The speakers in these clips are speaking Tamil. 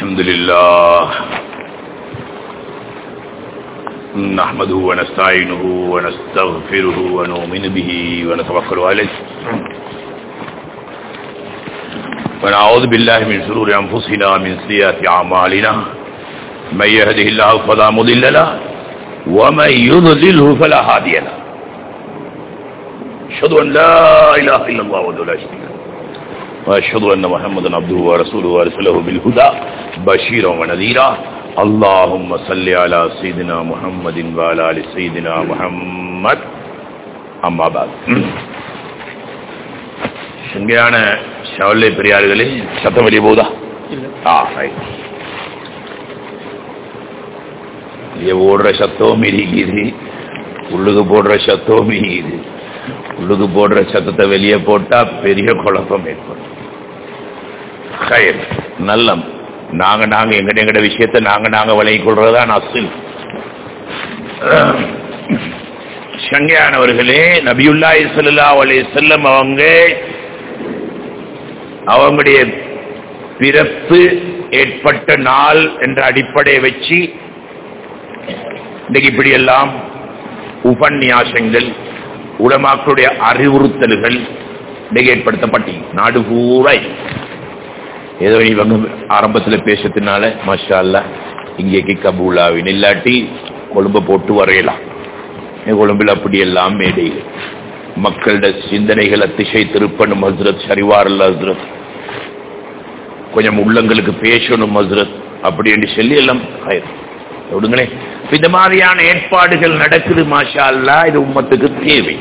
الحمد لله نحمده ونستعينه ونستغفره ونؤمن به ونتوكل عليه ونعوذ بالله من شرور أنفسنا من سيئات أعمالنا من يهده الله فلا مضل له ومن يضلله فلا هادي له أشهد أن لا إله إلا الله وحده لا شريك له وأشهد أن محمدا عبده ورسوله وأرسله بالهدى بشيرا ونذيرا اللهم صل على سيدنا محمد وعلى آل سيدنا محمد أما بعد சங்கையான ஷவல்லை பெரியார்களே சத்தம் வெளியே போகுதா ஆ ரைட் வெளியே ஓடுற சத்தம் இருக்குது உள்ளுக்கு போடுற சத்தம் இருக்குது உள்ளுக்கு போடுற சத்தத்தை வெளியே போட்டா பெரிய குழப்பம் ஏற்படும் கயல் நல்லம் நாங்க நாங்க எங்கட எங்கட விஷயத்தை நாங்க நாங்க விலகிக் கொள்றதுதான் அசில் சங்கையானவர்களே நபியுல்லாஹி ஸல்லல்லாஹு அலைஹி வஸல்லம் அவங்க அவங்களுடைய பிறப்பு ஏற்பட்ட நாள் என்ற அடிப்படையை வச்சு இன்னைக்கு இப்படி எல்லாம் உபன்யாசங்கள் உலமாக்களுடைய அறிவுறுத்தல்கள் இன்னைக்கு ஏற்படுத்தப்பட்டி நாடு பூரா ஏதோ இவங்க ஆரம்பத்தில் பேசத்தினால மஷா அல்லா இங்கேக்கு கபூலாவின் இல்லாட்டி கொழும்பை போட்டு வரையலாம் கொழும்பில் அப்படி எல்லாம் மேடைகள் மக்களோட சிந்தனைகளை திசை திருப்பணும் ஹஸ்ரத் சரிவார் அல்ல ஹஸ்ரத் கொஞ்சம் உள்ளங்களுக்கு பேசணும் ஹஸ்ரத் அப்படி என்று சொல்லி எல்லாம் விடுங்களே இந்த மாதிரியான ஏற்பாடுகள் நடக்குது மாஷா அல்லா இது உம்மத்துக்கு தேவை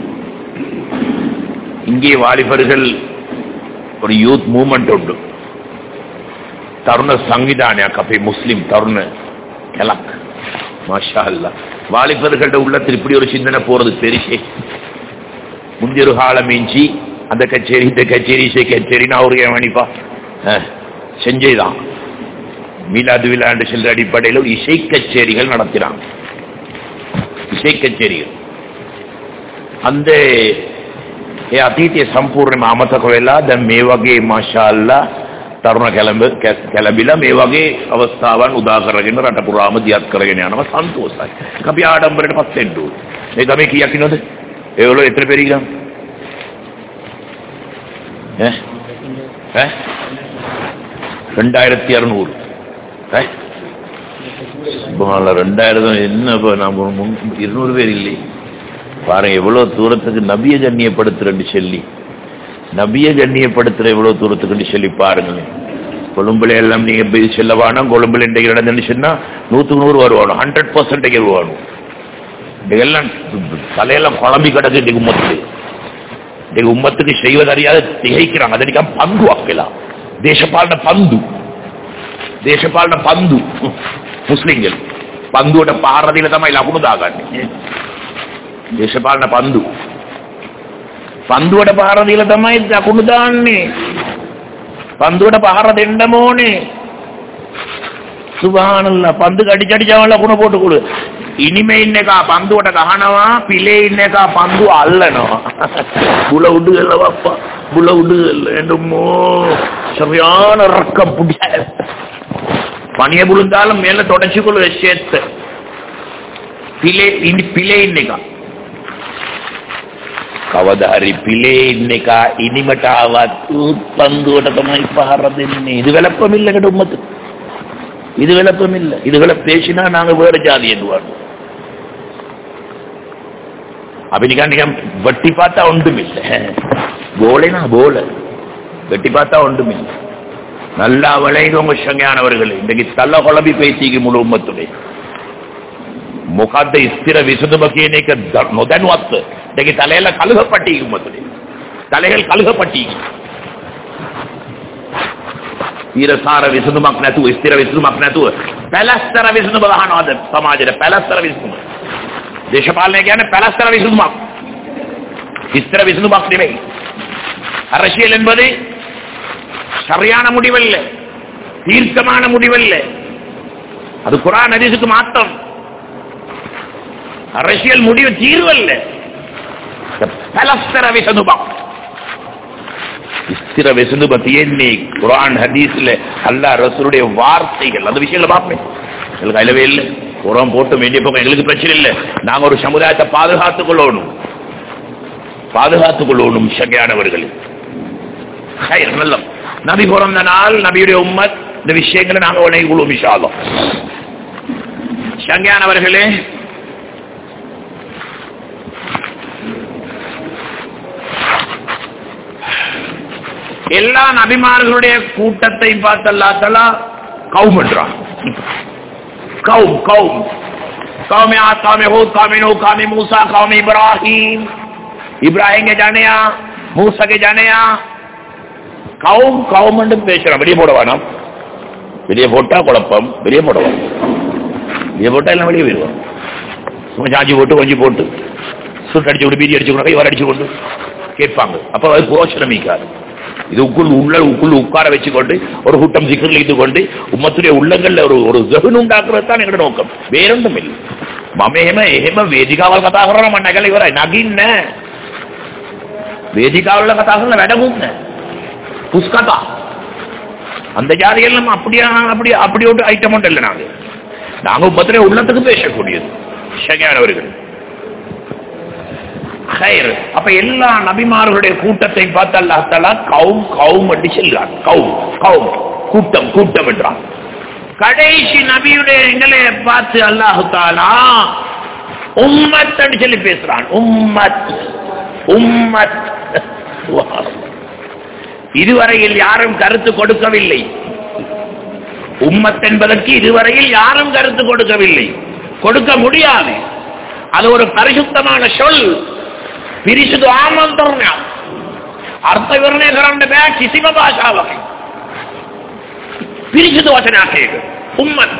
இங்கே வாலிபர்கள் ஒரு யூத் மூமெண்ட் உண்டு தருண சங்கிதானியா கபை முஸ்லிம் தருண கெலக் மாஷா அல்லா வாலிபர்களோட உள்ளத்தில் இப்படி ஒரு சிந்தனை போறது பெருசே முந்தைய ஒரு காலம் மிஞ்சி அந்த கச்சேரி இந்த கச்சேரி இசை கச்சேரி நான் ஒரு மணிப்பா செஞ்சேதான் மீலாது விழாண்டு செல்ற அடிப்படையில் இசை கச்சேரிகள் நடத்தினாங்க இசை கச்சேரிகள் அந்த අතීතයේ සම්පූර්ණයෙන්ම අමතක වෙලා දැන් මේ වගේ මාෂාල්ලා තරුණ කැළඹ කැළඹිලා මේ වගේ අවස්ථාවන් උදා කරගෙන රට පුරාම දියත් කරගෙන යනවා සන්තෝෂයි. අපි ආඩම්බරයට පත් වෙන්න ඕනේ. මේ ගමේ කීයක් ඉන්නවද? ඒගොල්ලෝ එතන පෙරිගම්. ඈ? ඈ? 2200. ඈ? சுபஹானல்லாஹ் 2000 என்ன இப்ப நாம 200 பேர் இல்லை பாருங்க எவ்வளவு தூரத்துக்கு நபிய கண்ணியப்படுத்துறேன்னு சொல்லி நபிய கண்ணியப்படுத்துற எவ்வளவு தூரத்துக்குன்னு சொல்லி பாருங்களேன் கொழும்புல எல்லாம் நீங்க போய் செல்ல வேணும் கொழும்புல இன்றைக்கு நடந்துன்னு சொன்னா நூத்துக்கு நூறு வருவானு ஹண்ட்ரட் பர்சன்டேஜ் வருவானு எல்லாம் தலையெல்லாம் குழம்பி கிடக்கு இன்னைக்கு உம்மத்துக்கு இன்னைக்கு உம்மத்துக்கு செய்வது அறியாத திகைக்கிறாங்க அதனிக்கா பந்து ஆக்கலாம் தேசபாலன பந்து தேசபாலன பந்து முஸ்லிம்கள் பந்துவோட பாரதியில தான் லகுணுதாகாண்டி දේශපාලන පන්දු පන්දුවට පහර දීලා තමයි දකුණු දාන්නේ පන්දුවට පහර දෙන්නම ඕනේ සුබහානල්ලා පන්දු කඩි කඩි ජවල ලකුණ පොට කුළු ඉනිමේ ඉන්න එක පන්දුවට ගහනවා පිලේ ඉන්න එක පන්දු අල්ලනවා බුල උඩු ගල්ල වප්පා බුල උඩු ගල්ල එඩමෝ சரியான ரக்கம் புடிய பனிய புழுந்தாலும் மேல தொடச்சிக்குள்ள விஷயத்தை පිලේ ඉනි පිලේ ඉන්න එක කවදා හරි පිලේ ඉන්න එක ඉනිමට ආවත් උත්පන්දුවට තමයි පහර දෙන්නේ இது விளப்பம் இல்ல கட உம்மத்து இது விளப்பம் இல்ல இதுகளை பேசினா நாங்க வேற ஜாதி என்றுவாங்க அப்ப நிக்கா நிக்கா வெட்டி பார்த்தா ஒன்றும் இல்லை போலேனா போல வெட்டி பார்த்தா ஒன்றும் இல்லை நல்லா விளையுங்க சங்கையானவர்கள் இன்றைக்கு தள்ள குழம்பி பேசிக்கு முழு உம்மத்துடைய මොකද්ද ස්ථිර විසඳුම කියන එක නොදැනුවත් දෙකේ තලයල කලහපටි උමතුනේ තලයල් කලහපටි ඊරසාර විසඳුමක් නැතුව ස්ථිර විසඳුමක් නැතුව පැලස්තර විසඳුම ගහනවාද සමාජයට පැලස්තර විසඳුම දේශපාලනය කියන්නේ පැලස්තර විසඳුමක් ස්ථිர விசதுமක් නෙවෙයි அரசியல் என்பது சரியான முடிவல்ல தீர்க்கமான முடிவல்ல அது குரான் ஹதீஸுக்கு மாற்றம் அரசியல் முடிவு தீர்வல்ல பலஸ்தர விசதுபம் ස්ථිර වෙසඳුම තියෙන්නේ குரான் ஹதீஸ்ல அல்லாஹ் ரசூலுடைய வார்த்தைகள் அந்த விஷயங்களை பார்ப்பேன் எங்களுக்கு கையிலவே இல்லை உரம் போட்டு வேண்டிய பக்கம் எங்களுக்கு பிரச்சனை இல்லை நாங்க ஒரு சமுதாயத்தை பாதுகாத்துக் கொள்ளணும் பாதுகாத்துக் கொள்ளணும் சகையானவர்கள் ஹைர், நல்லம் நபி பிறந்த நாள் நபியுடைய உம்மத் இந்த விஷயங்களை நாங்க உடனே கொள்வோம் விஷாலம் சங்கையானவர்களே எல்லா நபிமார்களுடைய கூட்டத்தை பார்த்து அல்லாத்தலா கௌம் என்றான் கௌம் கௌம் कौम आद कौम हूद कौम नू कौम मूसा कौम इब्राहिम இப்ராஹிம் के जाने आ மூசா के जाने आ கௌம் கௌம் என்று பேசுறான் வெளியே போட வேணாம் வெளியே போட்டா குழப்பம் வெளியே போட வேணாம் வெளியே போட்டா எல்லாம் வெளியே போயிடுவோம் சும்மா சாஞ்சி போட்டு கொஞ்சம் போட்டு சுட்டு அடிச்சு கொண்டு பீடி அடிச்சு கொண்டு இவர் அடிச்சு கொண்டு கேட்பாங்க அப்ப அது புரோஷனமிக்காது இது உக்குள் உள்ள உக்குள் உட்கார வச்சுக்கொண்டு ஒரு கூட்டம் சிக்கல் இருந்து கொண்டு உம்மத்துடைய உள்ளங்கள்ல ஒரு ஒரு ஜகுன் உண்டாக்குறது தான் எங்களோட நோக்கம் வேறொன்றும் இல்லை මම එහෙම එහෙම වේදිකාවල් කතා කරන මම නැගලා ඉවරයි නගින්නේ නැහැ. වේදිකාවල කතා කරන වැඩකුත් නැහැ. புஸ் கதா அந்த ஜாதியெல்லாம் அப்படியா அப்படி அப்படி ஒரு ஐட்டம் ஒன்றும் இல்லை நாங்க நாங்க உபத்திர உள்ளத்துக்கு பேசக்கூடியது ஷகியானவர்கள் ஹைர் அப்ப எல்லா நபிமார்களுடைய கூட்டத்தை பார்த்து அல்லாஹ் தஆலா கௌம் கௌம் என்று சொல்றான் கௌம் கௌம் கூட்டம் கூட்டம் என்றான் கடைசி நபியுடைய எங்களை பார்த்து அல்லாஹு தாலா உம்மத் என்று சொல்லி பேசுறான் உம்மத் உம்மத் இதுவரையில் யாரும் கருத்து கொடுக்கவில்லை உம்மத் என்பதற்கு இதுவரையில் யாரும் கருத்து கொடுக்கவில்லை கொடுக்க முடியாது அது ஒரு பரிசுத்தமான சொல் පිරිසිදු ආමන්ත්‍රණයක් අර්ථ විවරණය කරන්න බෑ කිසිම භාෂාවකින් පිරිසිදු වචනයක් ඒක උම්මත්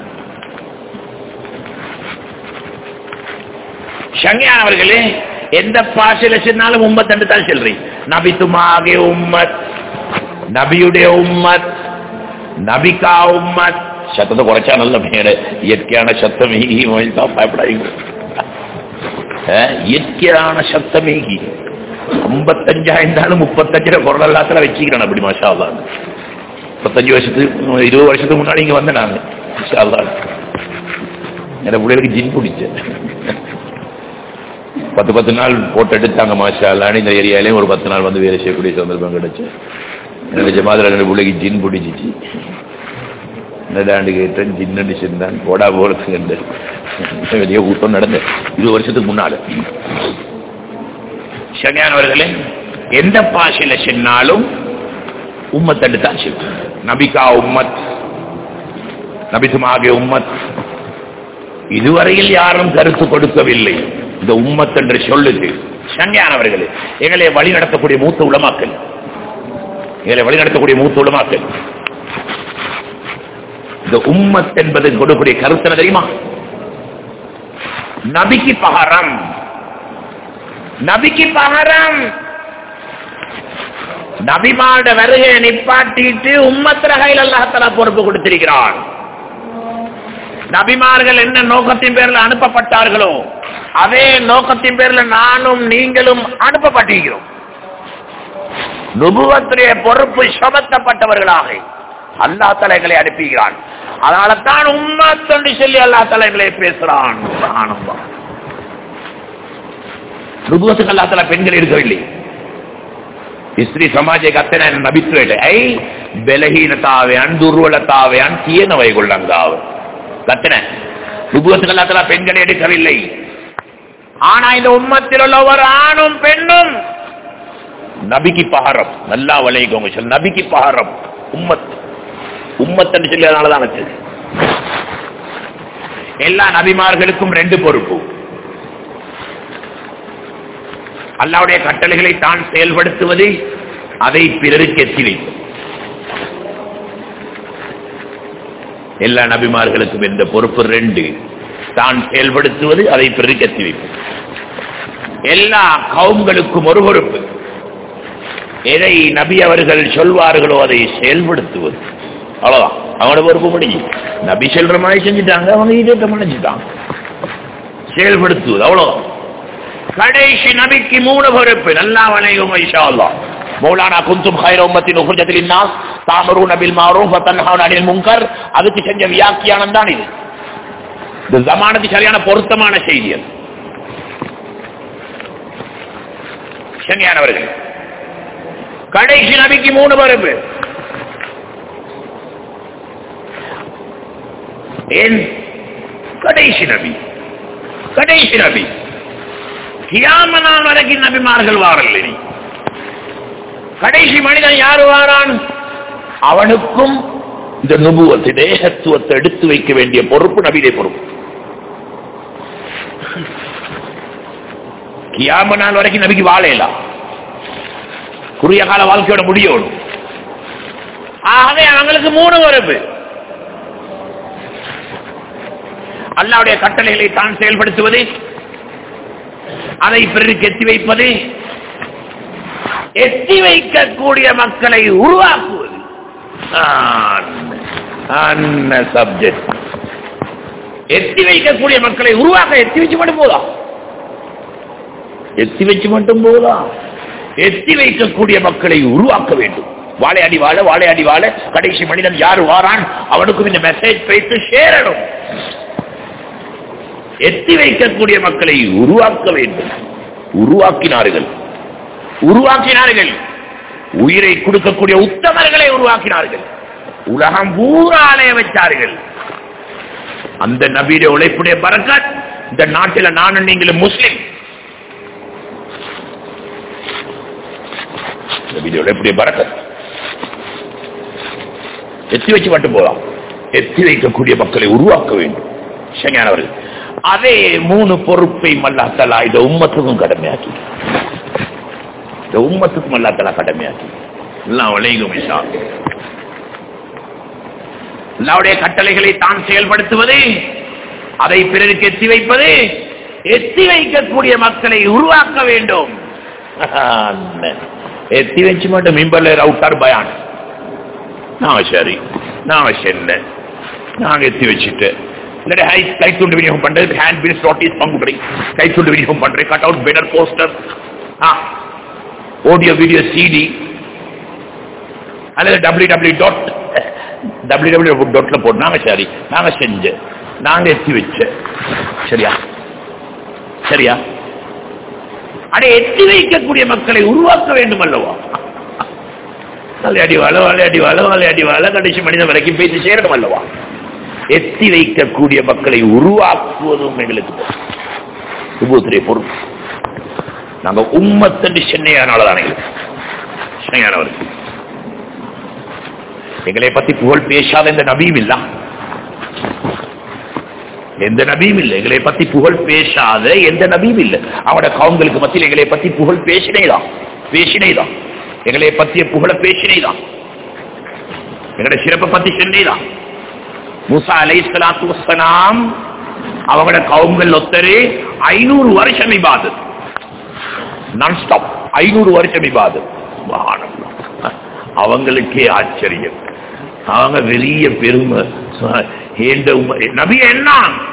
ஷங்கியானவர்களே எந்த பாஷையில சொன்னாலும் உம்மத் என்று தான் சொல்றீங்க நபித்துமாகே உம்மத் நபியுடைய உம்மத் நபிகா உம்மத் சத்தத்தை குறைச்சா நல்ல மேட இயற்கையான சத்தம் தான் பயப்படாதீங்க அஹ், இயற்கையான சத்தமேகி ஐம்பத்தஞ்சாயிருந்தாலும் முப்பத்தஞ்சுல குரல் எல்லாத்துல வச்சுக்கிறேன் அப்படி மாஷா அல்லா முப்பத்தஞ்சு வருஷத்துக்கு இருபது வருஷத்துக்கு முன்னாடி இங்க வந்தேன் நாங்க மாஷா அல்லா என் பிள்ளைகளுக்கு ஜின் பிடிச்சேன் பத்து பத்து நாள் போட்டு எடுத்தாங்க மாஷா அல்லான்னு இந்த ஏரியாலையும் ஒரு பத்து நாள் வந்து வேலை செய்யக்கூடிய சந்தர்ப்பம் கிடைச்சு எனக்கு ஜமாதில் ரெண்டு பிள்ளைக்கு ஜின் பிடிச்சிச்சு என்னடாண்டு கேட்டேன் ஜின்னு சென்றான் போடா போறது வெளியே கூட்டம் நடந்த இருபது வருஷத்துக்கு முன்னால சரியானவர்களே எந்த பாஷையில சொன்னாலும் உம்மத்தண்டு தான் சொல்லும் நபிகா உம்மத் நபிசுமாகிய உம்மத் இதுவரையில் யாரும் கருத்து கொடுக்கவில்லை இந்த உம்மத் என்று சொல்லுது சங்கையானவர்களே எங்களை வழி நடத்தக்கூடிய மூத்த உளமாக்கல் எங்களை வழி நடத்தக்கூடிய மூத்த உளமாக்கல் இந்த உம்மத் என்பது கொடுக்கக்கூடிய கருத்து என்ன தெரியுமா நபிக்கு பகரம் நபிக்கு பகரம் நபிமாட வருகையை நிப்பாட்டிட்டு உம்மத் ரகையில் அல்லாஹால பொறுப்பு கொடுத்திருக்கிறான் நபிமார்கள் என்ன நோக்கத்தின் பேரில் அனுப்பப்பட்டார்களோ அதே நோக்கத்தின் பேரில் நானும் நீங்களும் அனுப்பப்பட்டிருக்கிறோம் நுபுவத்துடைய பொறுப்பு சுமத்தப்பட்டவர்களாக அல்லா தலைகளை அனுப்புகிறான் அதனால தான் உம்மத் என்று சொல்லி அல்லா தலைகளை பேசுறான் சுப்ஹானல்லாஹ். නුබුවතක අල්ලාහ් පෙන්ගල ඉරකවිල්ලේ ස්ත්‍රී සමාජයේ ගත්තේ නැහැ නබිත්වයට ඇයි බැලහීනතාවයන් දුර්වලතාවයන් තියෙනවා ඒගොල්ලන් ගාව ගත්තේ නැහැ නුබුවතක අල්ලාහ් பெண்களை எடுக்கவில்லை ஆனா இந்த உம்மத்தில் உள்ள ஒவ்வொரு ஆணும் பெண்ணும் நபிக்கு பகரம் நல்லா வளைக்கோங்க சொல் நபிக்கு பகரம் உம்மத் உம்மத்துன்னு சொல்லி அதனாலதான் வச்சது எல்லா நபிமார்களுக்கும் ரெண்டு பொறுப்பு அல்லாவுடைய கட்டளைகளை தான் செயல்படுத்துவது அதை பிறருக்கு எத்தி வைக்கும் எல்லா நபிமார்களுக்கும் இந்த பொறுப்பு ரெண்டு தான் செயல்படுத்துவது அதை பிறருக்கு எத்தி வைக்கும் எல்லா கவுங்களுக்கும் ஒரு பொறுப்பு எதை நபி அவர்கள் சொல்வார்களோ அதை செயல்படுத்துவது அவ்வளவுதான் அவனோட பொறுப்பு முடிஞ்சு நபி சொல்ற மாதிரி செஞ்சுட்டாங்க அவங்க இதே முடிஞ்சுட்டாங்க செயல்படுத்துவது அவ்வளவுதான் கடைசி நபிக்கு மூணு பொறுப்பு நல்லா வணங்கும் இன்ஷா அல்லாஹ் மௌலானா குந்தும் ஹைர உம்மத்தின் உஹ்ரஜத்தில் இன்னாஸ் தாமரூன பில் மாரூஃப் வ தன்ஹவுன அனில் முன்கர் அதுக்கு செஞ்ச வியாக்கியானம் தான் இது இந்த ஜமானத்துக்கு சரியான பொருத்தமான செய்தி அது சங்கையானவர்கள் கடைசி நபிக்கு மூணு பருப்பு ஏன் கடைசி நபி கடைசி நபி கியாமனால் வரைக்கும் நபிமார்கள் வாரல் இனி கடைசி மனிதன் யாரு வாரான் அவனுக்கும் இந்த நுபுவத்தை தேகத்துவத்தை எடுத்து வைக்க வேண்டிய பொறுப்பு நபியுடைய பொறுப்பு கியாம நாள் வரைக்கும் நபிக்கு வாழையலாம் குறுகிய கால வாழ்க்கையோட முடியணும் ஆகவே அவங்களுக்கு மூணு பொறுப்பு அல்லாவுடைய கட்டளைகளை தான் செயல்படுத்துவது அதை பிறருக்கு எத்தி வைப்பது எத்தி வைக்கக்கூடிய மக்களை உருவாக்குவது சப்ஜெக்ட் எத்தி வைக்கக்கூடிய மக்களை உருவாக்க எத்தி வச்சு மட்டும் போதா எத்தி வச்சு மட்டும் போதா எத்தி வைக்கக்கூடிய மக்களை உருவாக்க வேண்டும் வாழையாடி வாழ வாழையாடி வாழ கடைசி மனிதன் யார் வாரான் அவனுக்கும் இந்த மெசேஜ் வைத்து சேரணும் எத்தி வைக்கக்கூடிய மக்களை உருவாக்க வேண்டும் உருவாக்கினார்கள் உருவாக்கினார்கள் உயிரை கொடுக்கக்கூடிய உத்தமர்களை உருவாக்கினார்கள் உலகம் பூராலே வச்சார்கள் அந்த நபியுடைய உழைப்புடைய பறக்கத் இந்த நாட்டில் நானும் நீங்களும் முஸ்லிம் நபியுடைய உழைப்புடைய பறக்கத் எத்தி வச்சு மட்டும் போலாம் எத்தி வைக்கக்கூடிய மக்களை உருவாக்க வேண்டும் சரியானவர்கள் அதே மூணு பொறுப்பை மல்லாத்தலா இந்த உம்மத்துக்கும் கடமையாக்கி இந்த உம்மத்துக்கும் மல்லாத்தலா கடமையாக்கி எல்லாம் விளையும் அல்லாவுடைய கட்டளைகளை தான் செயல்படுத்துவது அதை பிறருக்கு எத்தி வைப்பது எத்தி வைக்கக்கூடிய மக்களை உருவாக்க வேண்டும் எத்தி வச்சு மட்டும் மிம்பர்ல ரவுட்டார் பயான் நான் சரி நான் சென்ன நாங்க எத்தி வச்சுட்டு இல்லாட்டி ஹை கைத்துண்டு விநியோகம் பண்றது ஹேண்ட் பில்ஸ் நோட்டீஸ் பங்கு படி கைத்துண்டு விநியோகம் பண்றேன் cut out banner poster audio video CD அல்லது W W dot W W டாட்ல போட்டு நாங்க சரி நாங்க செஞ்ச நாங்க எத்தி வச்ச சரியா சரியா அடே எத்தி வைக்கக்கூடிய மக்களை உருவாக்க வேண்டும் அல்லவா விளையாடி வாழ விளையாடி வாழ விளையாடி வாழ கடைசி மனிதன் வரைக்கும் பேசி சேரணும் அல்லவா எத்தி வைக்கக்கூடிய மக்களை உருவாக்குவதும் எங்களுக்கு சுபூத்திரை பொறுப்பு நாங்க உம்மத்தண்டு சென்னையானாலதான் எங்களுக்கு சென்னையானவர்கள் எங்களை பத்தி புகழ் பேசாத இந்த நபியும் இல்ல எந்த நபியும் இல்லை எங்களை பத்தி புகழ் பேசாத எந்த நபியும் இல்லை அவனோட கவுங்களுக்கு மத்தியில் எங்களை பத்தி புகழ் பேசினேதான் பேசினேதான் எங்களை பத்திய புகழ பேசினேதான் எங்களுடைய சிறப்பை பத்தி சொன்னேதான் மூசா அலை சலாத்து வசலாம் அவங்களோட கவுங்கள் ஒத்தரு ஐநூறு வருஷம் இபாதத் நான் ஸ்டாப் ஐநூறு வருஷம் இபாதத் அவங்களுக்கே ஆச்சரியம் அவங்க பெரிய பெருமை நபி என்ன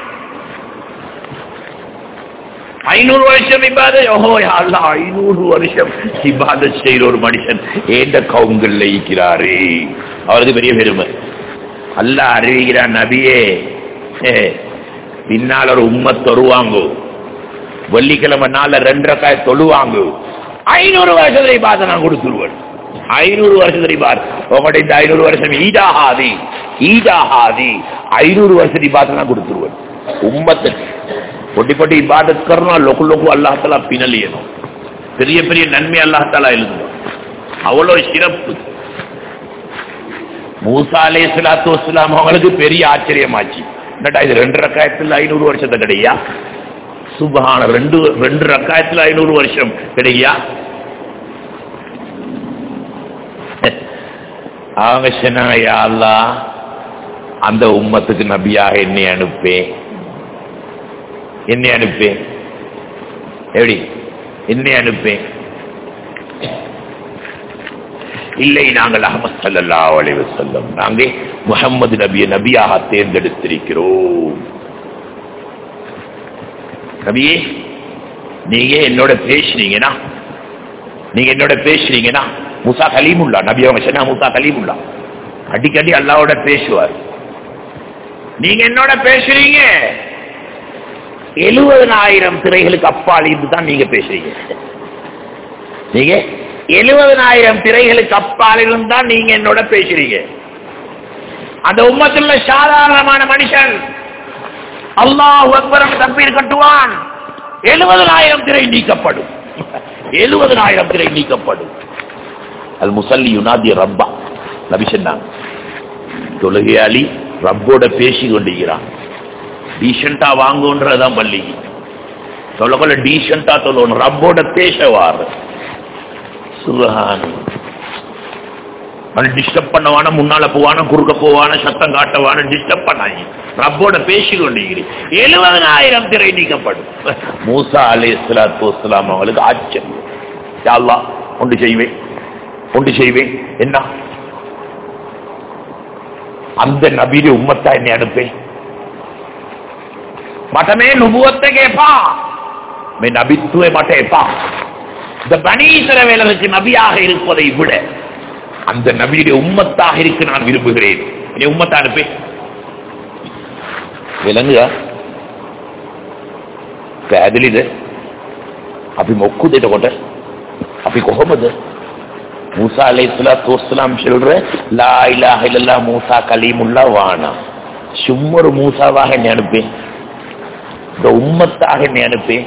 ஐநூறு வருஷம் இபாத ஓஹோ அல்ல ஐநூறு வருஷம் இபாத செய்யற ஒரு மனுஷன் ஏண்ட கவுங்கள் இருக்கிறாரு அவருக்கு பெரிய பெருமை அல்ல அறிவிக்கிறார் நபியே பின்னால் ஒரு உண்மை தொழுவாங்க வெள்ளிக்கிழமை நாள்ல ரெண்டரை காய் தொழுவாங்க ஐநூறு வருஷத்தை பார்த்து நான் கொடுத்துருவேன் ஐநூறு வருஷத்தை பார் உங்களுடைய இந்த ஐநூறு வருஷம் ஈடாகாதி ஈடாகாதி ஐநூறு வருஷத்தை பார்த்து நான் கொடுத்துருவேன் உம்மத்துக்கு பொட்டி பொட்டி இபாதத் கருணா லொக்கு லொக்கு அல்லாஹாலா பின்னலியணும் பெரிய பெரிய நன்மை அல்லாஹாலா எழுதுவோம் அவ்வளவு சிறப்பு மூசா அலே சலாத்து வஸ்லாம் அவங்களுக்கு பெரிய ஆச்சரியமாச்சு என்னடா இது ரெண்டு ரக்காயத்தில் ஐநூறு வருஷத்தை கிடையா சுபஹான ரெண்டு ரெண்டு ரக்காயத்தில் ஐநூறு வருஷம் கிடையா அவங்க சொன்னாங்க யா அல்லாஹ் அந்த உம்மத்துக்கு நபியாக என்னை அனுப்பேன் என்னை அனுப்பேன் எப்படி என்னை அனுப்பேன் இல்லை நாங்கள் அகமது சல்லா அலைவ செல்லம் நாங்கள் முகமது நபியை நபியாக தேர்ந்தெடுத்திருக்கிறோம் நபியே நீங்க என்னோட பேசுனீங்கன்னா நீங்க என்னோட பேசுனீங்கன்னா மூசா கலீமுல்லா நபி அவங்க சொன்னா மூசா கலீமுல்லா அடிக்கடி அல்லாவோட பேசுவார் நீங்க என்னோட பேசுறீங்க எழுபதனாயிரம் திரைகளுக்கு அப்பால் இருந்து தான் நீங்க பேசுறீங்க நீங்க எழுபதனாயிரம் திரைகளுக்கு அப்பால் இருந்து தான் நீங்க என்னோட பேசுறீங்க அந்த உம்மத்துல சாதாரணமான மனுஷன் அல்லாஹ் அக்பர் தப்பீர் கட்டுவான் எழுபதனாயிரம் திரை நீக்கப்படும் எழுபதனாயிரம் திரை நீக்கப்படும் அல் முசல்லி யுனாதி ரப்பா நபி சொன்னாங்க தொழுகையாளி ரப்போட பேசி கொண்டிருக்கிறான் டீசெண்டா வாங்குன்றதான் பள்ளி தொலைகொள்ள டீசெண்டா சொல்லணும் ரப்போட பேசவார் சுபஹான் அவன் டிஸ்டர்ப் பண்ணவான முன்னால போவான குறுக்க போவான சத்தம் காட்டவான டிஸ்டர்ப் பண்ணாங்க ரப்போட பேசி கொண்டிருக்கிறேன் எழுபதனாயிரம் திரை நீக்கப்படும் மூசா அலி இஸ்லாத்து வஸ்லாம் அவங்களுக்கு ஆச்சரியம் யா அல்லாஹ் ஒன்று செய்வேன் ஒன்று செய்வேன் என்ன அந்த நபீரி உம்மத்தா என்னை அனுப்பேன் மட்டமே நுபுவத்தை கேப்பா மே நபித்துவே மாட்டேப்பா இந்த பனீசர வேலருக்கு நபியாக இருப்பதை விட அந்த நபியுடைய உம்மத்தாக இருக்க நான் விரும்புகிறேன் என்னை உம்மத்தா அனுப்பே விலங்குగా පැහැදිලිද අපි මොක්කුද එතකොට අපි කොහොමද மூசா அலைஹிஸ்ஸலாத்து வஸ்ஸலாம் சொல்ற லா இலாஹ இல்லல்லாஹ் மூசா கலீமுல்லா வானா சும்மா ஒரு மூசாவாக என்னை அனுப்பேன் இந்த உம்மத்தாக என்னை அனுப்பேன்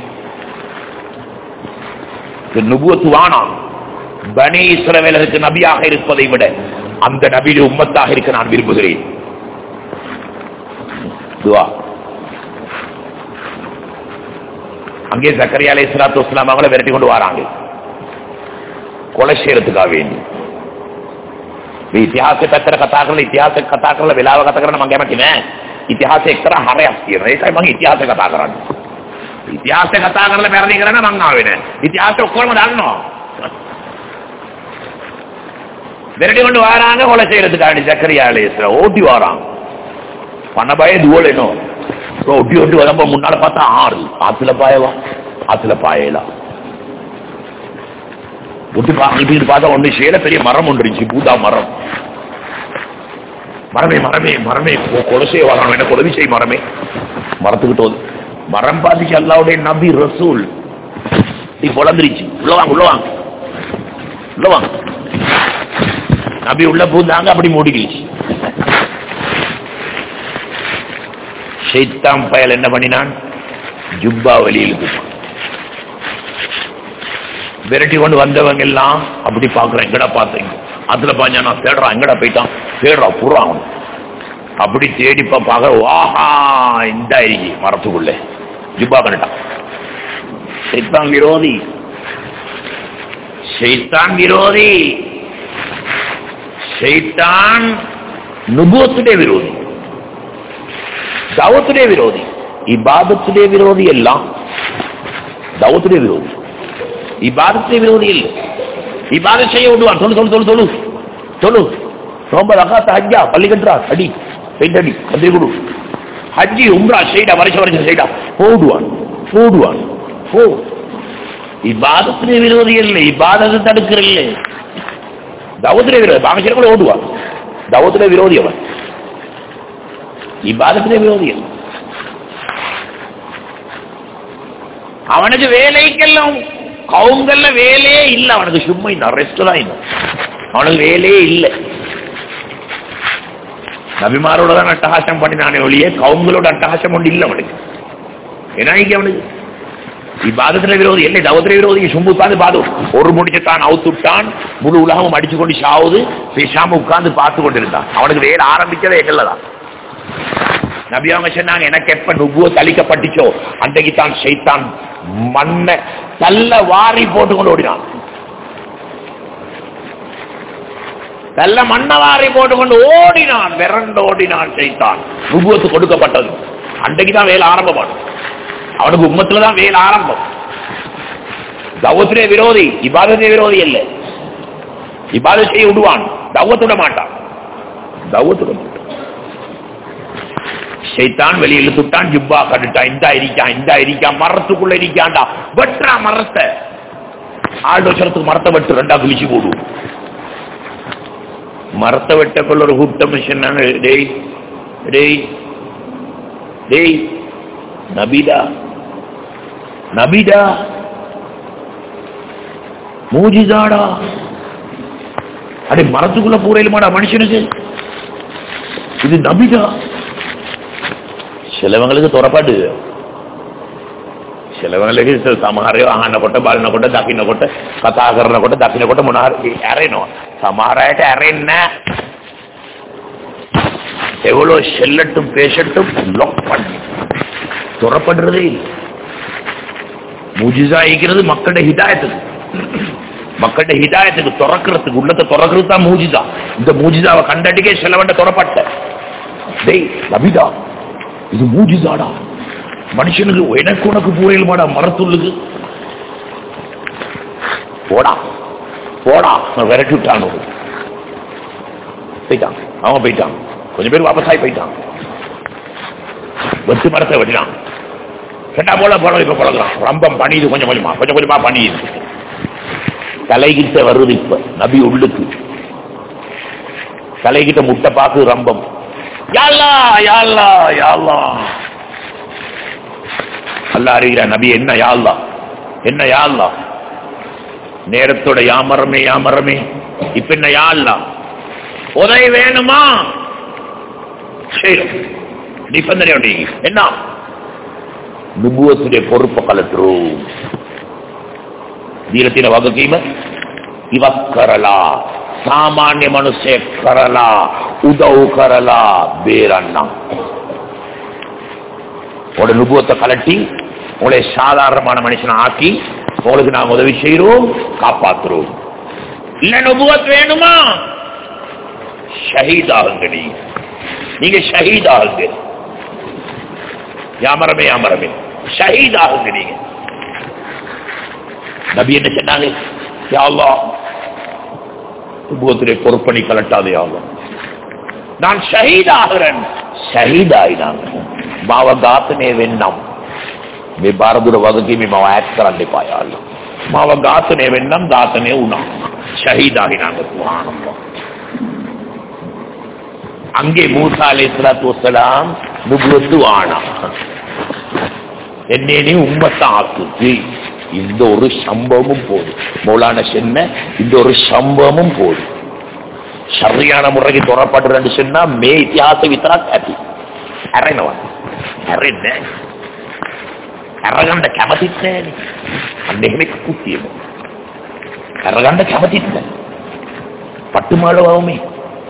இந்த நுபுவத்து வானாம் பனி இஸ்ரவேலருக்கு நபியாக இருப்பதை விட அந்த நபியுடைய உம்மத்தாக இருக்க நான் விரும்புகிறேன் துவா அங்கே சக்கரியா அலை இஸ்லாத்து வஸ்லாம் அவங்கள விரட்டி கொண்டு வராங்க கொலை செய்யறதுக்காக வேண்டி මේ ඉතිහාසෙ පැත්තට කතා කරලා ඉතිහාසෙ කතා කරලා වෙලාව ගත කරන මම කැමති නෑ ඉතිහාසෙ එක්තරා හරයක් තියෙනවා ඒකයි මම ඉතිහාසෙ කතා කරන්නේ ඉතිහාසෙ කතා කරලා පැරණි කරන මං ආවේ නෑ ඉතිහාසෙ ඔක්කොම දන්නවා விரட்டி கொண்டு வாராங்க கொலை செய்யறதுக்காண்டி சக்கரியா அலையஸ்ல ஓட்டி வாராங்க பண்ண பய துவலனும் ஒட்டி ஒட்டி வரப்ப முன்னால பார்த்தா ஆறு ஆத்துல பாயவா ஆத்துல பாயலாம் ஒட்டி பார்த்துட்டு பார்த்தா ஒண்ணு செய்யல பெரிய மரம் ஒன்று இருந்துச்சு பூதா மரம் மரமே மரமே மரமே கொ- கொலை செய்ய வரணும் என்ன கொலை செய் மரமே மரத்துக்கிட்டு வந்து மரம் பாதிச்சு அல்லாவுடைய நபி ரசூல் நீ பொழந்துருச்சு உள்ள வாங்க உள்ள வாங்க உள்ள வாங்க நபி உள்ள பூந்தாங்க அப்படி மூடிக்கிச்சு ஷைத்தான் பயல் என்ன பண்ணினான் ஜுப்பா வழியில் விரட்டி கொண்டு வந்தவங்க எல்லாம் அப்படி பாக்குறேன் எங்கடா பார்த்தீங்க அதுல பாஞ்சா நான் தேடுறான் எங்கடா போயிட்டான் தேடுறா புறான் அவன். அப்படி தேடிப்ப பாக்க வாஹா இந்த அருகி மரத்துக்குள்ள ஜுப்பா பண்ணிட்டான் ஷைத்தான் விரோதி ஷைத்தான் விரோதி ஷைத்தான் நுபுவத்துடைய விரோதி ദൗത്തുடைய വിരോധി ഇബാദത്തുடைய വിരോധിയല്ല ദൗത്തുடைய വിരോധി ഇബാദത്തുடைய വിരോധിയല്ല ഇബാദത്ത് செய்ய விடுவான் சொல்லு சொல்லு சொல்லு சொல்லு சொல்லு ரொம்ப ரகாத்த ஹஜ்ஜா பள்ளி கட்டுறா அடி பெயிண்ட் அடி கத்திரி கொடு ஹஜ்ஜி உம்ரா செய்டா வருஷம் வருஷம் செய்டா போடுவான் போடுவான் போ இபாதத்துடைய விரோதி இல்லை இபாதத்தை தடுக்கிறல்ல தவத்துடைய விரோதி பாமசில கூட ஓடுவான் தவத்துடைய விரோதி அவன் இபாதத்திலே விரோதிகள் அவனுக்கு வேலைக்கெல்லாம் கவுங்கல்ல வேலையே இல்லை அவனுக்கு சும்மா இந்த ரெஸ்ட் தான் இல்லை அவனுக்கு வேலையே இல்லை நபிமாரோட தான் அட்டகாசம் பண்ணினானே ஒழிய கவுங்களோட அட்டகாசம் ஒன்று இல்லை அவனுக்கு என்ன இங்க அவனுக்கு இப்பாதத்துல விரோதி இல்லை தவத்திர விரோதி சும்மா உட்கார்ந்து பாது ஒரு முடிச்சு தான் அவுத்துட்டான் முழு உலகமும் அடிச்சு கொண்டு சாவுது பேசாம உட்கார்ந்து பார்த்து கொண்டிருந்தான் அவனுக்கு வேலை ஆரம்பிச்சதே எங்கள்ல தான் நபி அவங்க சொன்னாங்க எனக்கு எப்ப நுபுவ தளிக்கப்பட்டுச்சோ அன்றைக்கு தான் ஷைத்தான் மண்ணை தள்ள வாரி போட்டுக்கொண்டு ஓடினான் நல்ல மண்ணை வாரி போட்டுக்கொண்டு ஓடினான் விரண்டு ஓடினான் ஷைத்தான் நுபுவத்து கொடுக்கப்பட்டது அன்றைக்கு தான் வேலை ஆரம்பமானது அவனுக்கு உம்மத்துல தான் வேலை ஆரம்பம் தவத்திலே விரோதி இபாதத்திலே விரோதி இல்லை இபாதத் செய்ய விடுவான் தவத்துட மாட்டான் தவத்துட மாட்டான் ஷைத்தான் வெளியே இழுத்துட்டான் ஜிப்பா கட்டுட்டான் இந்த இருக்கான் இந்த இருக்கான் மரத்துக்குள்ள இருக்கான்டா வெட்டுறா மரத்தை ஆள் வருஷத்துக்கு மரத்தை வெட்டு ரெண்டா கிழிச்சு போடு மரத்தை வெட்டக்குள்ள ஒரு கூட்டம் சொன்னாங்க டேய் டேய் டேய் நபிடா நபிடா மூஜிதாடா அடே மரத்துக்குள்ள பூரையிலுமாடா மனுஷனுக்கு இது நபிடா சிலவங்களுக்கு துறப்பாடு சிலவங்களுக்கு සමහරය අහන්න කොට බලනකොට දකින්නකොට කතා කරනකොට දකින්නකොට මොනාර ඇරෙනවා සමහරයට ඇරෙන්නේ எவ்வளோ செல்லட்டும் பேசட்டும் லொக் பண்ணி துறப்படுறதே இல்லை முஜிசா ஈக்கிறது மக்களுடைய ஹிதாயத்துக்கு மக்களுடைய ஹிதாயத்துக்கு துறக்கிறதுக்கு உள்ளத்தை துறக்கிறது தான் மூஜிதா இந்த மூஜிதாவை கண்டடிக்கே செலவண்ட துறப்பட்ட டேய் நபிதா இது மூஜிதாடா மனுஷனுக்கு எனக்கு உனக்கு பூரையில் மாடா மரத்துள்ளுக்கு போடா போடா நான் விரட்டி விட்டான் ஒரு. போயிட்டான் அவன் போயிட்டான் கொஞ்சம் பேர் வாபஸாய் போயிட்டான் வெட்டு மரத்தை வெட்டினான் ரெண்டா போல போல இப்ப பழகிறான் ரம்பம் பணியுது கொஞ்சம் கொஞ்சமா கொஞ்சம் கொஞ்சமா பணியுது தலைகிட்ட வருது இப்ப நபி உள்ளுக்கு தலைகிட்ட முட்டை பாக்கு ரம்பம் யாழ்லா யாழ்லா யாழ்லா அல்ல அறிகிறார் நபி என்ன யாழ்லா என்ன யாழ்லா நேரத்தோட யாமரமே யாமரமே இப்ப என்ன யாழ்லா உதவி வேணுமா சரி நிபந்தனை உண்டு. என்ன ನುಬುವತ್ತಿಗೆ ಪೊರುಪ ಕಲಟ್ರು ದೀರತಿನ ವಗಕೀಮ ಇವಕ್ ಕರಲ ಸಾಮಾನ್ಯ ಮನುಷ್ಯ ಕರಲ ಉದವು ಕರಲ ಬೇರಣ್ಣ உங்களோட நுபுவத்தை கலட்டி உங்களை சாதாரணமான மனுஷனை ஆக்கி உங்களுக்கு நாம் உதவி செய்கிறோம் காப்பாத்துறோம் இல்ல நுபுவத் வேணுமா ஷஹீத் ஆகுங்க நீங்க நீங்க ஷஹீத் ஆகுங்க யாமரமே யாமரமே ஷஹீத் ஆகுங்க நீங்க நபி என்ன சொன்னாங்க யா அல்லாஹ் நுபுவத்திலே பொறுப்பணி கலட்டாதே ஆகும் நான் ஷஹீத் ஆகிறேன் ஷஹீத் ஆயினாங்க මාව ඝාතනය වෙන්නම් මේ බාරදුර වගකීම මම ඈත් කරන්න එපා යාළුවා මාව ඝාතනය වෙන්නම් ඝාතනය වුණා ஷஹீதாகினாங்க சுப்ஹானல்லாஹ் அங்கே மூசா அலைஹிஸ்ஸலாத்து வஸ்ஸலாம் நுபுவத்து ஆனா என்னை நீ உம்மத்தா ஆக்கு இந்த ஒரு சம்பவமும் போதும் மௌலான சென்ன இந்த ஒரு சம்பவமும் போதும் சரியான முறைக்கு தொடரப்படுறேன்னு சொன்னா மே இத்தியாச வித்தரா காட்டி ඇරෙනවා ඇරෙන්නේ ඇරගන්න කැමතිත් නෑනේ අන්න එහෙම එකක් තියෙනවා ඇරගන්න කැමතිත් නෑ பட்டுமாளவாவுமே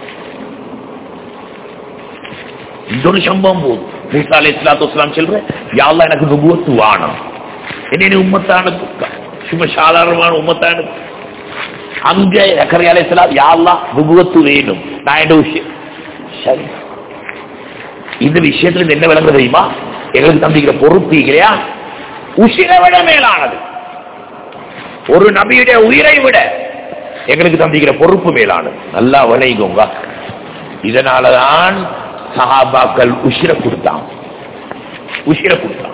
இன்னொரு சம்பவம் போதும் மூசா அலை இஸ்லாத்து வஸ்லாம் சொல்ற யாழ்லா எனக்கு நுபுவத்து வானம் என்ன நீ உம்மத்தானது சும்மா சாதாரணமான உம்மத்தானது அங்க அக்கறை அலை இஸ்லாம் யாழ்லா நுபுவத்து வேணும் நான் என்ன விஷயம் சரி இந்த விஷயத்துல இருந்து என்ன விளங்குது தெரியுமா எங்களுக்கு தந்திக்கிற பொறுப்பு இல்லையா உசிரை விட மேலானது ஒரு நபியுடைய உயிரை விட எங்களுக்கு தந்திக்கிற பொறுப்பு மேலானது நல்லா விளையுங்க இதனாலதான் சஹாபாக்கள் உசிர கொடுத்தான் உசிர கொடுத்தான்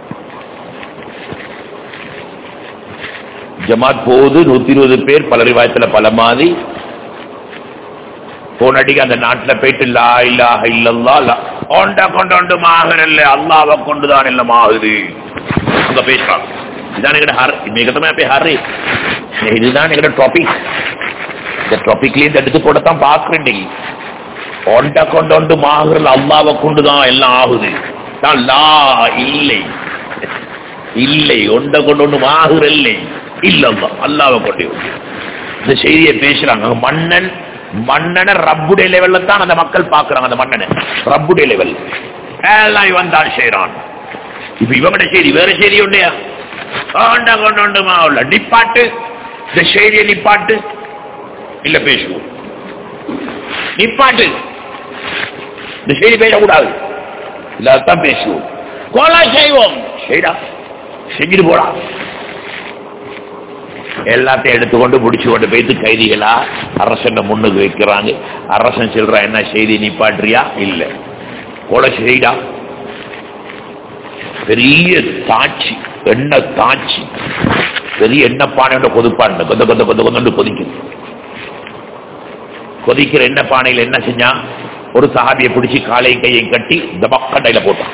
ஜமாத் போகுது நூத்தி இருபது பேர் பல ரிவாயத்துல பல மாதிரி போனடிக்கு அந்த நாட்டுல போயிட்டு லா இல்லாஹ இல்லல்லா லா கொண்ட கொண்டு மாகரல்ல அல்லாவை கொண்டுதான் இல்ல மாகுது அங்க பேசுறாங்க இதான் எங்கட ஹர் மிகத்தமே போய் ஹரி இதுதான் எங்கட டாபிக் இந்த டாபிக்ல இருந்து எடுத்து போடத்தான் பாக்குறேன் இன்னைக்கு கொண்ட கொண்டு மாகரல் அல்லாவை கொண்டுதான் எல்லாம் ஆகுது தான் லா இல்லை இல்லை ஒண்ட கொண்டு மாகுற இல்லை இல்லல்லா அல்லாவை கொண்டு இந்த செய்தியை பேசுறாங்க அங்க மன்னன் மன்னனை ரப்புடைய லெவல்ல தான் அந்த மக்கள் பாக்குறாங்க அந்த மன்னனை ரப்புடைய லெவல் எல்லாம் இவன் தான் செய்யறான் இப்ப இவங்கட செய்தி வேற செய்தி உண்டையா ஆண்டா கொண்டு மாவுல நிப்பாட்டு இந்த செய்தியை நிப்பாட்டு இல்ல பேசுவோம் நிப்பாட்டு இந்த செய்தி பேசக்கூடாது இல்லாதான் பேசுவோம் கொலை செய்வோம் செய்டா செஞ்சுட்டு போடா எல்லாத்தையும் எடுத்துக்கொண்டு பிடிச்சு கொண்டு போயிட்டு கைதிகளா அரசன் முன்னுக்கு வைக்கிறாங்க அரசன் சொல்றா என்ன செய்தி நிப்பாட்டுறியா இல்ல கொலை செய்டா பெரிய தாட்சி எண்ணெய் தாட்சி பெரிய எண்ணெய் பானை கொதுப்பாண்டு கொத கொத கொத கொண்டு கொதிக்குது கொதிக்கிற எண்ணெய் பானையில் என்ன செஞ்சா ஒரு சஹாபியை பிடிச்சி காலையும் கையையும் கட்டி தபக்கண்டையில போட்டான்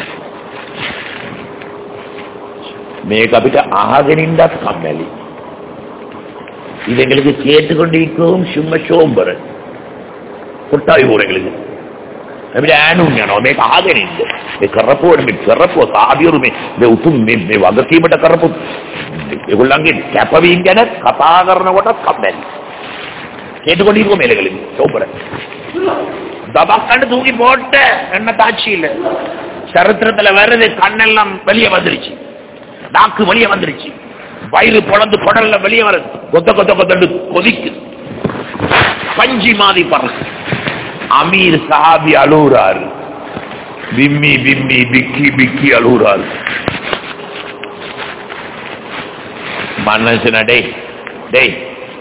මේක අපිට අහගෙන ඉන්නත් කම්මැලි. இது எங்களுக்கு கேட்டுக்கொண்டிருக்கவும் சும்மா சோம்பර. කොට්ටායි බෝර එங்களுக்கு. අපිට ඈනුම් යනවා මේක අහගෙන ඉන්න. මේ කරපුවට මේ කරපුව සාහබියරු මේ මේ උතුම් මේ මේ වගකීමට කරපු ඒගොල්ලන්ගේ කැපවීම ගැන කතා කරනකොටත් කම්මැලි. கேட்டுக்கொண்டிருக்கோம் மேல எங்களுக்கு சோம்பர. தபாக்கண்டு தூக்கி போட்ட என்ன தாட்சியில் சரித்திரத்துல வருது கண்ணெல்லாம் வெளியே வந்துருச்சு நாக்கு வெளியே வந்துருச்சு வயிறு பொழந்து குடல்ல வெளியே வருது கொத்த கொத்த கொத்தண்டு கொதிக்குது பஞ்சி மாதிரி பறக்கு அமீர் சாபி அழுகுறாரு விம்மி விம்மி பிக்கி பிக்கி அழுகுறாரு மன்னசன டேய் டேய்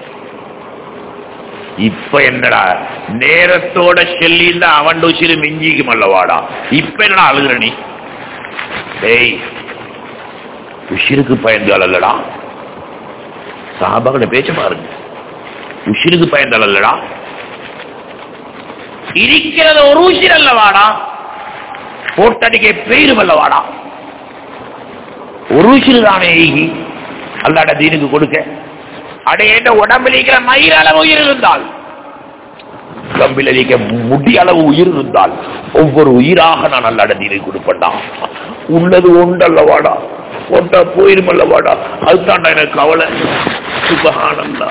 இப்ப என்னடா நேரத்தோட செல்லிந்த அவன் உச்சிரு மிஞ்சிக்கு மல்லவாடா இப்ப என்னடா அழுகுற நீ டேய் உஷிருக்கு பயந்தால் அல்லடா சாபாவோட பேச்ச பாருங்க உஷிருக்கு பயந்தால் அல்லடா இருக்கிறது ஒரு உஷிர் அல்லவாடா போட்டடிக்க பெயரும் அல்லவாடா ஒரு உஷிரு தானே ஈகி அல்லாட தீனுக்கு கொடுக்க அடையேண்ட உடம்பில் இருக்கிற மயிர் அளவு உயிர் இருந்தால் உடம்பில் இருக்க முடி அளவு உயிர் இருந்தால் ஒவ்வொரு உயிராக நான் அல்லாட தீனுக்கு கொடுப்பேன்டா உள்ளது உண்டல்லவாடா போட்டா போயிருமல்லவாடா அதுதான்டா எனக்கு கவலை சுபகானந்தா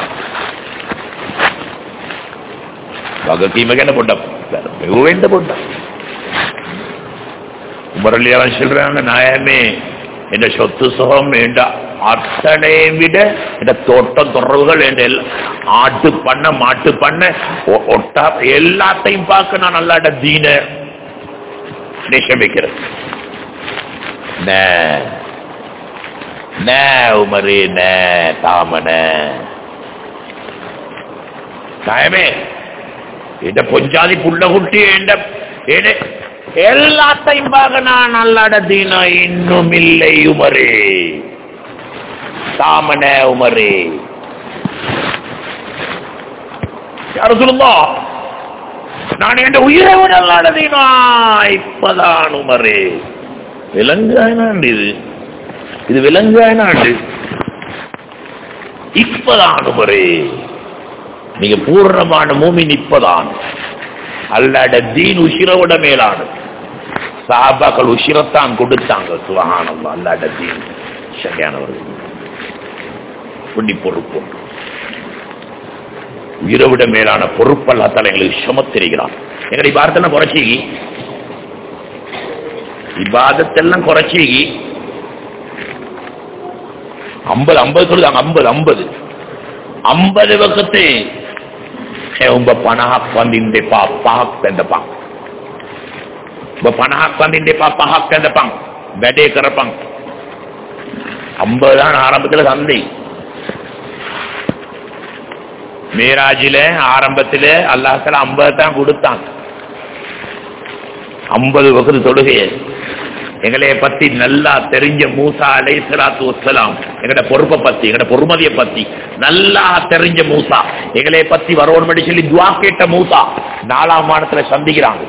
வகக்கீமக்கு என்ன போட்டா வேண்ட போட்டா முரளியாரன் சொல்றாங்க நாயமே എന്റെ സ്വത്ത് സുഖം വേണ്ട അത്തനെയും വിട എന്റെ തോട്ടം തുറവുകൾ എന്റെ ആട്ട് பண்ண மாட்டு பண்ண ஒ- ஒட்டா எல்லாத்தையும் பார்க்க நான் அல்லாட தீன நிஷமிக்கிறேன் நே நே உமரே நே தாமன தாயமே എന്റെ പൊഞ്ചാതി പുള്ളകുട്ടി എന്റെ എന്റെ எல்லாத்தையும் பார்க்க நான் அல்லாட தீனா இன்னும் இல்லை உமரே தாமன உமரே யாரு சொல்லுமா நான் என் உயிரை விட அல்லாட தீனா இப்பதான் உமரே விலங்காயனாண்டு இது இது விலங்காயனாண்டு இப்பதான் உமரே நீங்க பூர்ணமான மூமின் இப்பதான் அல்லாட தீன் உஷிரவிட மேலானது சாபாக்கள் உஷிரத்தான் கொடுத்தாங்க சுகானம் அல்லாட தீன் சரியானவர்கள் புண்ணி பொறுப்பு உயிரை விட மேலான பொறுப்பல்லாத்தால் எங்களுக்கு சுமத்திருக்கிறான் எங்களுடைய பாரத்தெல்லாம் குறைச்சி இபாதத்தெல்லாம் குறைச்சி ஐம்பது ஐம்பது சொல்லுதாங்க ஐம்பது ஐம்பது ஐம்பது வக்கத்து උඹ 50ක් වඳින්න එපා පහක් වැඳපන් උඹ 50ක් වඳින්න එපා පහක් වැඳපන් වැඩේ කරපන් 50 தான் ஆரம்பத்துல சந்தை மேராஜில ஆரம்பத்துல அல்லாஹ் தஆலா 50 தான் கொடுத்தான் 50 வகுது தொழுகையை எங்களைய பத்தி நல்லா தெரிஞ்ச மூசா அலை சலாத்து வசலாம் எங்கட பொறுப்பை பத்தி எங்கட பொறுமதியை பத்தி நல்லா தெரிஞ்ச மூசா எங்களைய பத்தி வரணும் சொல்லி துவா கேட்ட மூசா நாலாம் மாதத்துல சந்திக்கிறாங்க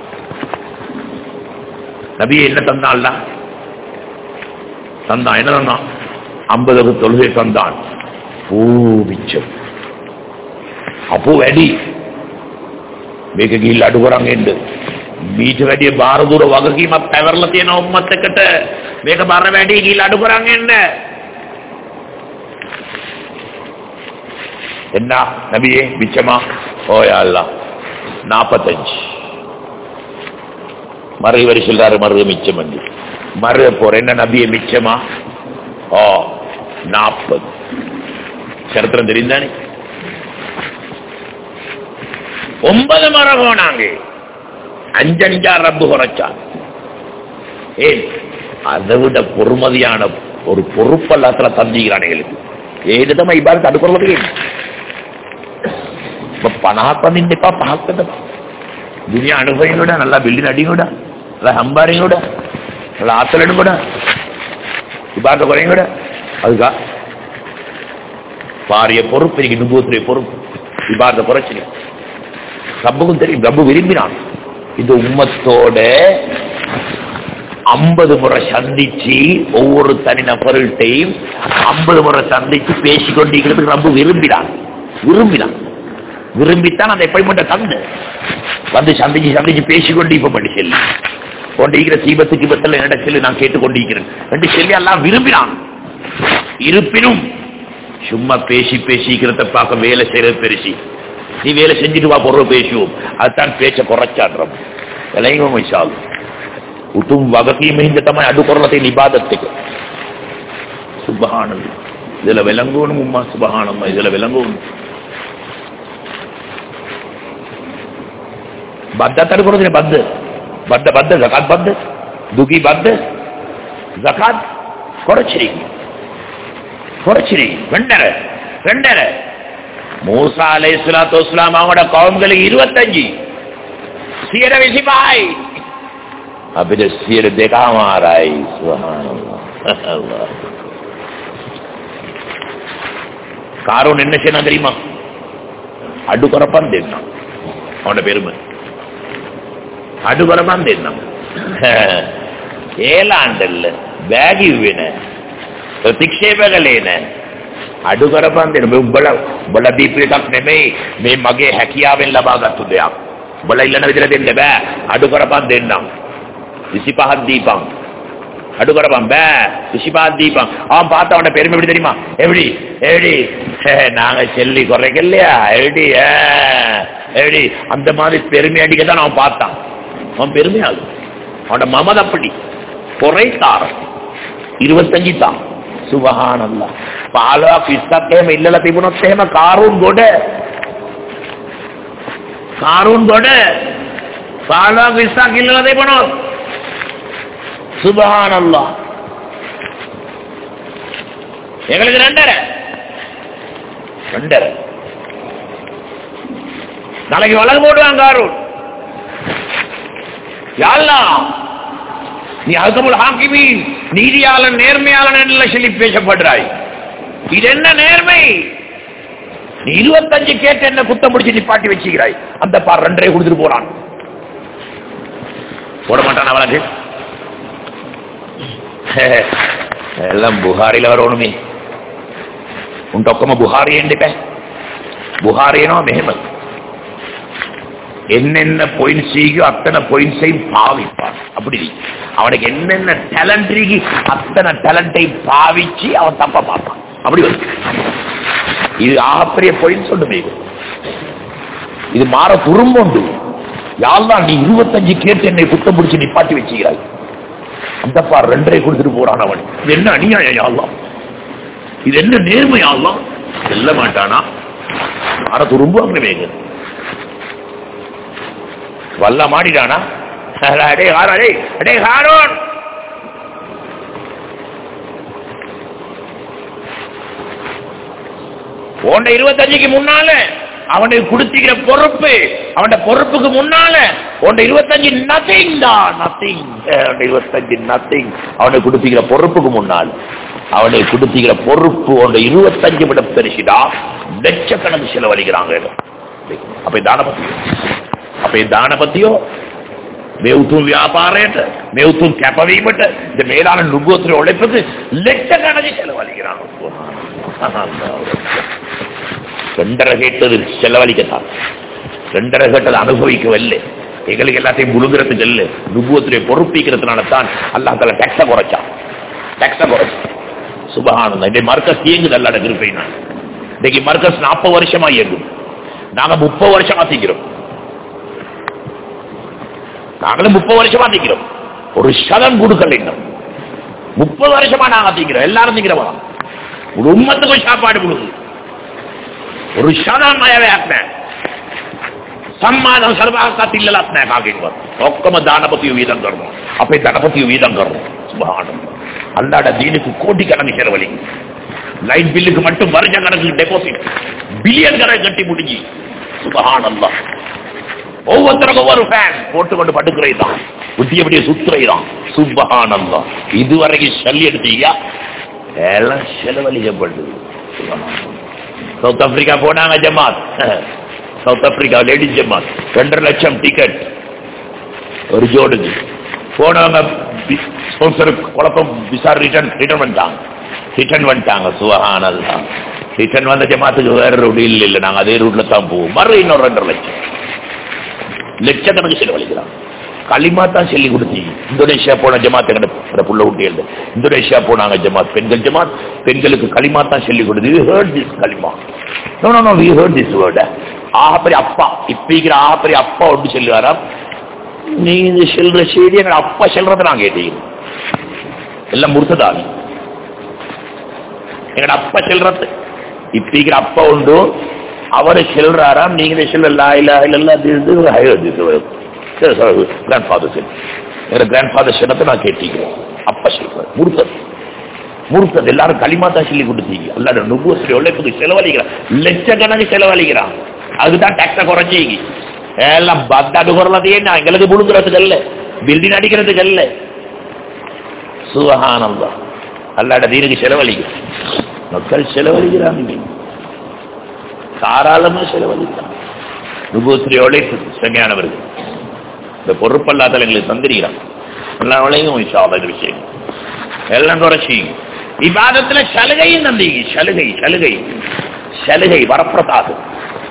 நபியை என்ன தந்தான்ல தந்தான் என்ன தந்தான் ஐம்பது தொழுகை தந்தான் பூ மிச்சம் அப்போ වැඩි මේක ගිහිල්ලා අඩු කරන් එන්න මීට වැඩිය බාර දුර වගකීමක් පැවරලා තියෙන උම්මත් එක්කට මේක බර වැඩි ගිහිල්ලා අඩු කරන් එන්න என்ன நபியே மிச்சமா ஓ யா அல்லாஹ் நாற்பத்தஞ்சு மறு இவர் சொல்றாரு மறு மிச்சம் வந்து மறு போற என்ன நபியே மிச்சமா ஓ நாற்பது சரித்திரம் தெரிந்தானே ஒன்பது மர போனாங்க அஞ்சஞ்சா ரப்பு குறைச்சான் ஏன் அதை விட பொறுமதியான ஒரு பொறுப்பல்லாத்துல தந்திக்கிறான் எங்களுக்கு ஏதுதமா இவ்வாறு தடுக்கிறதுக்கு இப்ப பணாக்கம் நின்றுப்பா பணக்கத்தை துனியா அனுபவங்களோட நல்லா பில்டிங் அடிங்கூட நல்லா ஹம்பாரிங்கூட நல்லா ஆத்தலடும் கூட இப்பாத்த குறைங்கூட அதுக்கா பாரிய பொறுப்பு இன்னைக்கு நுபூத்துடைய பொறுப்பு இபாரத்தை குறைச்சிங்க ரப்புக்கும் தெரியும் ரப்பு விரும்பினான் இந்த உம்மத்தோட ஐம்பது முறை சந்திச்சு ஒவ்வொரு தனி நபர்கள்ட்டையும் ஐம்பது முறை சந்திச்சு பேசிக்கொண்டிருக்கிறதுக்கு ரப்பு விரும்பினான் விரும்பினான் விரும்பித்தான் அந்த எப்படி மட்டும் தந்து வந்து சந்திச்சு சந்திச்சு பேசிக்கொண்டு இப்ப பண்ணி சொல்லி கொண்டிருக்கிற தீபத்து கிபத்தில் என்னிட சொல்லி நான் கேட்டுக்கொண்டிருக்கிறேன் என்று சொல்லி எல்லாம் விரும்பினான் இருப்பினும் சும்மா பேசி பேசிக்கிறத பார்க்க வேலை செய்யறது பெருசி நீ வேலை செஞ்சுட்டு வா பொருள் பேசுவோம் அதுதான் பேச்ச குறைச்சாடுறோம் விளையும் விஷால் උතුම් වගකීම හින්දා තමයි අඩු කරලා තියෙන ඉබාදත් එක. සුබ්හානල්ලා. ඉතල වෙලංගෝන මුම්මා සුබ්හානල්ලා. ඉතල වෙලංගෝන. බද්දතර කරන්නේ බද්ද. බද්ද බද්ද zakat බද්ද. දුකි බද්ද. zakat කොරචිරි. கொரச்சிரி வெண்டர வெண்டர மூசா அலை சலாத்து வஸ்லாம் அவங்களோட கவும்களுக்கு இருபத்தஞ்சு சீர விசிபாய் අපිට සියයට දෙකමාරයි காரோன் என்ன செய்யணும் தெரியுமா அடு குறப்பான் தேடினான் அவனோட பெருமை அடு குறப்பான் தேடினான் ஏழாண்டல்ல பேகி වෙන ප්‍රතික්ෂේපකලේන අඩු කරපන් දෙන උඹල උඹල දීපු එකක් නෙමෙයි මේ මගේ හැකියාවෙන් ලබාගත්තු දෙයක් උඹල ඉල්ලන විදිහට දෙන්න බෑ අඩු කරපන් දෙන්නම් 25ක් දීපන් அடு குறப்பான் பே விஷிபாத் தீபம் அவன் பார்த்த அவன பெருமை எப்படி தெரியுமா எப்படி எப்படி நாங்க செல்லி குறைக்கலையா எப்படி எப்படி அந்த மாதிரி பெருமை அடிக்க தான் அவன் பார்த்தான் அவன் பெருமையாது அவனோட மமத அப்படி குறைத்தார் இருபத்தஞ்சு தான் සුබහානල්ලා පාලවා පිස්සක් එහෙම ඉල්ලලා තිබුණොත් එහෙම කාරුන් ගොඩ කාරුන් ගොඩ පාලවා පිස්සක් ඉල්ලලා තිබුණොත් சுபஹானல்லா எங்களுக்கு ரெண்டரை ரெண்டரை நாளைக்கு வழக்கு போடுவாங்க காரூன் யாழ்லா நீ அதுக்கப்புறம் ஹாக்கிமி நீதியாளன் நேர்மையாளன் என்று சொல்லி பேசப்படுறாய் இது என்ன நேர்மை நீ இருபத்தஞ்சு கேட்டு என்ன குத்தம் முடிச்சு நிப்பாட்டி வச்சுக்கிறாய் அந்த பார் ரெண்டரை கொடுத்துட்டு போறான் போட மாட்டான் அவனுக்கு எல்லாம் புகாரில வரணுமே උන්ට ඔක්කොම බුහාරියෙන් දෙපෑ බුහාරියනවා මෙහෙම என்னென்ன பாயிண்ட்ஸ் ஈகோ அத்தனை பாயிண்ட்ஸையும் பாவிப்பான் அப்படி அவனுக்கு என்னென்ன டேலண்ட் இருக்கு அத்தனை டேலண்டை பாவிச்சு அவன் தப்ப பார்ப்பான் அப்படி வரும் இது ஆகப்பெரிய பாயிண்ட்ஸ் ஒன்று இது மாற துரும்புண்டு யாழ்தான் நீ இருபத்தஞ்சு கேட்டு என்னை குத்தம் பிடிச்சு நிப்பாட்டி வச்சுக்கிறாய் அந்த பார் ரெண்டரை கொடுத்துட்டு போறான் அவன் இது என்ன அநியாயம் யாழ்லாம் இது என்ன நேர்மை யாழ்லாம் செல்ல மாட்டானா மாற துரும்பு அங்கே வேக வல்ல மாடிடானா அடே ஹாரோ அடே அடே ஹாரோன் உன்ட இருபத்தஞ்சுக்கு முன்னால அவனுக்கு கொடுத்திக்கிற பொறுப்பு அவன் பொறுப்புக்கு முன்னால உன்ட இருபத்தஞ்சு நத்திங் தான் நத்திங் இருபத்தஞ்சு நத்திங் அவனுக்கு கொடுத்திக்கிற பொறுப்புக்கு முன்னால் அவனுக்கு கொடுத்திக்கிற பொறுப்பு உன்ட இருபத்தஞ்சு விட பெருசிடா லட்சக்கணக்கு செலவழிக்கிறாங்க அப்ப தான பத்தியோ අපේ දානපතියෝ මේ උතුම් ව්‍යාපාරයට මේ උතුම් කැපවීමට இந்த மேலான நுகோத்திர உழைப்புக்கு லட்சக்கணக்கில் செலவழிக்கிறாங்க ரெண்டரை கேட்டது செலவழிக்கத்தான் ரெண்டரை கேட்டது அனுபவிக்கவில்லை எங்களுக்கு எல்லாத்தையும் முழுங்குறதுக்கு இல்லை நுபுவத்துடைய பொறுப்பிக்கிறதுனால தான் அல்லாஹால டேக்ஸ குறைச்சான் டேக்ஸ குறைச்சான் சுபகானந்தம் இந்த மர்க்கஸ் இயங்குது அல்லாட கிருப்பை நான் இன்னைக்கு மர்க்கஸ் நாற்பது வருஷமா இயங்கும் நாங்க முப்பது வருஷமா தீக்கிறோம் நாங்களும் முப்பது வருஷமா தீக்கிறோம் ஒரு சதம் கொடுக்கல இன்னும் முப்பது வருஷமா நாங்க தீக்கிறோம் எல்லாரும் தீக்கிறோம் ஒரு உம்மத்துக்கும் சாப்பாடு கொடுக்குது ஒரு ಶತಂ ಅಯವೇ ಆಗ್ತದೆ ಸಮ್ಮಾನ ಸರ್ವಾಗತ್ತಿಲ್ಲ ಆಗ್ತದೆ ಹಾಗೆ ಒಕ್ಕಮ ದಾನಪತಿಯು ವೀದಂ ಕರ್ಮ ಅಪ್ಪೆ ಧನಪತಿಯು ವೀದಂ ಕರ್ಮ சுபஹான அல்லாட தீனுக்கு கோடிக்கணக்கு செலவழி லைட் பில்லுக்கு மட்டும் வருஷ கணக்கு டெபாசிட் பில்லியன் கணக்கு கட்டி முடிஞ்சு சுபஹான் அல்லா ஒவ்வொருத்தருக்கும் ஒவ்வொரு ஃபேன் போட்டுக்கொண்டு படுக்கிறே தான் புத்தியபடிய சுத்துறை தான் சுபஹான் அல்லா இதுவரைக்கும் சல்லி எடுத்தீங்க எல்லாம் செலவழிக்கப்படுது சுபஹான் சவுத் ஆப்பிரிக்கா போனாங்க ஜமாத் சவுத் ஆப்பிரிக்கா லேடிஸ் ஜமாத் ரெண்டரை லட்சம் டிக்கெட் ஒரு ஜோடுக்கு போனவங்க ஸ்பான்சர் குழப்பம் விசார் ரிட்டர்ன் ரிட்டர்ன் பண்ணிட்டாங்க ரிட்டர்ன் பண்ணிட்டாங்க சுவகானல்லா ரிட்டர்ன் வந்த ஜமாத்துக்கு வேற ரூட் இல்லை இல்லை நாங்கள் அதே ரூட்ல தான் போவோம் மறு இன்னொரு ரெண்டரை லட்சம் லட்சக்கணக்கு செலவழிக்கிறான் களிமா தான் சொல்லி கொடுத்தீங்க இந்தோனேஷியா போன ஜமாத் எங்கட புள்ள ஊட்டி எழுது இந்தோனேஷியா போனாங்க ஜமாத் பெண்கள் ஜமாத் பெண்களுக்கு களிமா தான் சொல்லி கொடுத்து வி ஹர்ட் திஸ் களிமா no no no we heard this word ஆகப்பெரிய அப்பா இப்ப ஆகப்பெரிய அப்பா ஒன்று சொல்லுவாராம் நீங்க சொல்ற செய்தி எங்க அப்பா சொல்றத நான் கேட்டீங்க எல்லாம் முறுத்ததாங்க எங்கட அப்பா சொல்றது இப்ப அப்பா உண்டு அவரை செல்றாராம் நீங்க சொல்ல லா இல்ல இல்ல கிராண்ட் ஃபாதர் செல் எங்க கிராண்ட் ஃபாதர் சொன்னதை நான் கேட்டீங்க அப்பா சொல்றாரு முறுத்தது முறுத்தது எல்லாரும் களிமா தான் சொல்லி கொடுத்தீங்க எல்லா நுபூசரி உழைப்புக்கு செலவழிக்கிறான் லட்சக்கணக்கு செலவழிக்கிறான் அதுதான் டாக்ஸ குறைஞ்சிங்க எல்லாம் பத்தாடு குறலது என்ன எங்களுக்கு முழுங்குறதுக்கு அல்ல பில்டிங் அடிக்கிறதுக்கு அல்ல சுவகானந்தம் அல்லாட தீனுக்கு செலவழிக்க மக்கள் செலவழிக்கிறாங்க தாராளமா செலவழிக்கிறான் நுபூஸ்ரீ உழைப்பு செம்மையானவர்கள் இந்த பொறுப்பல்லாத எங்களுக்கு தந்திரிக்கிறான் எல்லா உலகம் இந்த விஷயம் எல்லாம் குறைச்சி விவாதத்துல சலுகையும் தந்தீங்க சலுகை சலுகை சலுகை வரப்பிரசாதம்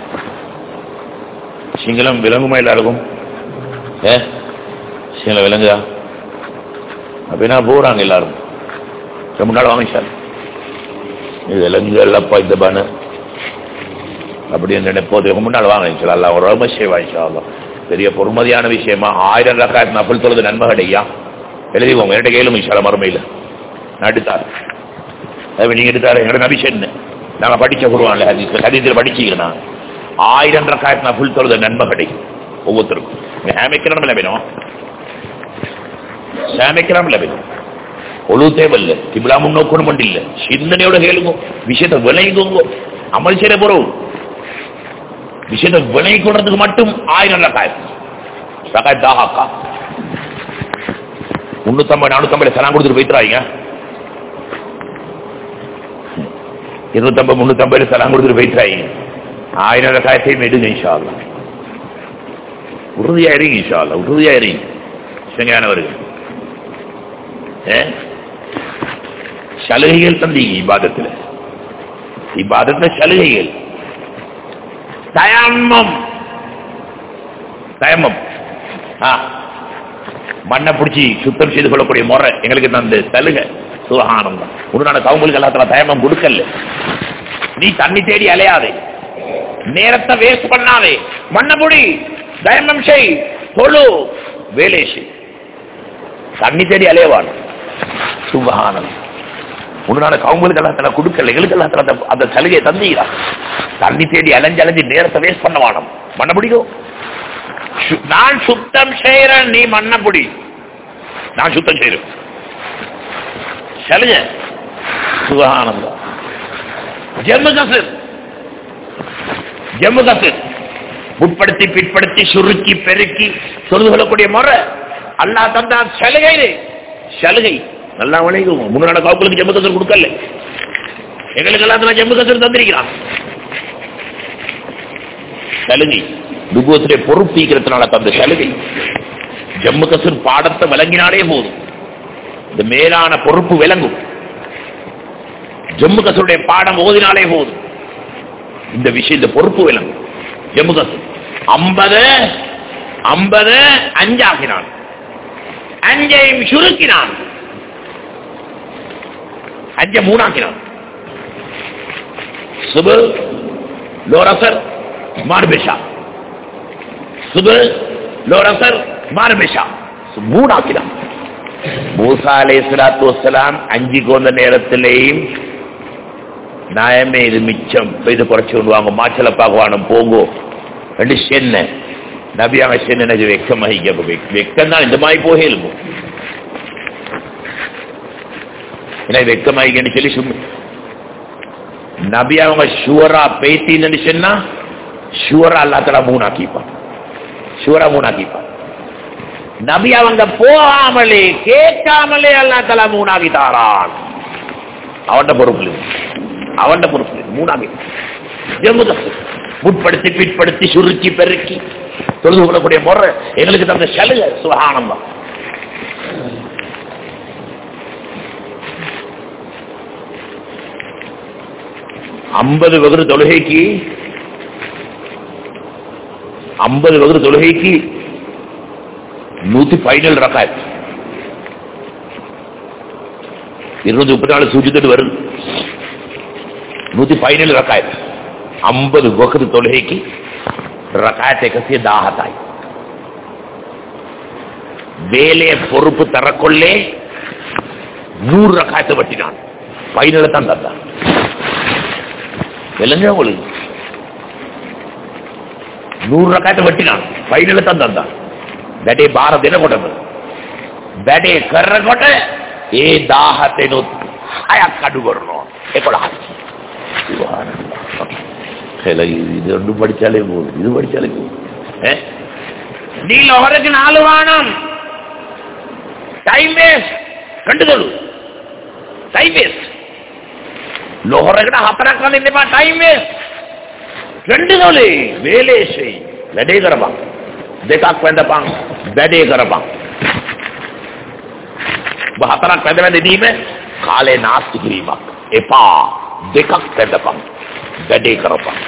சிங்களம் விலங்குமா எல்லாருக்கும் ஏ சிங்களம் விலங்குதா அப்படின்னா போறாங்க எல்லாரும் ரொம்ப நாள் வாங்க சார் இது விலங்கு இல்லப்பா இந்த பானு அப்படின்னு நினைப்போது ரொம்ப நாள் வாங்க சார் ஒரு ரொம்ப சேவா இன்ஷால்லாம் பெரிய பொறுமதியான விஷயமா ஆயிரம் ரக்காயத்து நப்பல் தொழுது நன்மை கிடையா எழுதிவோங்க என்கிட்ட கேளும் இன்ஷால மறுமையில் நான் எடுத்தார் நீங்க எடுத்தாரு எங்களோட நபிஷன் நாங்க படிச்ச குருவான்ல ஹதீஸ் ஹதீஸில் படிச்சுக்கிறேன் ஆயிரம் ரக்காயத்து நபுல் தொழுத நன்மை கிடைக்கும் ஒவ்வொருத்தருக்கும் ஹேமிக்கிறோம் வேணும் ஹேமிக்கிறோம் வேணும் ஒழு தேவையில்ல திபிலா முன்னோக்கணும் மட்டும் இல்ல சிந்தனையோட கேளுங்க விஷயத்தை விளையுங்க அமல் செய்ய போறோம் விஷயத்தை விளங்கி கொள்றதுக்கு மட்டும் ஆயிரம் ரக்காயம் ரக்காய் தாஹாக்கா முன்னூத்தம்பது நானூத்தம்பது சலாம் கொடுத்துட்டு போயிட்டுறாங்க இருநூத்தம்பது முன்னூத்தம்பது சலாம் கொடுத்துட்டு போயிட்டுறாங்க ஆயிரம் ரக்காயத்தையும் எடுங்க இன்ஷால்லா உறுதியாயிருங்க இன்ஷால்லா உறுதியாயிருங்க செங்கானவர்கள் சலுகைகள் தந்தீங்க இபாதத்தில் இபாதத்தில் சலுகைகள் தயம்மம் தயமம் மண்ணை பிடிச்சி சுத்தம் செய்து கொள்ளக்கூடிய முறை எங்களுக்கு தந்து சலுகை சுகானந்தம் உடனான கவுங்களுக்கு எல்லாத்துல தயமம் கொடுக்கல நீ தண்ணி தேடி அலையாதே நேரத்தை வேஸ்ட் பண்ணாதே மண்ணை புடி தயமம் செய் தொழு வேலை செய் தண்ணி தேடி அலையவான் சுபகானம் உன்னால கவுங்களுக்கு எல்லாத்துல கொடுக்கல எங்களுக்கு எல்லாத்துல அந்த சலுகையை தந்தீங்களா தண்ணி தேடி அலைஞ்சு அலைஞ்சு நேரத்தை வேஸ்ட் பண்ண வானம் மண்ண பிடிக்கும் நான் சுத்தம் செய்யறேன் நீ மண்ண பிடி நான் சுத்தம் செய்யறேன் சலுகை சுகானந்தம் ஜம்மு கசர் ஜம்மு கசர் முற்படுத்தி பிற்படுத்தி சுருக்கி பெருக்கி சொல்லுது கொள்ளக்கூடிய முறை அல்லா தந்தா சலுகை சலுகை நல்லா வணங்கும் முன்னாடி கவுக்களுக்கு ஜம்மு கசர் கொடுக்கல எங்களுக்கு எல்லாத்துல ஜம்மு கசர் தந்திருக்கிறான் சலுகை நுபுவத்துடைய பொறுப்பீக்கிறதுனால தந்த சலுகை ஜம்மு கசூர் பாடத்தை விளங்கினாலே போதும் இந்த மேலான பொறுப்பு விளங்கும் ஜம்மு கசூருடைய பாடம் ஓதினாலே போதும் இந்த விஷயம் இந்த பொறுப்பு விளங்கும் ஜம்மு கசூர் ஐம்பது ஐம்பது அஞ்சாகினான் அஞ்சையும் சுருக்கினான் அஞ்ச மூணாக்கினான் சுபு லோரசர் மார்பேஷா சுபு லோரசர் மார்பேஷா மூணாக்கினான் மூசா அலை சலாத்து வசலாம் அஞ்சுக்கு வந்த நேரத்திலேயும் நியாயமே இது மிச்சம் இது குறைச்சு கொண்டு வாங்க மாச்சல பார்க்கவானம் போங்கோ ரெண்டு சென்ன நபியாக சென்ன வெக்கமாக வெக்கம் தான் இந்த மாதிரி போகே இருக்கும் ஏன்னா வெக்கமாயிக்கன்னு சொல்லி சும்மா நபி அவங்க ஷுவரா பேசின்னு சொன்னா ஷுவரா அல்லாத்தலா மூணாக்கிப்பான் ஷுவரா மூணாக்கிப்பான் நபி அவங்க போகாமலே கேட்காமலே அல்லா தலா மூணாகி தாரான் அவன்ட பொறுப்பு அவன்ட பொறுப்பு மூணாகி ஜம்மு கஷ்டம் முற்படுத்தி பிற்படுத்தி சுருக்கி பெருக்கி தொழுது கொள்ளக்கூடிய முறை எங்களுக்கு தந்த சலுகை சுகானந்தம் ஐம்பது வகுறு தொழுகைக்கு ஐம்பது வகுறு தொழுகைக்கு நூத்தி பதினேழு ரக்காயத் இருநூத்தி முப்பத்தி நாலு சூஜித்துட்டு வருது நூத்தி பதினேழு ரக்காயத் ஐம்பது வகுறு தொழுகைக்கு ரக்காயத் එකසිය දාහතයි வேலைய பொறுப்பு தரக்கொள்ளே நூறு ரக்காயத்தை வட்டினான் பதினேழு தான் தந்தான் விளங்க உங்களுக்கு නූර් රකයට වටිනා ෆයිනල් තන් දන්දා වැඩේ බාර දෙනකොටම වැඩේ කරනකොට ඒ 17 නුත් හයක් අඩු කරනවා 11 ஹலோ இது ஒன்றும் படிச்சாலே போதும் இது படிச்சாலே போதும் ஏ? நீ லொஹருக்கு நாலு வானம் டைம் வேஸ்ட் கண்டுகொள்ளு டைம் வேஸ்ட் ලොහරකට හතරක් වලින් එපා ටයිම් වේස් ரெண்டு தோලி வேலை செய் වැඩේ කරපන් දෙකක් වැඳපන් වැඩේ කරපන් ඔබ හතරක් වැඳ වැඳ ඉඳීම කාලේ නාස්ති කිරීමක් එපා දෙකක් වැඳපන් වැඩේ කරපන්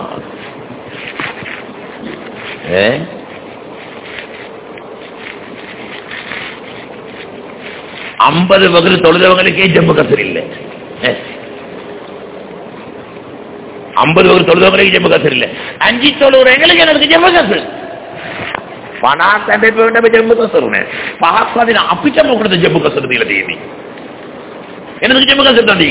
ඈ ஐம்பது வகுறு தொழுதவங்களுக்கே ஜம்மு கசர் இல்லை ஐம்பது வகுறு தொழுதவங்களுக்கு ஜம்மு கசர் இல்லை அஞ்சு தொழுகிற எங்களுக்கு எனக்கு ஜம்மு கசர் පනාත් ඇබේ වෙන්න ජම්බු කසරුනේ පහක් වදින අපිට මොකටද ජම්බු කසර දීලා තියෙන්නේ එනද ජම්බු කසර දන්නේ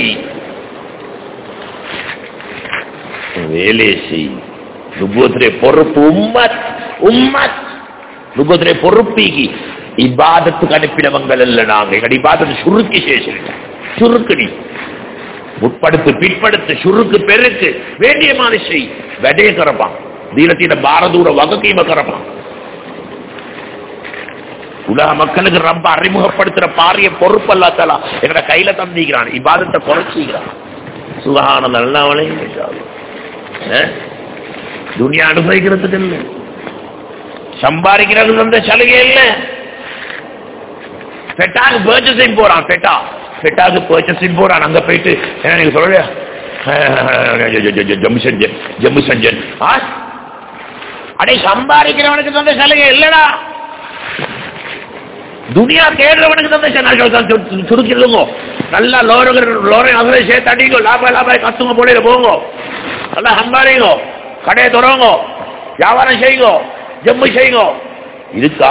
வேலேசி நுபுவத்திலே பொறுப்பு உம்மத் உம்மத் நுபுவத்திலே பொறுப்பீகி இபாதத்துக்கு அனுப்பினவங்கள் அல்ல நாங்க எங்க இபாதத்து சுருக்கி சேஷிருக்க சுருக்குடி முற்படுத்து பிற்படுத்து சுருக்கு பெருக்கு வேண்டிய மாதிரி செய் வெடைய கரப்பான் தீனத்தின பாரதூர வகக்கீம கரப்பான் உலக மக்களுக்கு ரொம்ப அறிமுகப்படுத்துற பாரிய பொறுப்பு அல்லாத்தலா எங்கட கையில தந்திக்கிறான் இபாதத்தை குறைச்சிக்கிறான் சுகான நல்லவனே துனியா அனுபவிக்கிறதுக்கு இல்லை சம்பாதிக்கிறது அந்த சலுகை இல்லை பெட்டாக்கு பர்ச்சேசிங் போறான் பெட்டா பெட்டாக்கு பர்ச்சேசிங் போறான் அங்க போயிட்டு என்ன நீங்க சொல்ற ஜம்மு சஞ்சன் ஜம்மு சஞ்சன் ஆ அடே சம்பாதிக்கிறவனுக்கு தந்த சலுகை இல்லடா துனியா தேடுறவனுக்கு தந்த சுருக்கிடுங்க நல்லா லோரகர் லோரை அவரை சேர்த்து அடிங்க லாப லாப கத்துங்க போல போங்க நல்லா சம்பாதிங்க கடையை தொடங்க வியாபாரம் செய்யுங்க ஜம்மு செய்யுங்க இருக்கா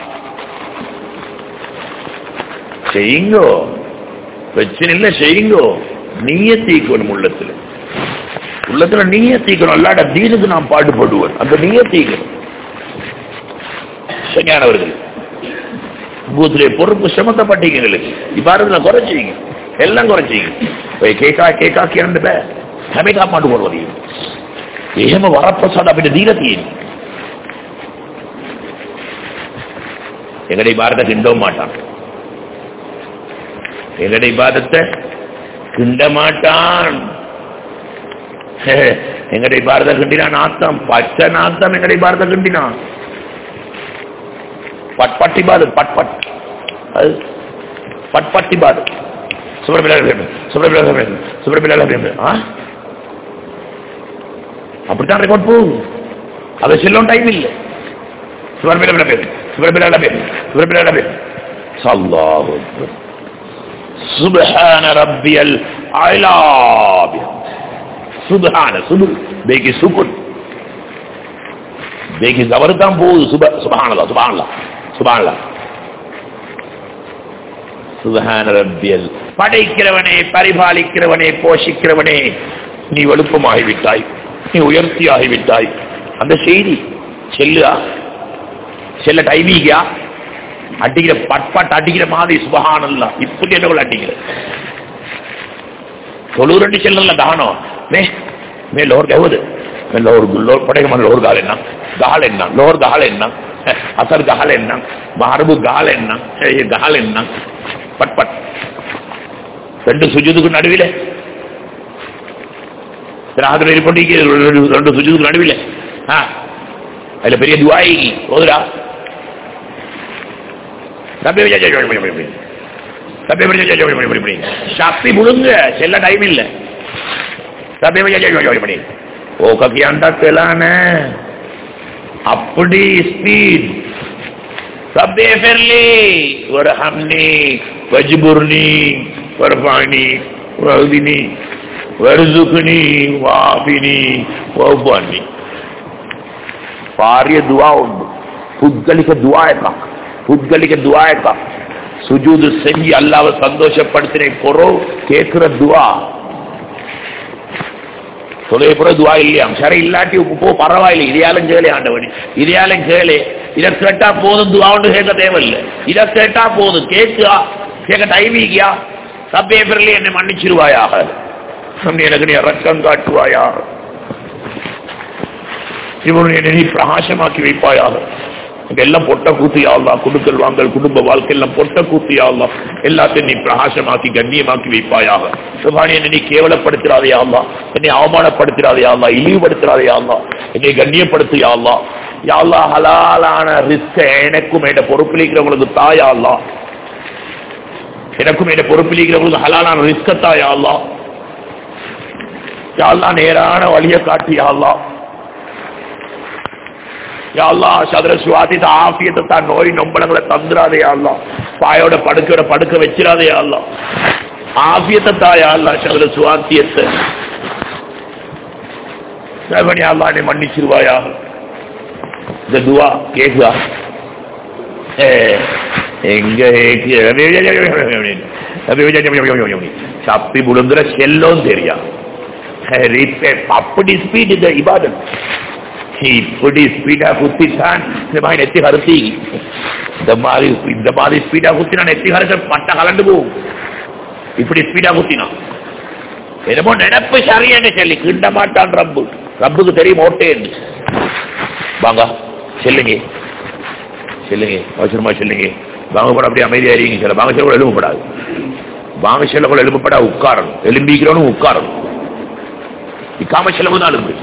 செய்யுங்கோ பிரச்சனை இல்லை செய்யுங்கோ நீய தீக்கணும் உள்ளத்துல உள்ளத்துல நீய தீக்கணும் அல்லாட தீனுக்கு நான் பாடுபடுவேன் அந்த நீய தீக்கணும் சரியானவர்கள் பூத்திலே பொறுப்பு சிரமத்தப்பட்டீங்க எங்களுக்கு இவ்வாறு குறைச்சிங்க எல்லாம் குறைச்சிங்க கேக்கா கேக்கா කියන්න බෑ හැම එකක්ම අඩු කරලා තියෙනවා. එහෙම වරප්‍රසාද අපිට දීලා තියෙනවා. எங்கட இபாதத்தை கிண்டவும் மாட்டான் எங்கட இபாதத்தை கிண்ட மாட்டான் எங்கட இபாரத கிண்டினா நாத்தம் பச்சை நாத்தம் எங்கட இபாரத கிண்டினான் பட் பட் இபாதத் பட் பட் அது பட் பட் இபாதத் சுப்ரபிலால் சுப்ரபிலால் சுப்ரபிலால் ஆ அப்படித்தான் ரெக்கார்ட் போகுது அதை செல்லும் டைம் இல்லை சுப்ரபிலால் பேர் சுப்ரபிலால் பேர் சுப்ரபிலால் பேர் சல்லாஹு சுப்ஹான ரப்பியல் அலா சுப்ஹான சுபு பேகி சுகுன் பேகி ஜபர் தான் போகுது சுப சுபஹானல்லா சுபஹானல்லா சுபஹானல்லா சுபஹான ரப்பியல் படைக்கிறவனே பரிபாலிக்கிறவனே போஷிக்கிறவனே நீ வலுப்பமாகிவிட்டாய் நீ உயர்த்தி ஆகிவிட்டாய் அந்த செய்தி செல்லுதா செல்ல டைமிங்கா அடிக்கிற பட்பட் அடிக்கிற மாதிரி சுபஹானல்லா இப்படி என்ன அடிக்கிற தொழுரண்டி செல்லல தானம் மே மே லோர் கவுது மே லோர் லோர் படைக்க லோர் கால் என்ன கால் என்ன லோர் கால் என்ன அசர் கால் என்ன மரபு கால் என்ன கால் என்ன பட் பட் ரெண்டு சுஜுதுக்கு நடுவில் ராத்திரி ஏற்பட்டு ரெண்டு சுஜூதுக்கு நடுவில் ஆ அதுல பெரிய துவாயி ஓதுடா தப்பி தப்பி சக்தி முழுங்க செல்ல டைம் இல்ல தப்பி ஓ கக்கியாண்டா தெலான அப்படி ஸ்பீட் சப்பே ஃபெர்லி ஒரு ஹம்னி வஜ்புர்னி வர்பானி வஹ்தினி වර්සුකනී වාපිනී වව්වන්නේ පාර්ය දුවා උண்டு පුද්ගලික දුවා එකක් පුද්ගලික දුවා එකක් சுஜூது செஞ்சு அல்லாவை சந்தோஷப்படுத்தின பொறோ கேட்கிற துவா தொலை புற துவா இல்லையாம் சரி இல்லாட்டி போ பரவாயில்லை இதையாலும் கேளு ஆண்டவனி இதையாலும் கேளு இதை கேட்டா போதும் துவா ஒன்று கேட்க தேவையில்லை இதை கேட்டா போதும் கேட்கா கேட்க டைமிக்கியா சப்பே பிறலே என்னை மன்னிச்சிருவாயாக எனக்கு நீ ரத்தம் காட்டுவாயா இவனுடைய நீ பிரகாசமாக்கி வைப்பாயாக எல்லாம் பொட்ட கூத்தியாள்லா குடுக்கல் வாங்கல் குடும்ப வாழ்க்கை எல்லாம் பொட்ட கூத்தியாள்லா எல்லாத்தையும் நீ பிரகாசமாக்கி கண்ணியமாக்கி வைப்பாயாக சுபானி என்னை நீ கேவலப்படுத்திடாதையாள்லா என்னை அவமானப்படுத்திடாதையாள்லா இழிவுபடுத்திடாதையாள்லா என்னை கண்ணியப்படுத்தியாள்லா யாழ்லா ஹலாலான ரிஸ்க எனக்கும் என் பொறுப்பிலிக்கிறவங்களுக்கு தாயாள்லா எனக்கும் என் பொறுப்பிலிக்கிறவங்களுக்கு ஹலாலான ரிஸ்கத்தாயாள்லா யாழ்லா நேரான வழியை காட்டி யாழ்லா யாழ்லா சதுர சுவாதி ஆபியத்தை தான் நோய் நொம்பளங்களை தந்துடாதே யாழ்லா பாயோட படுக்கையோட படுக்க வச்சிடாதே யாழ்லா ஆபியத்தை தாயாள்லா சதுர சுவாத்தியத்தை யாழ்லா நீ மன்னிச்சிருவாயா இந்த துவா கேக்குதா எங்க சப்பி முழுங்குற செல்லும் தெரியா அப்படி ஸ்பீட் இந்த இபாதன் இப்படி ஸ்பீடா குத்தித்தான் இந்த மாதிரி நெத்தி கருத்தி இந்த மாதிரி இந்த மாதிரி ஸ்பீடா குத்தினா நெத்தி கருத்த பட்ட கலண்டு போகும் இப்படி ஸ்பீடா குத்தினான் என்னமோ நினப்பு சரியன்னு சொல்லி கிண்ட மாட்டான் ரப்பு ரப்புக்கு தெரியும் ஓட்டேன்னு வாங்க செல்லுங்க செல்லுங்க அவசரமா செல்லுங்க வாங்க கூட அப்படியே அமைதியா இருக்கீங்க சில வாங்க செல்ல கூட எழுப்பப்படாது வாங்க செல்ல கூட எழுப்பப்படா உட்காரணும் எலும்பிக்கிறவனும் உட்காரணும் இக்காம செலவு தான் எழும்பு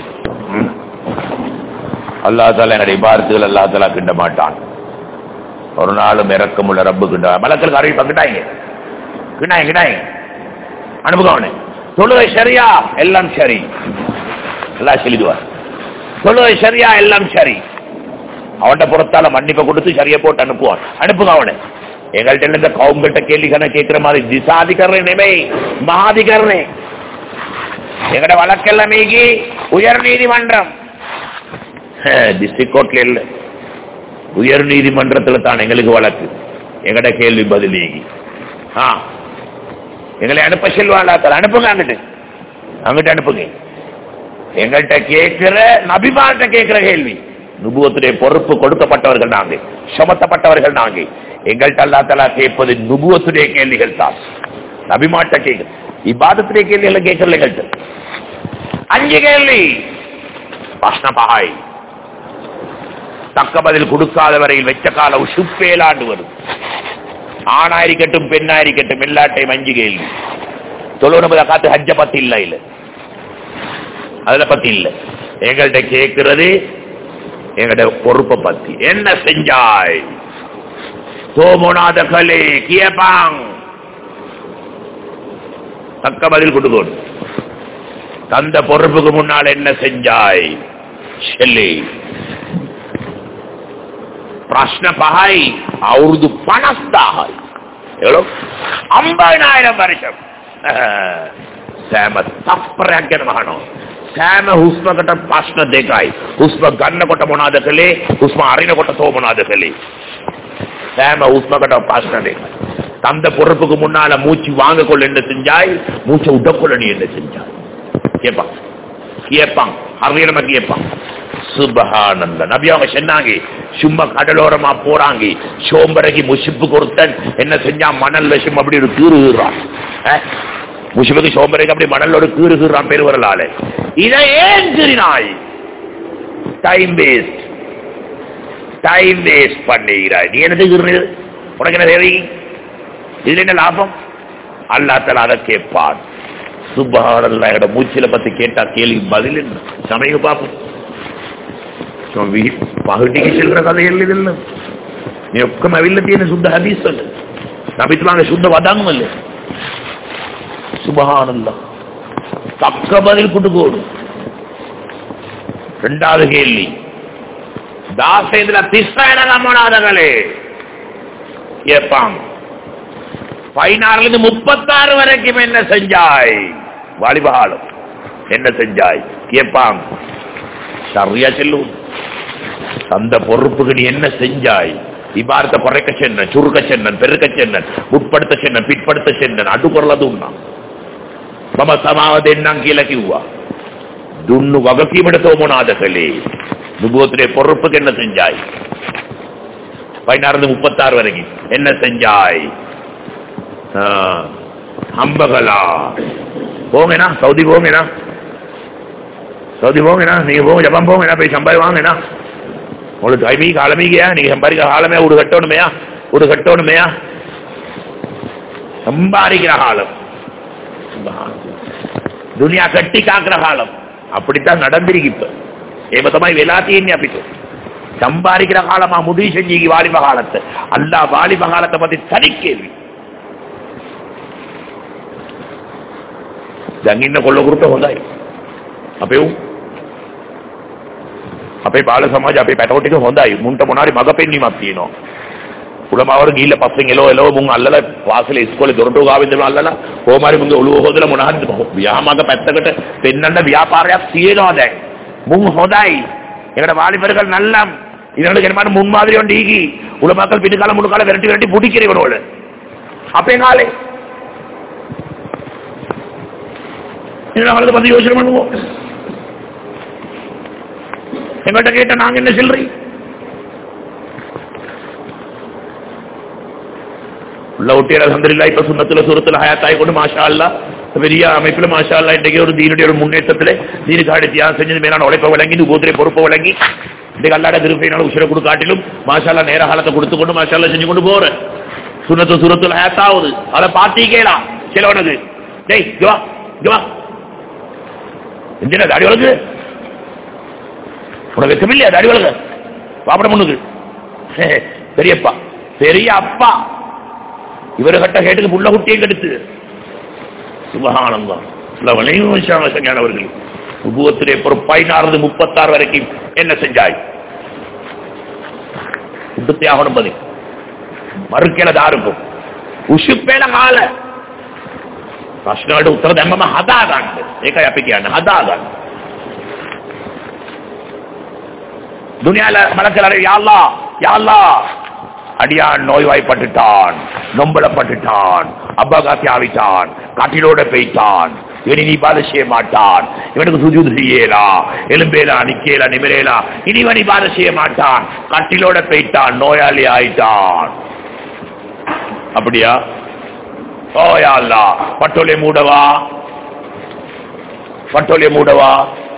அல்லா தாலா என்னுடைய பாரத்துகள் அல்லா தாலா கிண்ட மாட்டான் ஒரு நாளும் இறக்கமுள்ள ரப்பு கிண்ட மலக்களுக்கு அறிவிப்பா கிட்டாங்க கிட்டாங்க கிட்டாங்க அனுப்புங்க அவனு தொழுகை சரியா எல்லாம் சரி எல்லாம் சொல்லிடுவார் தொழுகை சரியா எல்லாம் சரி அவன்கிட்ட புறத்தால மன்னிப்பை கொடுத்து சரியா போட்டு அனுப்புவான் அனுப்புங்க அவனை எங்கள்கிட்ட இந்த கவுங்கிட்ட கேள்விக்கான கேட்கிற மாதிரி திசாதிகரனே மகாதிகரனே எங்கட வழக்கெல்லாம் மீகி உயர் நீதிமன்றம் டிஸ்ட்ரிக்ட் கோர்ட்ல இல்ல உயர் நீதிமன்றத்துல தான் எங்களுக்கு வழக்கு எங்கட கேள்வி பதிலீகி ஆ எங்களை அனுப்ப செல்வாங்களா அனுப்புங்க அங்கிட்டு அங்கிட்டு அனுப்புங்க எங்கள்கிட்ட கேட்கிற நபிமார்கிட்ட கேட்கிற கேள்வி நுபுவத்துடைய பொறுப்பு கொடுக்கப்பட்டவர்கள் நாங்க சுமத்தப்பட்டவர்கள் நாங்க எங்கள்கிட்ட அல்லா தலா கேட்பது நுபுவத்துடைய கேள்விகள் தான் நபிமாட்ட கேட்க இப்பாதத்துடைய கேள்விகளை கேட்கல எங்கள்கிட்ட அஞ்சு கேள்வி பஷ்ணபாய் தக்க பதில் கொடுக்காத வரையில் வெச்ச கால உசுப்பேலாண்டு வரும் ஆணாயிருக்கட்டும் பெண்ணாயிருக்கட்டும் எல்லாட்டையும் அஞ்சு கேள்வி தொழுநபத காத்து ஹஜ்ஜ பத்தி இல்ல இல்ல அதுல பத்தி இல்ல எங்கள்கிட்ட கேட்கிறது எங்கள்ட பொறுப்பை பத்தி என்ன செஞ்சாய் சோமோனாத கலே கியபாங் தக்க பதில் கொடுக்கணும் தந்த பொறுப்புக்கு முன்னால் என்ன செஞ்சாய் சொல்லி பிரශ්න පහයි අවුරුදු පනස්දාහයි එවලෝ අම්බනාயிரம் වර්ෂම් සෑම තප්පරයක් ගැන මහනෝ සෑම හුස්මකට ප්‍රශ්න දෙකයි හුස්ම ගන්නකොට මොනාද කළේ හුස්ම අරිනකොට තෝ මොනාද කළේ සෑම හුස්මකට ප්‍රශ්න දෙකයි தந்த பொறுப்புக்கு முன்னால மூச்சு வாங்க கொள்ள என்ன செஞ்சாய் மூச்சை உடக்கொள்ள நீ என்ன செஞ்சாய் கேட்பான் கேட்பான் ஹரியனமா கேட்பான் சுபஹானந்த நபி அவங்க சொன்னாங்க சும்மா கடலோரமா போறாங்க சோம்பரைக்கு முஷிப்பு கொடுத்தன் என்ன செஞ்சா மணல்ல சும்மா அப்படி ஒரு கீறுகிறான் முஷிப்புக்கு சோம்பரைக்கு அப்படி மணல்ல ஒரு கீறுகிறான் பேர் வரலால இதை ஏன் கீறினாய் டைம் வேஸ்ட் டைம் வேஸ்ட் பண்ணுகிறாய் நீ என்னது கீறினது உனக்கு என்ன தேவை இதுல என்ன லாபம் அல்லா தலா அதை கேட்பான் சுபஹானல்லாஹ் எங்கட மூச்சில பத்தி கேட்டா கேள்வி பதில் என்ன சமய பாப்போம் පහටික සිල්ර කද හෙල්ලෙදල්ල මේ ඔක්කොම ඇවිල්ලා තියෙන සුද්ධ හදීස් වල නබිතුමාගේ සුද්ධ වදන් වල சுபஹானல்லாஹ் தக்க பதில் குட்டுக்கோடு ரெண்டாவது கேள்வி தாசேந்திர திஸ்வனகமனாதகளே கேட்பாங்க பதினாறுல இருந்து முப்பத்தாறு வரைக்கும் என்ன செஞ்சாய் வாலிபகாலம் என்ன செஞ்சாய் கேட்பாங்க சரியா செல்லும் அந்த பொறுப்புக்கு நீ என்ன செஞ்சாய் இபாரத்தை குறைக்க சென்னன் சுருக்க சென்னன் பெருக்க சென்னன் உட்படுத்த சென்னன் பிற்படுத்த சென்னன் அடுக்குறல දුන්නා මම සමාව දෙන්නම් කියලා කිව්වා දුන්නු වගකීමට තෝ මොනවාද කළේ நுபுவத்துடைய பொறுப்புக்கு என்ன செஞ்சாய் பதினாறு முப்பத்தாறு வரைக்கும் என்ன செஞ்சாய் ஆ, ஹம்பகலா போங்கண்ணா சவுதி போங்கண்ணா சவுதி போங்கண்ணா நீங்க போங்க ஜப்பான் போங்கண்ணா போய் சம்பாதி வாங்கண்ணா உங்களுக்கு டைமி காலமிகையா நீங்க சம்பாதிக்கிற காலமே ஒரு கட்டணுமையா ஒரு கட்டணுமையா சம்பாதிக்கிற காலம் துனியா கட்டி காக்குற காலம் அப்படித்தான் நடந்திருக்கு இப்ப ஏம තමයි වෙලා තියෙන්නේ අපිට සම්බාරිකර කාලම මුදී සංජීවි වාලිබ කාලත අල්ලා වාලිබ කාලත පති තනිකේවි දැන් ඉන්න කොල්ල ගුරුට හොඳයි අපේ උන් අපේ බාල සමාජ අපේ පැටවෝ ටික හොඳයි මුන්ට මොනාරි මග පෙන්වීමක් තියෙනවා උලමවර ගිහිල්ලා පස්සෙන් එලෝ එලෝ මුන් අල්ලලා වාසලේ ඉස්කෝලේ දොරටුව ගාව ඉඳලා අල්ලලා කොහොම හරි මුන්ගේ ඔළුව හොදලා මොන හරි ව්‍යාමක පැත්තකට පෙන්වන්න ව්‍යාපාරයක් තියෙනවා දැන් මුන් හොඳයි எங்கட வாலிபர்கள் நல்லம் இதனோட ஜனமான முன்மாதிரி ஒன்று ஈகி உலமாக்கள் பின்னுக்கால முழுக்கால விரட்டி விரட்டி பிடிக்கிறவனோட அப்பே காலே அவளை பத்தி யோசனை பண்ணுவோம் எங்கள்கிட்ட கேட்ட நாங்க என்ன சொல்றீ உள்ள ஒட்டியர் அலமதுல்லா இப்ப சுண்ணத்துல சுரத்துல ஹயாத்தாய் கொண்டு மாஷா அல்லா பெரிய அமைப்புல மாஷா அல்லா இன்றைக்கு ஒரு தீனுடைய ஒரு முன்னேற்றத்துல தீனுக்காடி தியாகம் செஞ்சது மேலான உழைப்பை வழங்கி நுபோத்திரை பொறுப்பை வழங்கி இன்றைக்கு அல்லாட திருப்பையினால உஷரை கொடுக்க காட்டிலும் மாஷா அல்லா நேர காலத்தை கொடுத்து கொண்டு மாஷா அல்லா செஞ்சு கொண்டு போறேன் சுண்ணத்து சுரத்துல ஹயாத்தாவது அதை பார்த்தி கேலாம் சிலவனுக்கு டேய் ஜவா ஜவா என்ன தாடி வழக்கு உனக்கு வெக்கமில்லையா தாடி வழக்கு பாப்பட முன்னுக்கு பெரியப்பா பெரிய அப்பா இவரு கட்ட கேட்டுக்கு புள்ள குட்டியும் கெடுத்து சுபகானந்தம் சில வளைஞானவர்கள் உபுவத்திலே பதினாறு முப்பத்தாறு வரைக்கும் என்ன செஞ்சாய் උඩට යවන්න බදි මරු කියලා දාරුකෝ උෂුප්පේල කාල ප්‍රශ්න වලට උත්තර දැම්මම හදා ගන්න ඒකයි අපි කියන්නේ හදා ගන්න துனியால மலக்கள் யா அல்லாஹ் யா அல்லாஹ் அடியான் நோய்வாய்ப்பட்டுட்டான் நொம்பலப்பட்டுட்டான் அபகாத்தி ஆவிட்டான் காட்டிலோட பெய்தான் இனி நீ பாத செய்ய மாட்டான் இவனுக்கு சுஜூது செய்யலா எலும்பேலா நிக்கேலா நிமிரேலா இனி இவன் நீ பாத செய்ய மாட்டான் கட்டிலோட பெய்தான் நோயாளி ஆயிட்டான் அப்படியா ஓயா அல்லா பட்டோலே மூடவா பட்டோலே மூடவா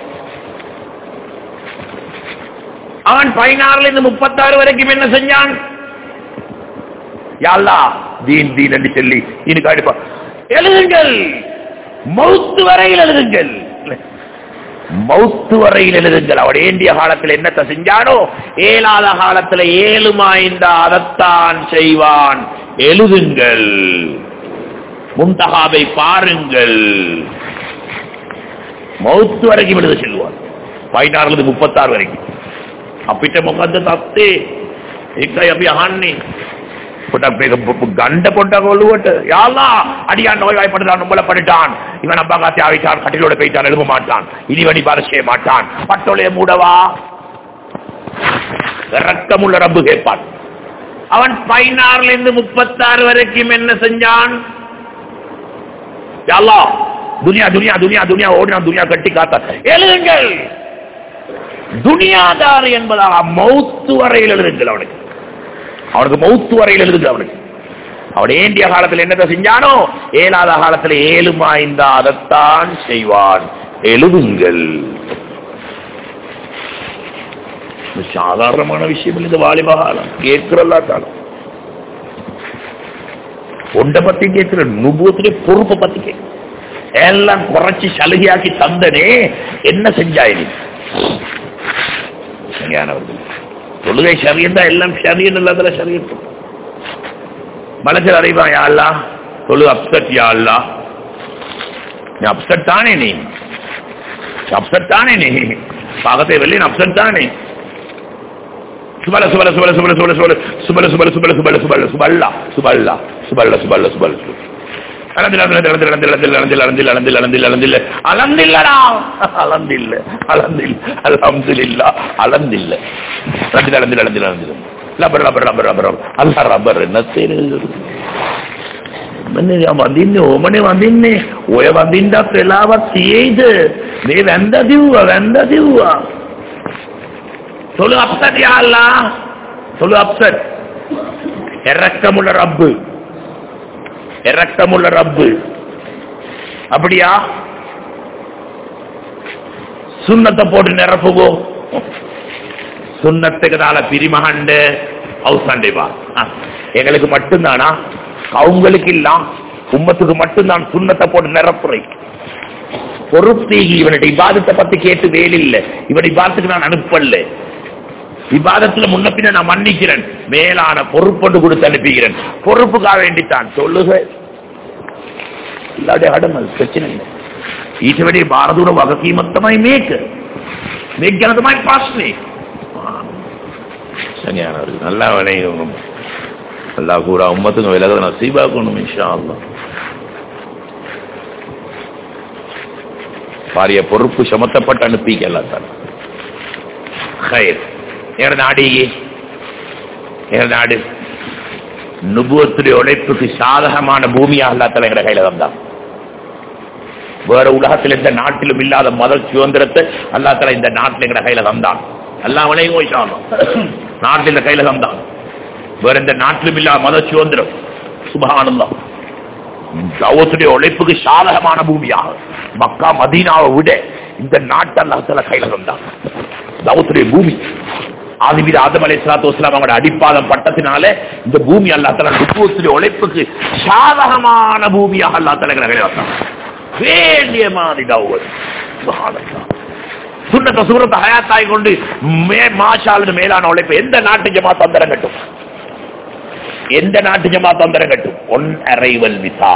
அவன் பதினாறுல இருந்து முப்பத்தாறு வரைக்கும் என்ன செஞ்சான் யாழ்லா தீன் தீன் என்று சொல்லி இன்னைக்கு அடிப்பா எழுதுங்கள் மௌத்து வரையில் எழுதுங்கள் மௌத்து வரையில் எழுதுங்கள் அவன் ஏண்டிய காலத்தில் என்னத்தை செஞ்சானோ ஏழாத காலத்தில் ஏழுமாய்ந்த அதைத்தான் செய்வான் எழுதுங்கள் முந்தகாவை பாருங்கள் மௌத்து வரைக்கும் எழுத செல்வான் பதினாறுல இருந்து முப்பத்தாறு வரைக்கும் අපිට මොකද්ද தත්තේ ඒකයි අපි අහන්නේ පොඩක් මේක ගණ්ඩ පොඩ්ඩක් ඔළුවට යාලා அடியான் நோய்வாய்ப்படுதான் நம்மள பண்ணிட்டான் இவன் அப்பாகாத்தி ஆவிட்டான் கட்டிலோட போயிட்டான் எழுத மாட்டான் இனிவனி பார செய்ய மாட்டான் பட்டோலைய மூடவா இறக்கமுள்ள ரப்பு கேட்பான் அவன் பதினாறுல இருந்து முப்பத்தாறு வரைக்கும் என்ன செஞ்சான் யாழ்லா துனியா துனியா துனியா துனியா ஓடினா துனியா கட்டி காத்த எழுதுங்கள் துனியாதார் என்பதாக மௌத்து வரையில் எழுதுங்கள் அவனுக்கு அவனுக்கு மௌத்து வரையில் எழுதுங்க அவனுக்கு அவன் ஏண்டிய காலத்தில் என்னத்தை செஞ்சானோ ஏழாத காலத்தில் ஏழுமாய்ந்த அதைத்தான் செய்வான் எழுதுங்கள் இது சாதாரணமான விஷயம் இல்லை இந்த வாலிப காலம் கேட்கிறல்லா காலம் ஒன்றை பத்தி கேட்கிற நுபுவத்திலே பொறுப்பை பத்தி கேட்க எல்லாம் குறைச்சி சலுகையாக்கி தந்தனே என்ன செஞ்சாய் நீ சரியானவர்கள் தொழுகை சரியந்தா எல்லாம் சரியன் இல்லாதல சரியட்டும் மலச்சல் அடைவா யாழ்லா தொழு அப்செட் யாழ்லா நீ அப்செட் தானே நீ அப்செட் தானே நீ பாகத்தை வெளியே அப்செட் தானே சுபல சுபல சுபல சுபல சுபல சுபல சுபல சுபல சுபல சுபல சுபல சுபல்லா சுபல்லா சுபல்ல சுபல்ல சுபல் அலந்தில் அலந்தில் அலந்தில் அலந்தில் அலந்தில் அலந்தில் அலந்தில் அலந்தில் அலந்தில் அலந்தில்லடா அலந்தில்ல அலந்தில் அல்ஹம்துலில்லா அலந்தில்ல அலந்தில் அலந்தில் அலந்தில் அலந்தில் ரப்பர் ரப்பர் ரப்பர் ரப்பர் அல்ல ரப்பர் என்ன செய்யுது මන්නේ වඳින්නේ ඕමනේ වඳින්නේ ඔය වඳින්නත් වෙලාවක් තියෙයිද මේ වැන්ද දිව්වා වැන්ද දිව්වා சொல்லு அப்சட் யாழ்லா சொல்லு அப்சட் இறக்கமுள்ள ரப்பு இறக்கமுள்ள ரப்பு அப்படியா சுண்ணத்தை போட்டு நிரப்புகோ சுண்ணத்துக்கு தால பிரிமகண்டு அவுசாண்டிவா எங்களுக்கு மட்டும்தானா அவங்களுக்கு இல்ல உம்மத்துக்கு மட்டும்தான் சுண்ணத்தை போட்டு நிரப்புரை பொறுப்பு இவனுடைய இபாதத்தை பத்தி கேட்டு வேலில்லை இவன் இபாதத்துக்கு நான் அனுப்பல விவாதத்துல முன்ன பின்ன நான் மன்னிக்கிறேன் மேலான பொறுப்பொண்டு கொடுத்து அனுப்புகிறேன் பொறுப்புக்காக வேண்டித்தான் சொல்லுக இல்லாடைய அடமல் பிரச்சனை இல்லை ඊටවැඩි බාරදුර වගකීමක් තමයි මේක මේක ගැන තමයි ප්‍රශ්නේ சரியானவர்கள் நல்லா விளையும் அல்லா கூட உம்மத்துக்கு விலக நசீபாக்கணும் இன்ஷா அல்லா பாரிய பொறுப்பு சுமத்தப்பட்டு அனுப்பிக்க எல்லாத்தான் ஹயர் எங்க நாடு எங்க நாடு நுபுவத்துடைய உழைப்புக்கு சாதகமான பூமியாக அல்லாத்தல எங்க கையில வந்தான் வேற உலகத்தில் எந்த நாட்டிலும் இல்லாத மத சுதந்திரத்தை அல்லாத்தல இந்த நாட்டில் எங்க கையில தந்தான் எல்லாம் விளையும் விஷயம் நாட்டில் இந்த கையில தந்தான் வேற எந்த நாட்டிலும் இல்லாத மத சுதந்திரம் சுபகானந்தம் தவத்துடைய உழைப்புக்கு சாதகமான பூமியாக மக்கா மதீனாவை விட இந்த நாட்டை அல்லாத்தல கையில தந்தான் தவத்துடைய பூமி ஆதிபீர் ஆதம் அலை சலாத்து வஸ்லாம் அவங்களோட அடிப்பாதம் பட்டத்தினால இந்த பூமி அல்லாத்தல நுட்பத்துடைய உழைப்புக்கு சாதகமான பூமியாக அல்லாத்தல கையில வந்தான் வேண்டிய மாதிரி தௌவது சுண்ணத்தை சூரத்தை ஹயாத்தாய் கொண்டு மே மாஷாலு மேலான உழைப்பு எந்த நாட்டு ஜமா தந்திரம் கட்டும் எந்த நாட்டு ஜமா தந்திரம் கட்டும் ஒன் அரைவல் விசா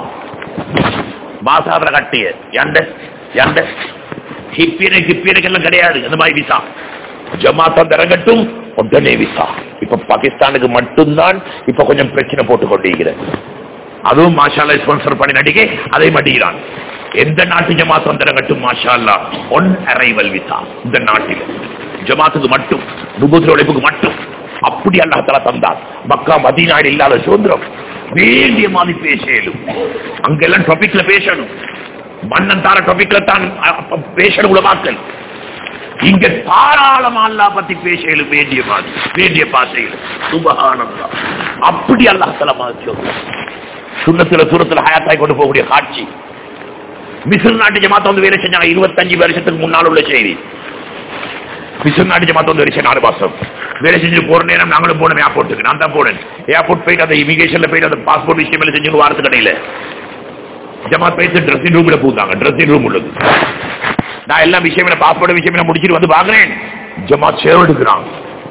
மாசாவில கட்டிய எந்த எந்த ஹிப்பியனை ஹிப்பியனுக்கெல்லாம் கிடையாது அந்த மாதிரி விசா ஜமா தந்திரம் கட்டும் உடனே விசா இப்ப பாகிஸ்தானுக்கு மட்டும்தான் இப்ப கொஞ்சம் பிரச்சனை போட்டு கொண்டிருக்கிறது அதுவும் மாஷாலா ஸ்பான்சர் பண்ணி நடிகை அதை மடிகிறான் எந்த நாட்டு ஜமாத் வந்தரம் கட்டும் மாஷால்லா ஒன் அரைவல் விசா இந்த நாட்டில் ஜமாத்துக்கு மட்டும் நுபுத்திர உழைப்புக்கு மட்டும் அப்படி அல்லாஹால தந்தார் மக்கா மதிநாடு இல்லாத சுதந்திரம் வேண்டிய மாதிரி பேசலும் அங்கெல்லாம் டாபிக்ல பேசணும் மன்னன் தார டாபிக்ல தான் பேசணும் உலமாக்கல் இங்க தாராளமா அல்லா பத்தி பேசலும் வேண்டிய மாதிரி வேண்டிய பாசையில் சுபகானந்தா அப்படி அல்லாஹால மாதிரி சுண்ணத்துல சூரத்துல ஹயாத்தாய் கொண்டு போகக்கூடிய காட்சி மிஸ்ர் நாட்டு ஜமாத்த வந்து வேலை செஞ்சாங்க இருபத்தஞ்சு வருஷத்துக்கு முன்னால் உள்ள செய்தி மிஸ்ர் நாட்டு ஜமாத்த வந்து வேலை நாலு மாசம் வேலை செஞ்சு போற நேரம் நாங்களும் போனோம் ஏர்போர்ட்டுக்கு நான் தான் போனேன் ஏர்போர்ட் போயிட்டு அந்த இமிகிரேஷன்ல போயிட்டு அந்த பாஸ்போர்ட் விஷயம் எல்லாம் செஞ்சு வாரத்து கடையில ஜமாத் போயிட்டு ட்ரெஸ்ஸிங் ரூம்ல பூந்தாங்க ட்ரெஸ்ஸிங் ரூம் உள்ளது நான் எல்லா விஷயம் பாஸ்போர்ட் விஷயம் முடிச்சிட்டு வந்து பாக்குறேன் ஜமாத் சேவ் எடுக்கிறான்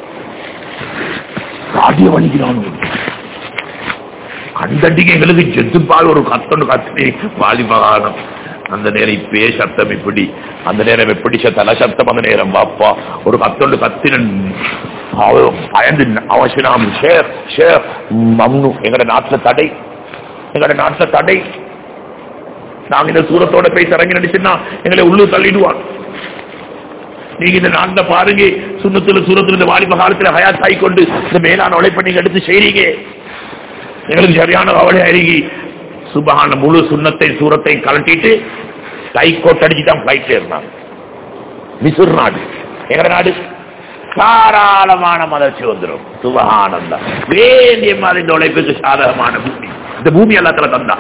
காட்டிய வலிக்கிறான் கண்டடிக்கு எங்களுக்கு செத்துப்பால் ஒரு கத்தொண்டு கத்தி வாலிபகாலம் அந்த நேரம் இப்பே சத்தம் இப்படி அந்த நேரம் எப்படி தல சத்தம் அந்த நேரம் பாப்பா ஒரு கத்தொண்டு கத்தினன் பயந்து அவசியம் ஷேர் ஷேர் மம்னு எங்கட நாட்டுல தடை எங்கட நாட்டுல தடை நாங்க இந்த சூரத்தோட போய் இறங்கி நடிச்சுன்னா எங்களை உள்ளூர் தள்ளிடுவான் நீங்க இந்த நாட்டில பாருங்க சுண்ணத்துல சூரத்துல இந்த வாலிப காலத்துல ஹயாத் ஆகி கொண்டு இந்த மேலான உழைப்பை நீங்க எடுத்து செய்றீங்க எங்களுக்கு சரியான கவலை அருகி சுபகான முழு சுண்ணத்தை சூரத்தை கலட்டிட்டு டை கோட் அடிச்சு தான் பிளைட் ஏறினாங்க மிசுர் நாடு எங்க நாடு தாராளமான மலர்ச்சி வந்துடும் சுபகானந்தம் வேண்டிய மாதிரி இந்த உழைப்புக்கு சாதகமான பூமி இந்த பூமி எல்லாத்துல தந்தா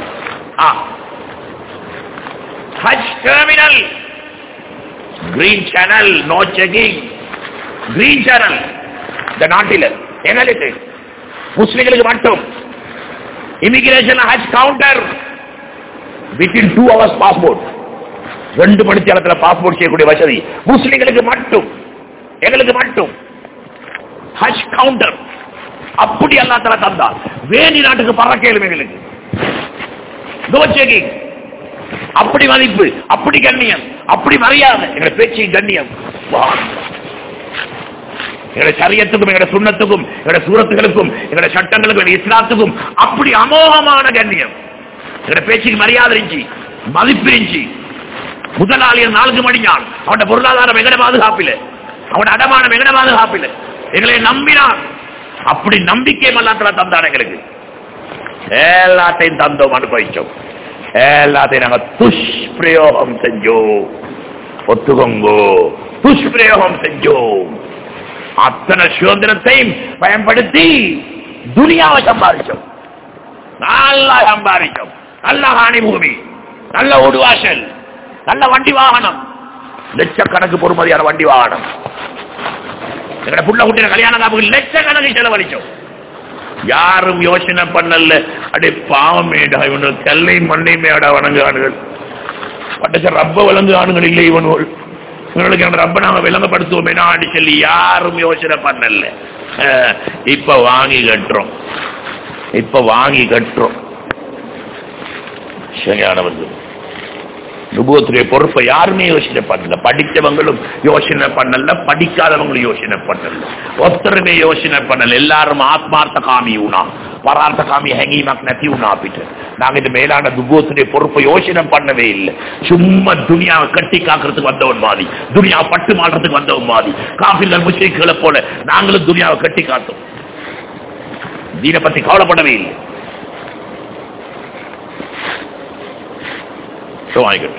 ஹஜ் terminal green channel no checking green channel இந்த நாட்டில் எங்களுக்கு முஸ்லிம்களுக்கு மட்டும் இமிகிரேஷன் ஹஜ் counter within two hours passport ரெண்டு மணி நேரத்தில் பாஸ்போர்ட் செய்யக்கூடிய வசதி முஸ்லிம்களுக்கு மட்டும் எங்களுக்கு மட்டும் ஹஜ் கவுண்டர் அப்படி அல்லா தலா தந்தார் வேணி நாட்டுக்கு பறக்கலும் எங்களுக்கு No checking. அப்படி மதிப்பு அப்படி கண்ணியம் அப்படி மரியாதை எங்க பேச்சு கண்ணியம் வா. எங்களோட சரியத்துக்கும் எங்களோட சுண்ணத்துக்கும் எங்களோட சூரத்துகளுக்கும் எங்களோட சட்டங்களுக்கும் எங்களோட இஸ்லாத்துக்கும் அப்படி அமோகமான கண்ணியம் எங்களோட பேச்சுக்கு மரியாதை இருந்துச்சு மதிப்பு இருந்துச்சு முதலாளியர் நாளுக்கு மடிஞ்சான் அவனோட பொருளாதாரம் எங்கட பாதுகாப்பில் அவனோட அடமானம் எங்கட பாதுகாப்பில் எங்களை நம்பினான் அப்படி நம்பிக்கை மல்லாத்துல தந்தான் எங்களுக்கு எல்லாத்தையும் தந்தோம் அனுபவிச்சோம் எல்லாத்தையும் நாங்க துஷ்பிரயோகம் செஞ்சோம் ஒத்துக்கோங்கோ துஷ்பிரயோகம் செஞ்சோம் அத்தனை சுதந்திரத்தையும் பயன்படுத்தி துனியாவை சம்பாதிச்சோம் நல்லா சம்பாதிச்சோம் நல்ல ஹானி பூமி நல்ல ஓடுவாசல் நல்ல வண்டி வாகனம் லட்சக்கணக்கு பொறுமதியான வண்டி வாகனம் எங்கட புள்ள குட்டின கல்யாண காப்புக்கு லட்சக்கணக்கு செலவழிச்சோம் யாரும் யோசனை பண்ணல அடே பாவமேடா இவனு கல்லை மண்ணை மேடா வணங்கானுகள் பட்டச்ச ரப்ப விளங்குகானுகள் இல்லை இவனுகள் இவனுக்கு அந்த ரப்ப நாம விளங்கப்படுத்துவோமே நாடி சொல்லி யாரும் யோசனை பண்ணல அஹ், இப்ப வாங்கி கட்டுறோம் இப்ப வாங்கி கட்டுறோம் சரியானவர்கள் நுபுவத்துடைய பொறுப்பை யாருமே யோசனை பண்ணல படித்தவங்களும் யோசனை பண்ணல படிக்காதவங்களும் யோசனை பண்ணல ஒருத்தருமே யோசனை பண்ணல எல்லாரும் ஆத்மார்த்த காமி உணா பரார்த்த காமி ஹெங்கீமக் நத்தி உணா பிட்டு நாங்க இந்த மேலான துபோத்துடைய பொறுப்பை யோசனை பண்ணவே இல்லை சும்மா துனியாவை கட்டி காக்கிறதுக்கு வந்தவன் மாதிரி துனியா பட்டு மாடுறதுக்கு வந்தவன் மாதிரி காஃபில்கள் முஸ்லிம்களை போல நாங்களும் துனியாவை கட்டி காத்தோம் தீனை பத்தி கவலைப்படவே இல்லை வாங்கிக்கிட்டு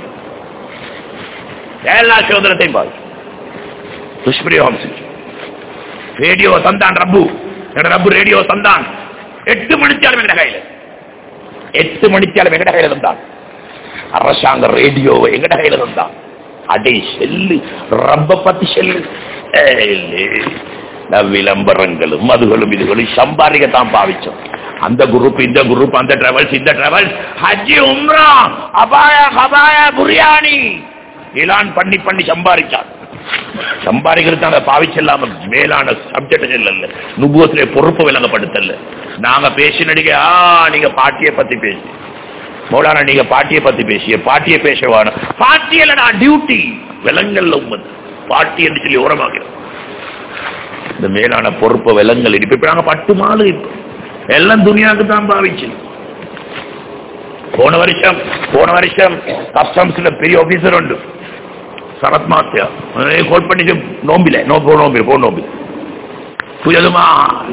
எல்லா சுதந்திரத்தையும் பாரு துஷ்பிரயோகம் செஞ்சு ரேடியோ தந்தான் ரப்பு எங்க ரப்பு ரேடியோ தந்தான் எட்டு மணிச்சாலும் எங்கட கையில எட்டு மணிச்சாலும் எங்கட கையில தந்தான் அரசாங்க ரேடியோ எங்கட கையில தந்தான் அடே செல்லு ரப்ப பத்தி செல்லு ஏய், நான் விளம்பரங்களும் அதுகளும் இதுகளும் சம்பாதிக்கத்தான் பாவிச்சோம் அந்த குரூப் இந்த குரூப் அந்த டிராவல்ஸ் இந்த டிராவல்ஸ் ஹஜ்ஜி உம்ரா அபாயா கபாயா புரியாணி இலான் பண்ணி பண்ணி சம்பாதிச்சான் சம்பாதிக்கிறது நாங்க பாவிச்செல்லாம மேலான சப்ஜெக்ட் இல்ல நுபுவத்திலே பொறுப்பு விளங்கப்படுத்தல நாங்க பேசி நடிக்க ஆ நீங்க பாட்டியை பத்தி பேசி மௌலானா நீங்க பாட்டியை பத்தி பேசிய பாட்டியை பேசவான பாட்டியல நான் டியூட்டி விலங்கல்ல உண்மது பாட்டி என்று சொல்லி உரமாகிறோம் இந்த மேலான பொறுப்பு விலங்கல் இப்ப இப்ப நாங்க பட்டு மாலு இப்ப எல்லாம் துணியாவுக்கு தான் பாவிச்சு போன வருஷம் போன வருஷம் கஸ்டம்ஸ்ல பெரிய ஆபீசர் உண்டு சரத் மாத்தியா கோல் பண்ணி நோம்பில நோ போ நோம்பில போ நோம்பி புயலுமா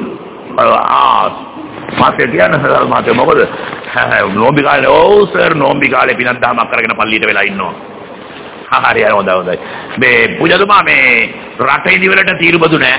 මාතේටිය නේද මාතේ මොකද නෝම්බි කාලේ ඔව් සර් නෝම්බි කාලේ පිනක් දහමක් කරගෙන පල්ලියට වෙලා ඉන්නවා හරි හරි හොඳයි හොඳයි මේ පුජතුමා මේ රටේ දිවලට තීරුබදු නෑ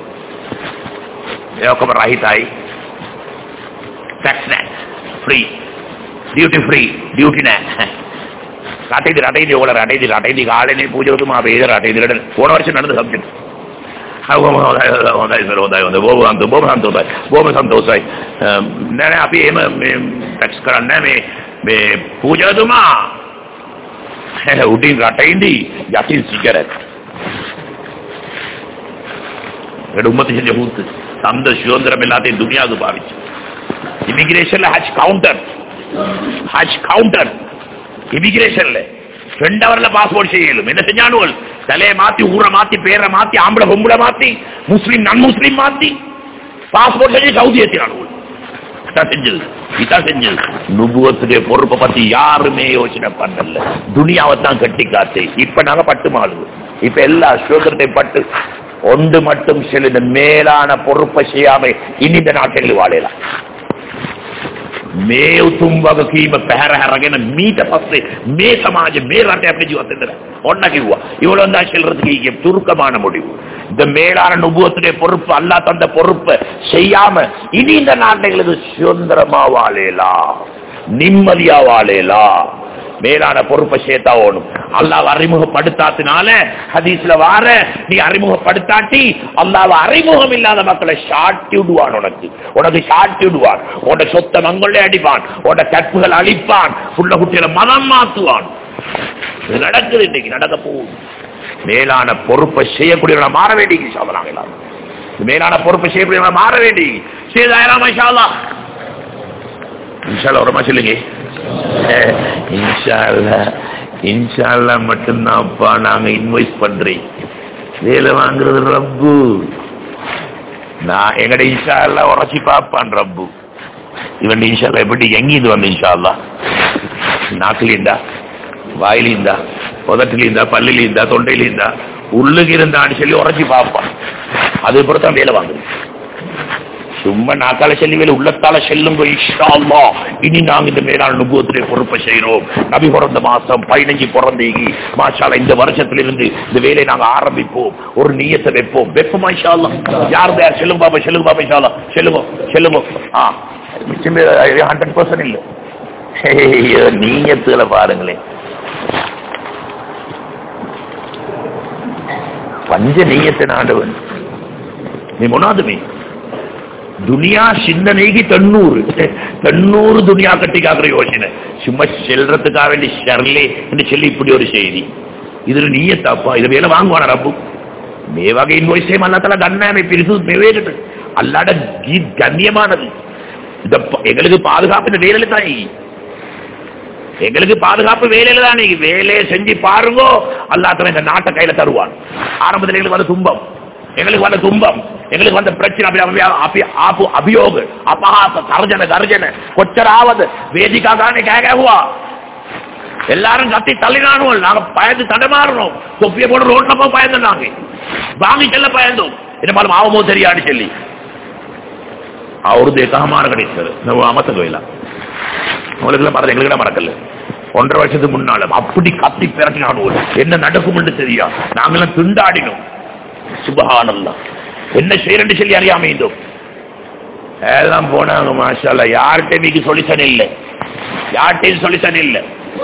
ඒ ඔක්කොම රහිතයි ටැක්ස් නෑ ෆ්‍රී ඩියුටි ෆ්‍රී ඩියුටි නෑ රටේදී රටේදී ඕගොල්ලෝ රටේදී රටේදී කාලේනේ පූජතුමා මේ රටේදීලට ඕන වර්ෂ நடந்த සබ්ජෙක්ට් හවම හොඳයි හොඳයි සර් හොඳයි හොඳයි බොහොම සන්තෝෂයි බොහොම සන්තෝෂයි බොහොම සන්තෝෂයි නෑ නෑ අපි එහෙම මේ ටැක්ස් කරන්නේ මේ මේ පූජතුමා උඩින් රටින්දී යටින් සිගරට් එඩ උම්මත හිඳ හුත් සම්ද ශුවන්දර මෙලාතේ දුනියාදු පාවිච්චි ඉමිග්‍රේෂන්ல ஹஜ் கவுண்டர் ஹஜ் கவுண்டர் இமிகிரேஷன்ல ரெண்டு ஹவர்ல பாஸ்போர்ட் செய்யலும் என்ன செஞ்சானுகள் தலையை மாத்தி ஊரை மாத்தி பேரை மாத்தி ஆம்பளை பொம்பளை மாத்தி முஸ்லீம் நன் முஸ்லீம் மாத்தி பாஸ்போர்ட் செஞ்சு சவுதி ஏத்தினானுகள் இதான் செஞ்சது இதான் செஞ்சது நுபுவத்துடைய பொறுப்பை பத்தி யாருமே யோசனை பண்ணல துனியாவை தான் கட்டி காத்து இப்ப நாங்க பட்டு மாடு இப்ப எல்லா சுதந்திரத்தை பட்டு ஒன்று மட்டும் சில இந்த மேலான பொறுப்பை செய்யாம இனி இந்த நாட்டில் வாழலாம் මේ උතුම් වගකීම පැහැර හැරගෙන මීට පස්සේ මේ සමාජ මේ රට අපේ ජීවත් වෙන්න ඔන්න කිව්වා இவ்வளவு தான் செல்றதுக்கு சுருக்கமான முடிவு இந்த மேலான நுபுவத்துடைய பொறுப்பு அல்லா தந்த பொறுப்பை செய்யாம இனி இந்த நாட்டைகளுக்கு சுதந்திரமா வாழலாம் நிம்மதியா வாழலாம் மேலான பொறுப்பை சேர்த்தா ஓணும் அல்லாஹ் அறிமுகப்படுத்தாத்தினால ஹதீஸ்ல வார நீ அறிமுகப்படுத்தாட்டி அல்லாஹ் அறிமுகம் இல்லாத மக்களை சாட்டி விடுவான் உனக்கு உனக்கு சாட்டி விடுவான் உன்னோட சொத்தை மங்களே அடிப்பான் உன்னோட கற்புகள் அழிப்பான் புள்ள குட்டிகளை மனம் மாத்துவான் இது நடக்குது இன்னைக்கு நடக்க போகுது மேலான பொறுப்பை செய்யக்கூடியவங்கள மாற வேண்டிய சாதனாங்க எல்லாரும் இந்த மேலான பொறுப்பை செய்யக்கூடியவங்கள மாற வேண்டி செய்தாயிரம் இன்ஷால்லா இன்ஷால்லா ஒரு சொல்லுங்க இன்ஷால்லா இன்ஷால்லா மட்டும்தான்ப்பா நாங்க இன்வைஸ் பண்றேன் வேலை வாங்குறது ரப்பு நான் எங்கட இன்ஷால்லா உரைச்சி பார்ப்பான் ரப்பு இவன் இன்ஷால்லா எப்படி எங்கிருந்து வந்து இன்ஷால்லா நாக்கிலிருந்தா வாயிலிருந்தா உதட்டிலிருந்தா பல்லிலிருந்தா தொண்டையிலிருந்தா உள்ளுக்கு இருந்தான்னு சொல்லி உரைச்சி பார்ப்பான் அது தான் வேலை வாங்குது சும்மா நாக்கால செல்லி வேலை உள்ளத்தால செல்லுங்க இன்ஷா அல்லாஹ். இனி நாங்க இந்த மேலான நுபுவத்திலே பொறுப்பை செய்கிறோம் நபி பிறந்த மாசம் பதினஞ்சு பிறந்தீங்கி மாஷால இந்த வருஷத்திலிருந்து இந்த வேலையை நாங்க ஆரம்பிப்போம் ஒரு நீயத்தை வைப்போம் வைப்போமா இன்ஷா அல்லாஹ்? யார் யார் செல்லுங்க பாப்பா செல்லுங்க பாப்பா இன்ஷா அல்லாஹ். செல்லுங்க செல்லுங்க ஆ மிச்சம் ஹண்ட்ரட் பர்சன்ட் இல்லை நீயத்துல பாருங்களேன் பஞ்ச நீயத்தின் ஆண்டவன் நீ முன்னாதுமே துனியா சிந்தனைக்கு தொண்ணூறு தொண்ணூறு துனியா கட்டி காக்குற யோசனை சும்மா செல்றதுக்காக வேண்டி ஷர்லே என்று சொல்லி இப்படி ஒரு செய்தி இதுல நீயத்தாப்பா இது வேலை வாங்குவான ரப்பு மேவாக இன்வாய்ஸ் செய்யும் அல்லாத்தால கண்ணாமை பிரிசு மேவேட்டு அல்லாட கீத் கண்ணியமானது இந்த ப- எங்களுக்கு பாதுகாப்பு இந்த வேலையில தான் எங்களுக்கு பாதுகாப்பு வேலையில தான் நீங்க வேலையை செஞ்சு பாருங்கோ அல்லாத்தவன் இந்த நாட்டை கையில தருவான் ஆரம்பத்தில் எங்களுக்கு வந்த துன்பம் எங்களுக்கு வந்த துன்பம் எங்களுக்கு வந்த பிரச்சனை அப்படி அப்படி அப்பி- ஆப்பு அபியோக அபஹாச தர்ஜன கர்ஜன கொச்சராவது வேதிக்காக கேக்குவா எல்லாரும் கத்தி தள்ளினானுவோம் நாங்க பயந்து தடமாறணும் தொப்பியை போட்டு ரோட்ல போய் பயந்தோம் நாங்க வாங்கி செல்ல பயந்தோம் என்ன ஆவமோ தெரியான்னு சொல்லி அவருடைய ககமான கிடைத்தது நம்ம அமத்த கோயிலா உங்களுக்கு மறந்து எங்களுக்கு மறக்கல ஒன்றரை வருஷத்துக்கு முன்னால அப்படி கத்தி பிறட்டினானுவோம் என்ன நடக்கும் தெரியா நாங்களாம் திண்டாடினோம் சுபஹானல்லா என்ன செய்யறேன்னு சொல்லி அறியாம இருந்தோம் எல்லாம் போனாங்க மாஷால்லா யார்கிட்ட நீங்க சொல்லிசன் இல்லை யார்கிட்டையும் சொல்லிசன் இல்லை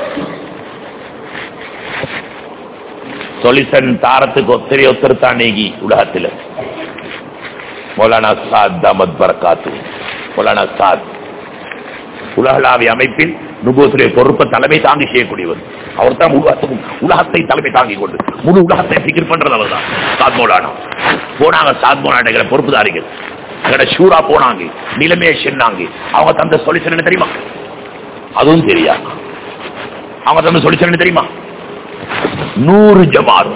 சொல்லிசன் தாரத்துக்கு ஒத்தரி ஒத்தர் தான் நீங்கி உலகத்துல மௌலானா சாத் தாமத் பரக்காத்து மௌலானா சாத் உலகளாவிய அமைப்பில் நுபோத்துடைய பொறுப்பை தலைமை தாங்கி செய்யக்கூடியவர் அவர் தான் உலகத்துக்கும் உலகத்தை தலைமை தாங்கி கொண்டு முழு உலகத்தை பிக்கர் பண்றது அவர் தான் சாத் மௌலானா போனாங்க சாத் மௌலானா பொறுப்புதாரிகள் எங்கட ஷூரா போனாங்க நிலைமையை சொன்னாங்க அவங்க தந்த சொல்யூஷன் என்ன தெரியுமா அதுவும் தெரியா அவங்க தந்த சொல்யூஷன் என்ன தெரியுமா நூறு ஜமாத்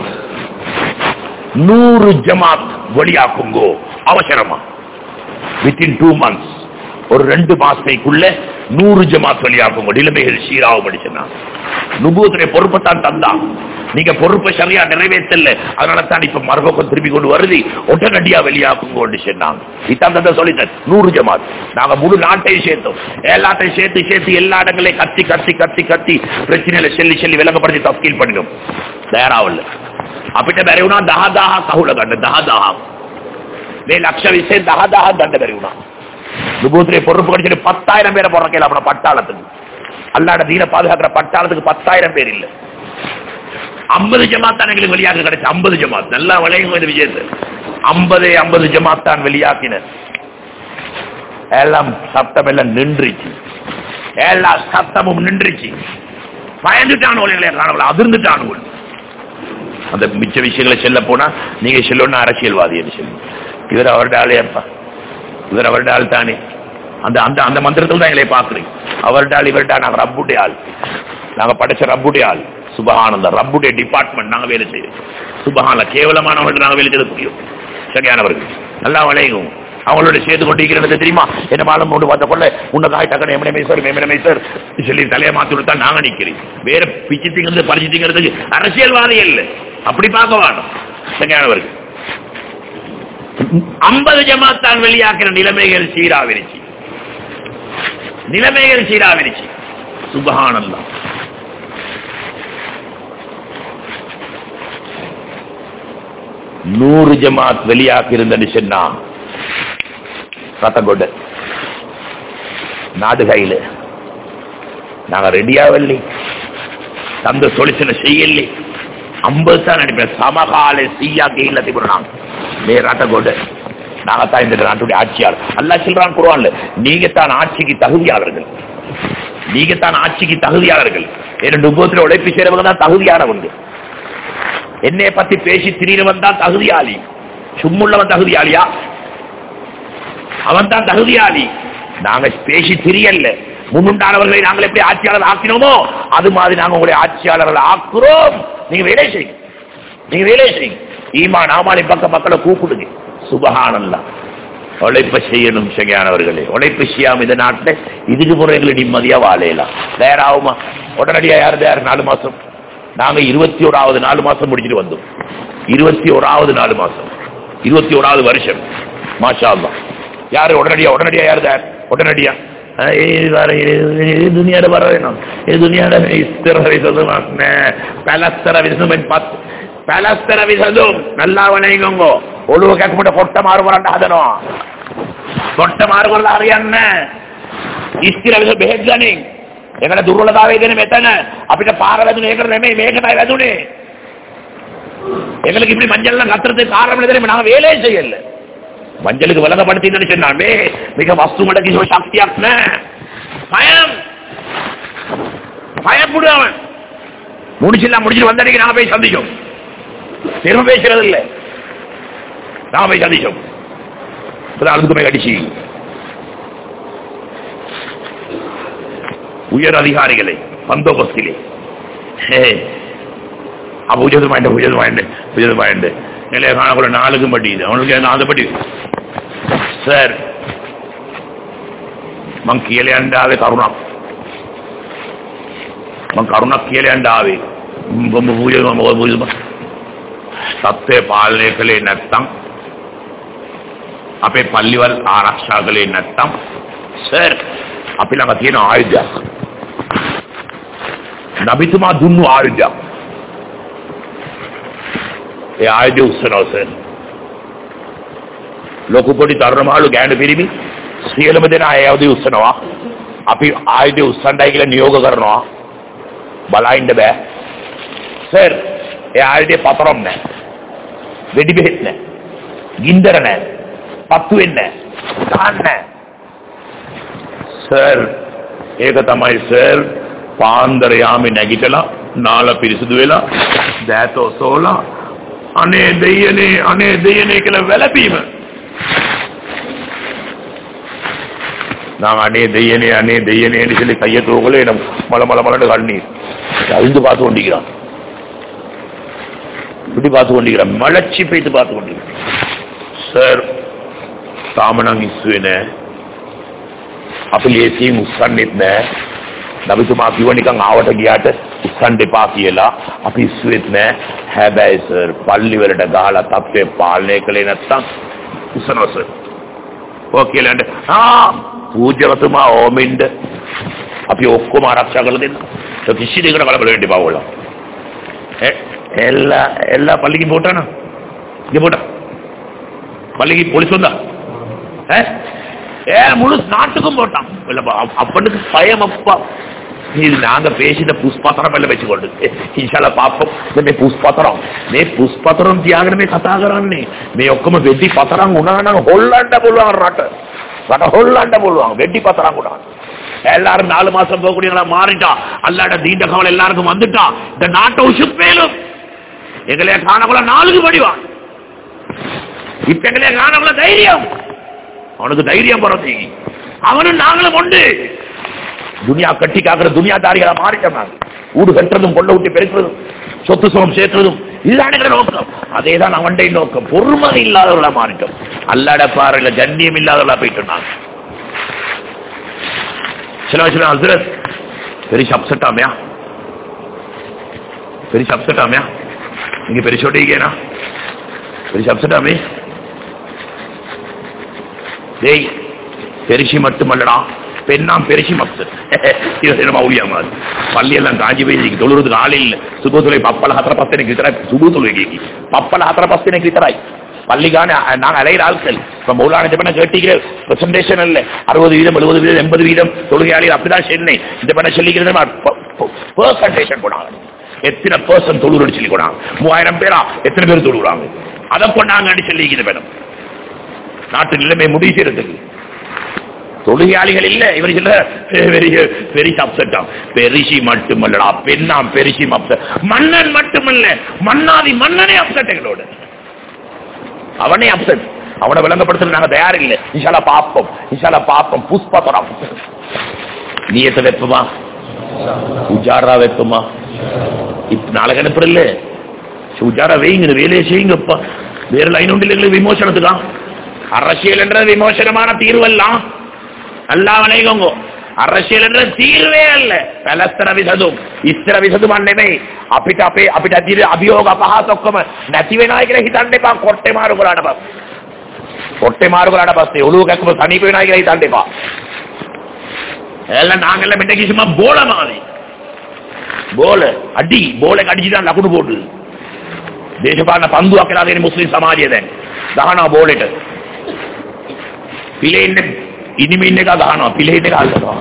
நூறு ஜமாத் வெளியாக்குங்கோ அவசரமா வித்தின் டூ மந்த்ஸ் ஒரு ரெண்டு மாசத்தைக்குள்ள நூறு ஜமாத் வெளியாக்குங்க நிலைமைகள் சீராகும்படி சொன்னாங்க நுபூத்துடைய பொறுப்பை தான் தந்தான் நீங்க பொறுப்பை சரியா நிறைவேற்றல அதனால தான் இப்ப மரபக்கம் திருப்பி கொண்டு வருது உடனடியா வெளியாக்குங்க சொன்னாங்க இதான் தந்த சொல்லித்தன் நூறு ஜமாத் நாங்க முழு நாட்டையும் சேர்த்தோம் எல்லாத்தையும் சேர்த்து சேர்த்து எல்லா இடங்களையும் கத்தி கத்தி கத்தி கத்தி பிரச்சனையில செல்லி செல்லி விளங்கப்படுத்தி தஸ்கீல் பண்ணிடும் தயாராகல අපිට බැරි වුණා 10000 කහුල ගන්න 10000 මේ ලක්ෂ 20 10000 ගන්න බැරි වුණා நுபூத்திரை பொறுப்பு கிடைச்சிட்டு பத்தாயிரம் பேரை போடுறக்கல அப்படி பட்டாளத்துக்கு அல்லாட தீன பாதுகாக்கிற பட்டாளத்துக்கு பத்தாயிரம் பேர் இல்ல ஐம்பது ஜமாத் தான் எங்களுக்கு வெளியாக கிடைச்சு ஐம்பது ஜமாத் நல்லா விளையும் இந்த விஜயத்து ஐம்பது ஐம்பது ஜமாத் தான் வெளியாக்கினர் எல்லாம் சத்தம் எல்லாம் நின்றுச்சு எல்லா சத்தமும் நின்றுச்சு பயந்துட்டானுவல் காணவர்கள் அதிர்ந்துட்டானுவல் அந்த மிச்ச விஷயங்களை செல்ல போனா நீங்க சொல்லணும் அரசியல்வாதி என்று சொல்லி இவர் அவருடைய ஆளையப்பா இவர் அவருடைய ஆள் தானே அந்த அந்த அந்த மந்திரத்தில் தான் எங்களை பார்க்குறீங்க அவருடைய ஆள் இவருடைய ஆள் நாங்க ரப்புடைய ஆள் நாங்க படைச்ச ரப்புடைய ஆள் சுபஹானந்த ரப்புடைய டிபார்ட்மெண்ட் நாங்க வேலை செய்யும் சுபஹான கேவலமானவர்கள் நாங்க வேலை செய்ய முடியும் சரியானவர்கள் நல்லா வளையும் அவங்களோட சேர்த்து கொண்டிருக்கிறது தெரியுமா என்ன மாலம் கொண்டு பார்த்த கொள்ள உன்னை காய் டக்கன எமனை மைசர் மேமனை மைசர் சொல்லி தலையை மாத்தி விடுத்தா நாங்க நிக்கிறேன் வேற பிச்சு திங்கிறது பறிச்சு திங்கிறதுக்கு அரசியல்வாதி இல்லை அப்படி பார்க்க வேணும் சரியானவர்கள் ஐம்பது ஜமாத்தான் வெளியாக்கிற நிலைமைகள் சீராவிருச்சு நிலைமைகள் சீராவிருச்சு சுபஹானல்லாம் நூறு ஜமாத் வெளியாக்கி இருந்தன்னு சொன்னா ரத்தங்கொண்டு நாடு கையில் நாங்க ரெடியாவல்லி தந்த சொலிசன செய்யலே ஐம்பது தான் நினைப்பேன் சமகால சீயா கீழ திபுறாங்க மே ரட்ட கொண்டு நாங்கத்தான் இந்த நாட்டுடைய ஆட்சியாளர் அல்லா சொல்றான் குருவான்ல நீங்க தான் ஆட்சிக்கு தகுதியாளர்கள் நீங்க தான் ஆட்சிக்கு தகுதியாளர்கள் இரண்டு உபத்துல உழைப்பு செய்றவங்க தான் தகுதியானவங்க என்னைய பத்தி பேசி திரியிறவன் தான் தகுதியாளி சும்முள்ளவன் தகுதியாளியா அவன் தான் தகுதியாளி நாங்க பேசி திரியல்ல முன்னுண்டானவர்களை நாங்கள் எப்படி ஆட்சியாளர் ஆக்கினோமோ அது மாதிரி நாங்க உங்களை ஆட்சியாளர்கள் ஆக்குறோம் நீங்க வேலை செய்யுங்க நீங்க வேலை செய்யுங்க ஈமா நாமாளி பக்க மக்களை கூப்பிடுங்க சுபகானல்லா உழைப்ப செய்யணும் செய்யானவர்களே உழைப்பு செய்யாம இந்த நாட்டில் இதுக்கு பிறகு எங்களை நிம்மதியா வாழையலாம் தயாராகுமா உடனடியா யாரு தயார் நாலு மாசம் நாங்க இருபத்தி ஓராவது நாலு மாசம் முடிச்சுட்டு வந்தோம் இருபத்தி ஓராவது நாலு மாசம் இருபத்தி ஓராவது வருஷம் மாஷா அல்லாஹ் யாரு உடனடியா உடனடியா யாரு தயார் உடனடியா அஹ் இது வேற, இது- இது துணியாட வர வேணும் இது துணியாட இஸ்திர விசதும் பலஸ்தர விசதும் பத்து பலஸ்தர விசதும் நல்லா வணங்குங்கோ ஒழுவ கேட்க மாட்ட கொட்ட மாறுபடாண்டா அதனும் කොට්ට මාරු කරලා හරියන්නේ ඉස්තිර විස බෙහෙත් ගනින් ඒකට දුර්වලතාවය දෙන මෙතන අපිට පාර වැදුනේ ඒකට නෙමෙයි මේකටයි වැදුනේ எங்களுக்கு இப்படி மஞ்சள் கத்துறதுக்கு காரணம் என்ன தெரியுமா நாங்க வேலையே செய்யல மஞ்சளுக்கு விளங்கப்படுத்தி சொன்னாமே மிக வஸ்து மடக்கி ஒரு சக்தியாக்குன பயம் பயப்படு அவன் முடிச்சிடலாம் முடிச்சுட்டு வந்தடைக்கு நாங்க போய் சந்திச்சோம் திரும்ப பேசுறது இல்லை நாங்க போய் சந்திச்சோம் அதுக்கு போய் அடிச்சு உயர் அதிகாரிகளை பந்தோபஸ்திலே அப்ப உஜதமாயிண்டு உஜதமாயிண்டு உஜதமாயிண்டு நிலைய காணக்குள்ள நாளுக்கும் பட்டியுது அவனுக்கு நாலு பட்டி சார் මං කියල යන්න ආවේ කරුණක් මං කරුණක් කියල යන්න ආවේ බොම්බ පූජන මොකද පූජන සත්‍යය පාලනය කළේ නැත්තම් අපේ පල්ලිවල් ආරක්ෂා කළේ නැත්තම් සර් අපි ළඟ තියෙන ආයුධයක් නබිතුමා දුන්නු ආයුධයක් ඒ ආයුධය උස්සනවා සර් ලොකු පොඩි තරුණ මහලු ගෑනු පිරිමි සියලුම දෙනා ඒ ආයුධය උස්සනවා අපි ආයුධය උස්සන්නයි කියලා නියෝග කරනවා බලයින්න බෑ සර් ඒ ආයුධය පතරම් නෑ වෙඩි බෙහෙත් නෑ ගින්දර නෑ පත්තු වෙන්නේ නෑ දාන්න නෑ සර් ඒක තමයි සර් පාන්දර යාමේ නැගිටලා නාල පිරිසුදු වෙලා දෑත ඔසෝලා අනේ දෙයනේ අනේ දෙයනේ කියලා වැළපීම நான் அனே தெய்யனே அனே தெய்யனேன்னு சொல்லி கையை தூக்கல என்ன மல மல மலன்னு கண்ணீர் அழுந்து பார்த்து கொண்டிருக்கிறான் இப்படி பார்த்து கொண்டிருக்கிறான் மலர்ச்சி போயிட்டு பார்த்து கொண்டிருக்கிறான் சார் තාමනං ඉස්සුවේ නෑ අපි ලේසියෙන් උස්සන්නෙත් නෑ නබිතුමා කිව්ව නිකන් ආවට ගියාට උස්සන්න එපා කියලා අපි ඉස්සුවෙත් නෑ හැබැයි සර් පල්ලි වලට ගහලා තත්ත්වය පාලනය කළේ නැත්තම් උස්සනවා සර් ඕකේලන්ට ආ පූජ්‍යවතුමා ඕමින්ද අපි ඔක්කොම ආරක්ෂා කරලා දෙන්න ඒක කිසි දෙයකට කලබල වෙන්න එපා ඕලා எல்லா எல்லா பள்ளிக்கும் போட்டானா இங்க போட்டா பள்ளிக்கு போலீஸ் வந்தா ஏ? ஏ முழு நாட்டுக்கும் போட்டான் இல்ல அப்ப- அப்பனுக்கு பயம் அப்பா இது நாங்க பேசின පුස්පතරම එල්ල වෙච්චකොට ඉන්ෂාල්ලා පාප්පෝ මේ පුස්පතරම් මේ පුස්පතරම් තියාගෙන මේ කතා කරන්නේ මේ ඔක්කොම වෙඩි පතරම් වුණා නම් හොල්ලන්න පුළුවන් රට රට හොල්ලන්න පුළුවන් வெட்டி பத்திரம் கூட எல்லாரும் நாலு மாசம் போகக்கூடியவங்களா மாறிட்டா அல்லாட தீண்ட கவலை எல்லாருக்கும் வந்துட்டா இந்த நாட்டை உசுப்பேலும் எங்களைய காணக்குள்ள நாளுக்கு படிவான் இப்ப எங்களைய காணக்குள்ள தைரியம் அவனுக்கு தைரியம் பிறந்து அவனும் நாங்களும் உண்டு துனியா கட்டி காக்கிற துனியா தாரிகளா மாறிட்டோம் நாங்க ஊடு கட்டுறதும் கொள்ள விட்டு பெருக்கிறதும் சொத்து சுகம் சேர்க்கிறதும் இதுதான் எங்க நோக்கம் அதே தான் அவன்டை நோக்கம் பொறுமதி இல்லாதவர்களா மாறிட்டோம் அல்லாட பாறையில கண்ணியம் இல்லாதவர்களா போயிட்டோம் நாங்க சில வயசுல ஹசரத் பெரிய அப்செட் ஆமையா பெரிய அப்செட் ஆமையா நீங்க பெரிய சொல்றீங்கனா பெரிய அப்செட் ஆமே டேய் பெருசி மட்டுமல்லடா பெண்ணாம் பெருசி மப்சத் நம்ம ஊழியமா பள்ளியெல்லாம் காஞ்சி போய் இன்னைக்கு தொழுறதுக்கு ஆள் இல்லை சுபத்துறை பப்பல ஹத்திர பஸ்தனைக்கு வித்தராய் சுபத்துறை பப்பல ஹத்திர பஸ்தனைக்கு வித்தராய் பள்ளிக்கான நான் அலைகிற ஆட்கள் இப்ப மௌலான ஜப்பன கேட்டிக்கிற பிரசன்டேஷன் இல்ல அறுபது வீதம் எழுபது வீதம் எண்பது வீதம் தொழுகையாளி அப்படிதான் சென்னை இந்த பண்ண சொல்லிக்கிறது பர்சன்டேஷன் போனாங்க எத்தனை பர்சன்ட் தொழுறு சொல்லி கொண்டாங்க மூவாயிரம் பேரா எத்தனை பேர் தொழுகிறாங்க அதை கொண்டாங்க சொல்லி மேடம் நாட்டு நிலைமை முடிவு செய்யறதுக்கு தொழுகையாளிகள் இல்ல இவர் இல்ல பெரிய பெரிய அப்செட்டா பெரிசி மட்டுமல்லடா பெண்ணாம் பெரிசி அப்செட் மன்னன் மட்டுமல்ல மன்னாதி மன்னனே அப்செட் எங்களோட அவனே அப்செட் அவனை விளங்கப்படுத்த நாங்க தயார் இல்ல இன்ஷாலா பாப்போம் இன்ஷாலா பாப்போம் புஷ்பா தரம் நீயத்தை வைப்போமா உஜாரா வைப்போமா இப்ப நாளைக்கு அனுப்புறல்ல உஜாரா வைங்க வேலையை செய்யுங்கப்பா வேற லைன் உண்டு இல்லைங்களா விமோசனத்துக்கா அரசியல் என்ற விமோசனமான தீர்வெல்லாம் நல்லா வணங்குங்க அரசியல் என்ற தீர்வே அல்ல පැලස්තර විසඳුම් ඉස්තර විසඳුම් නෙමෙයි අපිට අපේ අපිට අදිර අභියෝග අපහාස ඔක්කොම නැති වෙනවා කියලා හිතන්න එපා කොට්ටේ මාරු කරාට පස්සේ කොට්ටේ මාරු කරාට පස්සේ ඔළුව කැක්කම සනීප වෙනවා කියලා හිතන්න එපා එல்லாம் நாங்கெல்லாம் இன்னைக்கு சும்மா போல மாதிரி போல அடி போல அடிச்சு தான் லකුණු போட்டு දේශපාලන පන්දුවක් කියලා දෙන මුස්ලිම් සමාජය දැන් ගහනවා බෝලෙට පිලේ ඉන්න ඉනිමින් එක ගහනවා පිලේ ඉන්න එක අල්ලනවා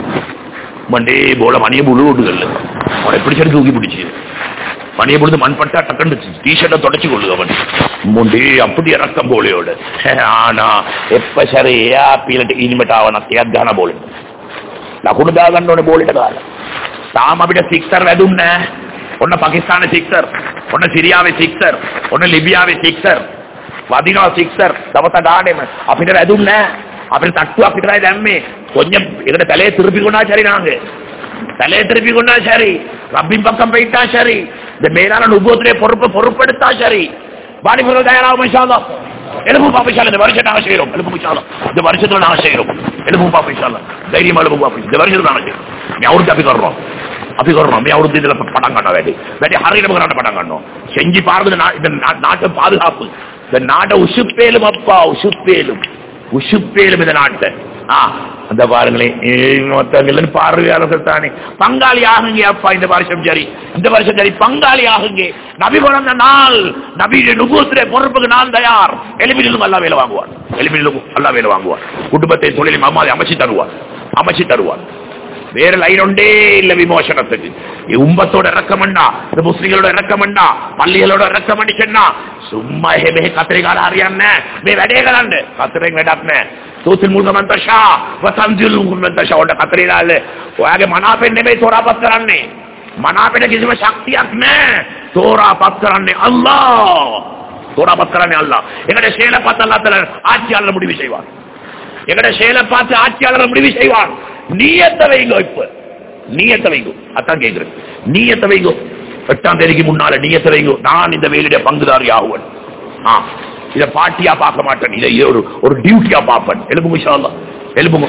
மண்டே போல மணிய முழு ஓட்டுகள்ல அவனை எப்படி சரி தூக்கி பிடிச்சு மணியை பொழுது மண் பட்டா டக்குன்னு டிஷர்ட்டை தொடச்சு கொள்ளுது அவன் முண்டே அப்படி இறக்கம் போலையோட ஆனா எப்ப சரி ஏஆப்பிලට ඉනිමට ආවනක් එයත් ගහන බෝලෙට ලකුණු දාගන්න ඕනේ බෝලෙට ගහලා තාම අපිට සික්සර් වැදුන්නේ නැහැ ඔන්න පාකිස්තානේ සික්සර් ඔන්න සිරියාවේ සික්සර් ඔන්න ලිබියාවේ සික්සර් වදිනවා සික්සර් දවස ගානෙම අපිට වැදුන්නේ නැහැ අපිට தட்டுවක් විතරයි දැම්මේ கொஞ்சம் எங்கட தலையை திருப்பி கொண்டா சரி நாங்க தலையை திருப்பி கொண்டா சரி ரப்பின் பக்கம் போயிட்டா சரி இந்த மேலான நுபோத்திலே பொறுப்பை பொறுப்பெடுத்தா சரி வாலிபர்கள் தயாராகும் இன்ஷால்லா எழுப்பு பாப்பா இன்ஷால்லா இந்த வருஷம் நாங்க செய்யறோம் எழுப்பு இன்ஷால்லா இந்த வருஷத்துல நாங்க செய்யறோம் எழுப்பு பாப்பா இன்ஷால்லா தைரியமா எழுப்பு பாப்பா இந்த வருஷத்துல நாங்க செய்யறோம் நீ அவருக்கு அப்படி வர்றோம் අපි කරනවා මේ අවුරුද්ද ඉඳලා පටන් ගන්නවා වැඩි. වැඩි හරියටම කරන්න පටන් ගන්නවා. செஞ்சு பாருங்க நா- இந்த நா- நாட்டை பாதுகாப்பு இந்த நாட்டை உசுப்பேலும் அப்பா உசுப்பேலும் உசுப்பேலும் இந்த நாட்டை ஆ அந்த பாருங்களேன் மொத்தங்கள் பார்வையாளர்கள் தானே பங்காளி ஆகுங்க அப்பா இந்த வருஷம் சரி இந்த வருஷம் சரி பங்காளி ஆகுங்க நபி பிறந்த நாள் நபியுடைய நுகூத்திலே பொறுப்புக்கு நான் தயார் எளிமையிலும் அல்லா வேலை வாங்குவார் எளிமையிலும் அல்லா வேலை வாங்குவார் குடும்பத்தை தொழிலை அம்மாவை அமைச்சு தருவார் அமைச்சு தருவார் வேற லைன் உண்டே இல்ல விமோசனத்துக்கு இது உம்பத்தோட இறக்கமண்டா இந்த முஸ்லிங்களோட இறக்கமண்டா பள்ளிகளோட இறக்கமண்டி சொன்னா சும்மா එහෙ මෙහෙ කතරේ ගාලා හරියන්නේ නැහැ. මේ වැඩේ කරන්න කතරෙන් වැඩක් නැහැ තෝතිල් මුල්ගමන්තෂා වසන්ජුල් මුල්ගමන්තෂා වඩ කතරේ දාලා ඔයාගේ මනාපෙන් නෙමෙයි තෝරාපත් කරන්නේ මනාපෙට කිසිම ශක්තියක් නැහැ තෝරාපත් කරන්නේ අල්ලාහ් තෝරාපත් කරන්නේ අල්ලාහ් එකට ශේලපත් අල්ලාහ් තල ආட்சியாளர் முடிவு செய்வார் எங்கட செயலை பார்த்து ஆட்சியாளர் முடிவு செய்வான் நீயத்தை வைங்கோ இப்ப நீயத்தை வைங்கோ அதான் கேட்கிறேன் நீயத்தை வைங்கோ எட்டாம் தேதிக்கு முன்னால நீயத்தை வைங்கோ நான் இந்த வேலையுடைய பங்குதாரி ஆகுவன் ஆ இத பாட்டியா பார்க்க மாட்டேன் இதை இதை ஒரு ஒரு டியூட்டியா பார்ப்பேன் எழுப்புங்க இன்ஷா எழுப்புங்க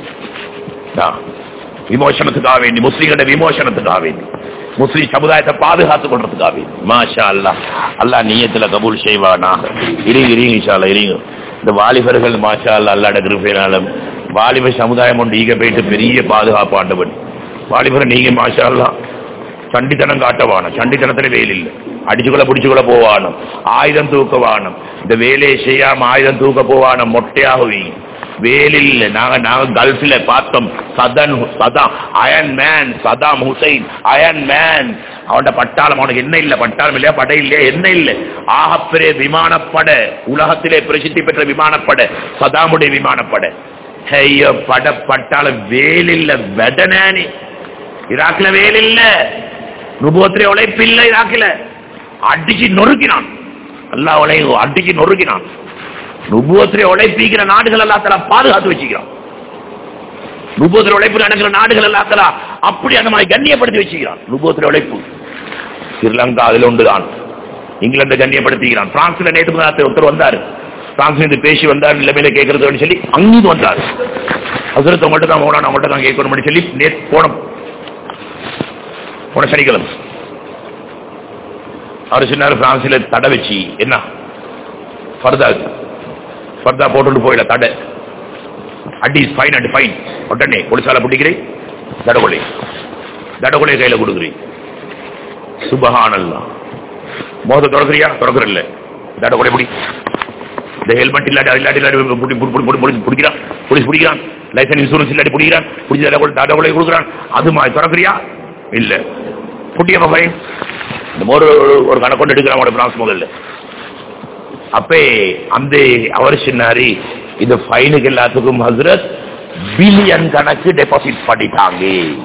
ஆ. விமோசனத்துக்காக வேண்டி முஸ்லீம்களோட விமோசனத்துக்காக வேண்டி முஸ்லீம் சமுதாயத்தை பாதுகாத்துக் கொள்றதுக்காக வேண்டி மாஷா அல்லா அல்லாஹ் நீயத்துல கபூல் செய்வானா இருங்க இருங்க இன்ஷா அல்லாஹ் இருங்க இந்த வாலிபர்கள் மாஷா அல்லா அல்லாட கிருப்பையினாலும் வாலிப சமுதாயம் ஒன்று ஈக போயிட்டு பெரிய பாதுகாப்பு ஆண்டவன் வாலிபர் நீங்க மாஷா அல்லா சண்டித்தனம் காட்டவானம் சண்டித்தனத்துல வேல் இல்லை அடிச்சுக்குள்ள பிடிச்சுக்குள்ள போவானம் ஆயுதம் தூக்க வானம் இந்த வேலையை செய்யாம ஆயுதம் தூக்க போவானம் மொட்டையாகுவீங்க வேலில் நாங்க நாங்க கல்ஃபில பார்த்தோம் சதன் Saddam iron man Saddam Hussein iron man அவன்ட பட்டாளம் அவனுக்கு என்ன இல்ல பட்டாளம் இல்லையா படை இல்லையா என்ன இல்ல ஆகப்பெரிய விமானப்படை உலகத்திலே பிரசித்தி பெற்ற விமானப்படை சதாமுடைய விமானப்படை ஐயோ பட பட்டாளம் வேலில்ல வெடனானி ஈராக்ல வேலில்ல நுபோத்திரை உழைப்பில்லை ஈராக்ல அடிச்சு நொறுக்கினான் அல்லா உழைவு அடிச்சு நொறுக்கினான் நுபுவத்திரை உழைப்பிக்கிற நாடுகள் எல்லாத்தலா பாதுகாத்து வச்சுக்கிறான் நுபுவத்திரை உழைப்பு நடக்கிற நாடுகள் எல்லாத்தலா அப்படி அந்த மாதிரி கண்ணியப்படுத்தி வச்சுக்கிறான் நுபுவத்திரை உழைப்பு ஸ்ரீலங்கா அதுல உண்டுதான் இங்கிலாந்து கண்ணியப்படுத்திக்கிறான் பிரான்ஸ்ல நேற்று முன்னாடி ஒருத்தர் வந்தாரு பிரான்ஸ்ல இருந்து பேசி வந்தார் நிலைமையில கேட்கறது சொல்லி அங்கிருந்து வந்தார் ஹசரத் உங்கள்கிட்ட தான் போனா உங்கள்கிட்ட தான் கேட்கணும்னு சொல்லி நேற்று போன போன சனிக்கிழமை அவர் சொன்னார் பிரான்ஸ்ல தடை வச்சு என்ன ஃபர்தா ஃபர்தா போட்டு போயிட தடை அடி ஃபைன் அடி ஃபைன் உடனே போலீஸால பிடிக்கிறேன் தடகொலை தடகொலை கையில கொடுக்குறேன் சுபஹானல்லா மோத திறக்கிறியா திறக்கிறல்ல தடகொலை பிடி இந்த ஹெல்மெட் இல்லாட்டி அது இல்லாட்டி இல்லாட்டி புடி- புடி- புடி- புடி- புடி- பிடிக்கிறான் போலீஸ் பிடிக்கிறான் லைசன்ஸ் இன்சூரன்ஸ் இல்லாட்டி பிடிக்கிறான் பிடிச்ச தடகொலை தடகொலை கொடுக்குறான் அது மாதிரி திறக்கிறியா இல்ல புட்டிய ஃபைன் இந்த ஒரு ஒரு- ஒரு கணக்கொண்டு எடுக்கிறாங்க பிரான்ஸ் முதல்ல அப்பே அந்த அவர் சொன்னாரு இது ஃபைனுக்கு எல்லாத்துக்கும் ஹசரத் பில்லியன் கணக்கு டெபாசிட் பண்ணிட்டாங்க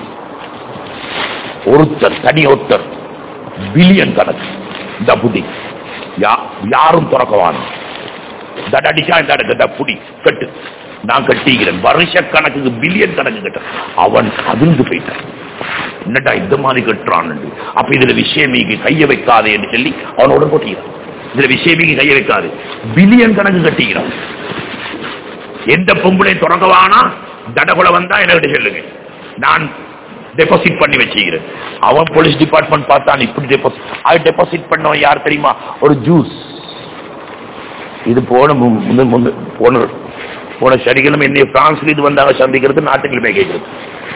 ஒருத்தர் தனி ஒருத்தர் பில்லியன் கணக்கு இந்த புடி யா- யாரும் திறக்கவான தட அடிச்சா இந்த இடத்த புடி கட்டு நான் கட்டிக்கிறேன் வருஷ கணக்குக்கு பில்லியன் கணக்கு கட்ட அவன் அதிர்ந்து போயிட்டான் என்னடா இந்த மாதிரி கட்டுறான் அப்ப இதுல விஷயமிக்கு கைய வைக்காதே என்று சொல்லி அவனோட கொட்டிக்கிறான் இதுல விஷயமிக்கு கைய வைக்காது பில்லியன் கணக்கு கட்டிக்கிறான் எந்த பொம்பளை தொடங்கவானா தடகுல வந்தா என்ன சொல்லுங்க நான் டெபாசிட் பண்ணி வச்சுக்கிறேன் அவன் போலீஸ் டிபார்ட்மெண்ட் பார்த்தான் இப்படி டெபாசிட் அது டெபாசிட் பண்ணவன் யார் தெரியுமா ஒரு ஜூஸ் இது போன மு- முந்து- முந்து- போன போன சனிக்கிழமை என்னை பிரான்ஸ்ல இது வந்தாங்க சந்திக்கிறது நாட்டுக்கிழமை கேட்கிறது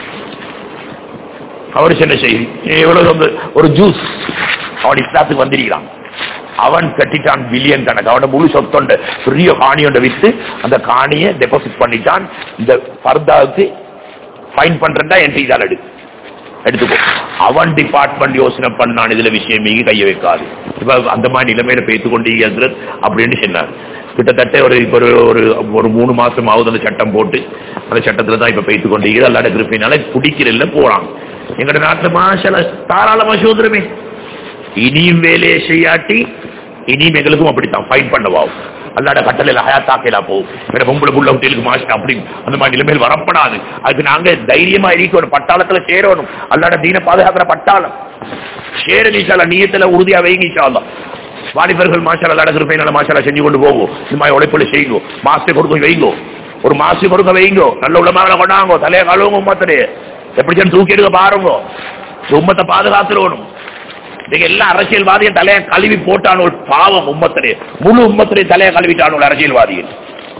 அவர் என்ன செய்தி எவ்வளவு வந்து ஒரு ஜூஸ் அவன் இஸ்லாத்துக்கு வந்திருக்கிறான் அவன் கட்டிட்டான் பில்லியன் கணக்கு அவன முழு சொத்தொண்ட பெரிய காணியோட வித்து அந்த காணியை டெபாசிட் பண்ணிட்டான் இந்த பர்தாவுக்கு ஃபைன் பண்றா என் இதால் எடு எடுத்துக்கோ அவன் டிபார்ட்மெண்ட் யோசனை பண்ணான் இதுல விஷயம் மீறி கைய வைக்காது இப்ப அந்த மாதிரி நிலைமையில பேத்து கொண்டு அப்படின்னு சொன்னார் கிட்டத்தட்ட ஒரு இப்ப ஒரு ஒரு ஒரு மூணு மாசம் ஆகுது அந்த சட்டம் போட்டு அந்த சட்டத்துல தான் இப்ப பேத்து கொண்டு அல்லாட கிருப்பினால பிடிக்கிறல்ல போறான் எங்கட நாட்டு மாசல தாராளமா சோதரமே இனியும் வேலையை செய்யாட்டி இனியும் எங்களுக்கும் அப்படித்தான் ஃபைன் பண்ணவாவும் அல்லாட கட்டளையில ஹயாத்தாக்கலா போகும் வேற பொம்பளை புள்ள ஹோட்டலுக்கு மாஸ்டர் அப்படி அந்த மாதிரி நிலைமையில் வரப்படாது அதுக்கு நாங்க தைரியமா இருக்கணும் பட்டாளத்துல சேரணும் அல்லாட தீன பாதுகாக்கிற பட்டாளம் சேர நீச்சால நீயத்துல உறுதியா வைங்க இன்ஷால்லா. வாலிபர்கள் மாஷால அல்லாட கிருப்பையினால மாஷாலா செஞ்சு கொண்டு போகும் இந்த மாதிரி உழைப்புல செய்யுங்க மாஸ்டர் கொடுக்க வைங்கோ ஒரு மாசு கொடுக்க வைங்கோ நல்ல உள்ளமாக கொண்டாங்க தலையை கழுவுங்க உம்மத்தரே எப்படி தூக்கி எடுக்க பாருங்க இந்த உம்மத்தை பாதுகாத்துடணும் நீங்க எல்லா அரசியல்வாதியும் தலையை கழுவி போட்டானோ பாவம் உம்மத்திலே முழு உம்மத்திலே தலையை கழுவிட்டானோ அரசியல்வாதிகள்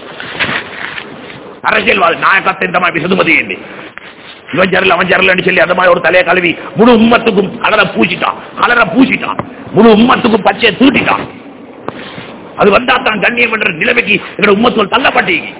அரசியல்வாதி நாயக்கத்தை இந்த மாதிரி சுதுமதி இல்லை இவன் ஜரல் அவன் ஜரல்னு சொல்லி அந்த மாதிரி ஒரு தலையை கழுவி முழு உம்மத்துக்கும் கலரை பூசிட்டான் கலரை பூசிட்டான் முழு உம்மத்துக்கும் பச்சையை தூட்டிட்டான் அது வந்தா தான் கண்ணியம் என்ற நிலைமைக்கு எங்க உம்மத்துகள் தள்ளப்பட்டீங்க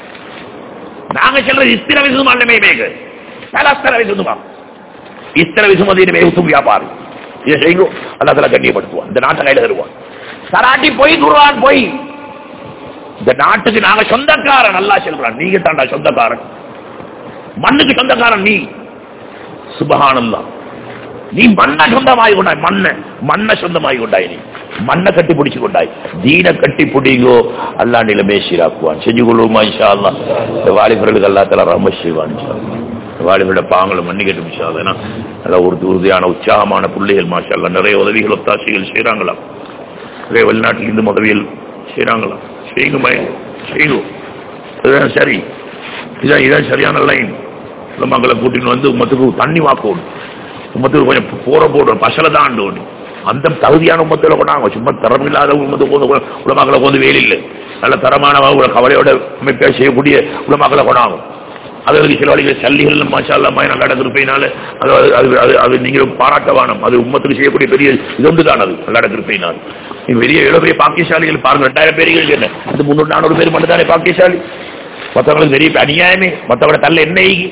நாங்க சொல்றது இஸ்திர விசுமா இல்லமே மேகு சலஸ்தர விசுமா இஸ்திர விசுமதியின் மேகுத்தும் வியாபாரம் இதை செய்யும் அல்லா கண்ணியப்படுத்துவான் இந்த நாட்டை கையில தருவான் சராட்டி போய் குருவான் போய் இந்த நாட்டுக்கு நாங்க சொந்தக்காரன் நல்லா சொல்றான் நீங்க தாண்டா சொந்தக்காரன் மண்ணுக்கு சொந்தக்காரன் நீ சுபகானந்தா நீ மண்ணை சொந்தமாகி கொண்டாய் மண்ணை மண்ணை சொந்தமாகி கொண்டாய் நீ மண்ணை கட்டி பிடிச்சு கொண்டாய் தீன கட்டி பிடிங்கோ அல்லா நிலைமை சீராக்குவான் செஞ்சு கொள்வோமா இன்ஷா அல்லா இந்த வாலிபர்களுக்கு அல்லா தலா ரொம்ப செய்வான் இன்ஷா அல்லாஹ். இந்த வாலிபரோட பாங்களை மன்னிக்கட்டும் இன்ஷா அல்லாஹ். ஏன்னா நல்ல ஒரு உறுதியான உற்சாகமான பிள்ளைகள் மாஷா அல்லாஹ். நிறைய உதவிகள் ஒத்தாசைகள் செய்றாங்களாம் நிறைய வெளிநாட்டில் இருந்து உதவிகள் செய்றாங்களாம் செய்யுங்க மயம் செய்யுங்க இதுதான் சரி இதான் இதான் சரியான லைன் மக்களை கூட்டின்னு வந்து உமத்துக்கு தண்ணி வாக்கணும் உமத்துக்கு கொஞ்சம் போற போடணும் பசலை தாண்டணும் அந்த தகுதியான உமத்தில் கொண்டாங்க சும்மா தரம் இல்லாத உமத்து உலமாக்களை கொண்டு வேலை இல்லை நல்ல தரமான உள்ள கவலையோட அமைப்பை செய்யக்கூடிய உலமாக்களை கொண்டாங்க அதுக்கு சில வழிகள் சல்லிகள் மாஷால்லா மாய நல்ல இருப்பையினால அது அது அது அது நீங்கள் பாராட்டவானம் அது உம்மத்துக்கு செய்யக்கூடிய பெரிய இதொன்று தான் அது நல்ல இருப்பையினால் நீங்க பெரிய எவ்வளவு பெரிய பாக்கியசாலிகள் பாருங்க ரெண்டாயிரம் பேர்கள் என்ன அது முன்னூறு நானூறு பேர் மட்டும் தானே பாக்கியசாலி மற்றவங்களுக்கு பெரிய அநியாயமே மற்றவங்கள தள்ள என்ன ஈகி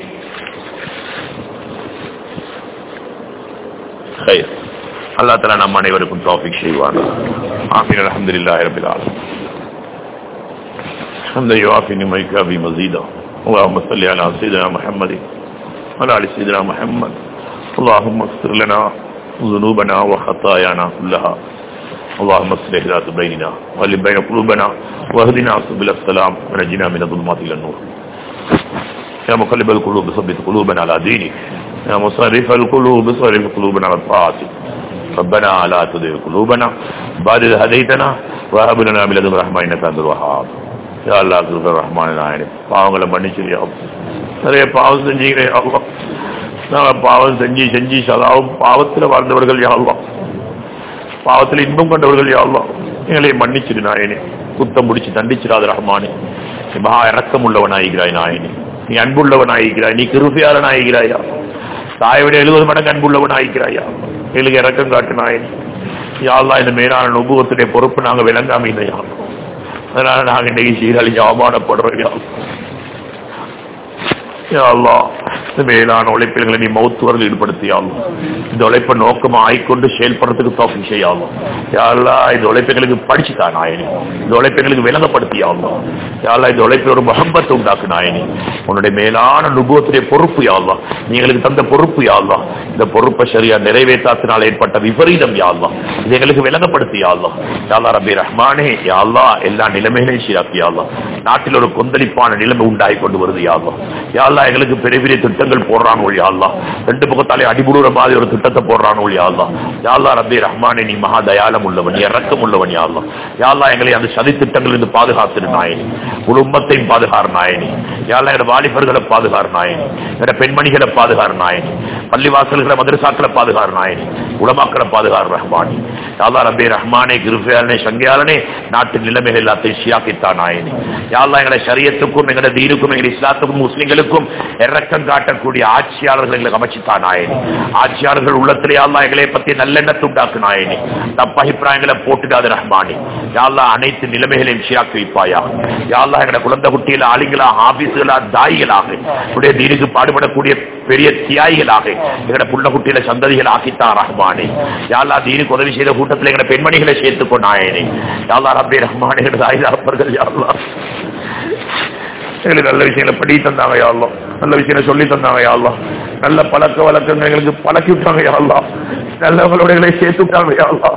خير الله تعالى نعم அனைவருக்கும் தௌஃபீக் செய்வான் ஆமீன் அல்ஹம்துலில்லாஹி ரப்பில் ஆலமீன் الحمد يوافي نعمك بمزيدا اللهم صل على سيدنا محمد وعلى ال سيدنا محمد اللهم اغفر لنا ذنوبنا وخطايانا كلها اللهم اصلح ذات بيننا وألف بين قلوبنا واهدنا سبل السلام ونجنا من الظلمات الى النور يا مقلب القلوب ثبت قلوبنا على دينك يا مصرف القلوب صرف قلوبنا على طاعتك ربنا لا تزغ قلوبنا بعد إذ هديتنا وهب لنا من لدنك رحمة إنك أنت الوهاب يا الله ذو الرحمن الرحيم பாவங்களை மன்னிச்சிரியா நிறைய பாவம் செஞ்சீங்களே அல்லா நாங்கள் பாவம் செஞ்சு செஞ்சு சதாவும் பாவத்தில் வாழ்ந்தவர்கள் யாழ்லாம் பாவத்தில் இன்பம் கொண்டவர்கள் யாழ்லாம் எங்களை மன்னிச்சிரு நாயனே குத்தம் முடிச்சு தண்டிச்சிடாத ரஹ்மானே நீ மகா இறக்கம் உள்ளவனாகிறாய் நாயனே நீ அன்புள்ளவனாகிறாய் நீ கிருபியாளனாகிறாயா தாயை விட எழுபது மடங்கு அன்புள்ளவனாகிறாயா எங்களுக்கு இறக்கம் காட்டு நாயனே யாழ்லா இந்த மேலான நுபுவத்துடைய பொறுப்பு நாங்கள் விளங்காம இல்லையா அதனால நாங்கள் இன்னைக்கு சீரழிஞ்சு அவமானப்படுறோம் யா அல்லாஹ் இந்த மேலான உழைப்பில்களை நீ மௌத்துவர்கள் ஈடுபடுத்தியாலும் இந்த உழைப்பை நோக்கமா ஆய்கொண்டு செயல்படுறதுக்கு தோஃபி செய்யாலும் யாரா இந்த உழைப்புகளுக்கு படிச்சுட்டா நாயனி இந்த உழைப்புகளுக்கு விளங்கப்படுத்தியாலும் யாரா இந்த உழைப்பில் ஒரு முகம்பத்தை உண்டாக்கு நாயனி உன்னுடைய மேலான நுபவத்துடைய பொறுப்பு யாழ்லாம் நீங்களுக்கு தந்த பொறுப்பு யாழ்லாம் இந்த பொறுப்பை சரியா நிறைவேற்றாத்தினால் ஏற்பட்ட விபரீதம் யாழ்லாம் இது எங்களுக்கு விளங்கப்படுத்தி யாழ்லாம் யாழ்லா ரபி ரஹ்மானே யாழ்லா எல்லா நிலைமைகளையும் சீராக்கி யாழ்லாம் நாட்டில் ஒரு கொந்தளிப்பான நிலைமை உண்டாகி கொண்டு வருது யாழ்லாம் யாழ்லா எங்களுக்கு பெரிய பெரிய திட்டங்கள் போடுறான் ஒழி யாழ்லாம் ரெண்டு பக்கத்தாலே அடிபுடுற மாதிரி ஒரு திட்டத்தை போடுறான் ஒழி யாழ்லாம் யாழ்லா ரபி ரஹ்மானே நீ மகா தயாலம் உள்ளவன் இறக்கம் உள்ளவன் யாழ்லாம் யாழ்லா எங்களை அந்த சதி திட்டங்களிலிருந்து பாதுகாத்திரு நாயனி ஒரு உம்மத்தையும் பாதுகார் நாயனி யாழ்லா எங்க வாலிபர்களை பாதுகார் நாயனி எங்க பெண்மணிகளை பாதுகார் நாயனி பள்ளிவாசல்களை மதரசாக்களை பாதுகார் நாயனி உலமாக்களை பாதுகார் ரஹ்மானி யாழ்லா ரபி ரஹ்மானே கிருஃபியாலனே சங்கியாலனே நாட்டு நிலைமைகள் எல்லாத்தையும் ஷியாக்கித்தா நாயனி யாழ்லா எங்களை சரியத்துக்கும் எங்களோட தீனுக்கும் எங்கள் இஸ்லாத்துக்கும் முஸ்லிம்களுக்கும் இறக்கம் காட்டக்கூடிய ஆட்சியாளர்கள் எங்களுக்கு அமைச்சுத்தா நாயனி ஆட்சியாளர்கள் உள்ளத்திலே யாழ்லா எங்களை பத்தி நல்லெண்ணத்தை உண்டாக்கு நாயனி தப்ப அபிப்பிராயங்களை போட்டுடாது ரஹ்மானி யாழ்லா அனைத்து நிலைமைகளையும் ஷியாக்கி வைப்பாயா யாழ்லா எங்களோட குழந்தை குட்டியில ஆளுங்களா ஆபீஸ்களா தாய்களாக உடைய தீனுக்கு பாடுபடக்கூடிய பெரிய தியாகிகளாக எங்களோட புள்ள குட்டியில சந்ததிகள் ஆக்கித்தான் ரஹ்மானே யாழ்லா தீனுக்கு உதவி செய்த கூட்டத்தில் எங்களோட பெண்மணிகளை சேர்த்துக்கோ நாயனே யாழ்லா ரப்பே ரஹ்மானே எங்களோட தாய்தாப்பர்கள் யாழ்லா எங்களுக்கு நல்ல விஷயங்களை படி தந்தாங்க யாழ்லாம் நல்ல விஷயங்களை சொல்லி தந்தாங்க யாழ்லாம் நல்ல பழக்க வழக்கங்கள் எங்களுக்கு பழக்கி விட்டாங்க யாழ்லாம் நல்லவங்களோட எங்களை சேர்த்து விட்டாங்க யாழ்லாம்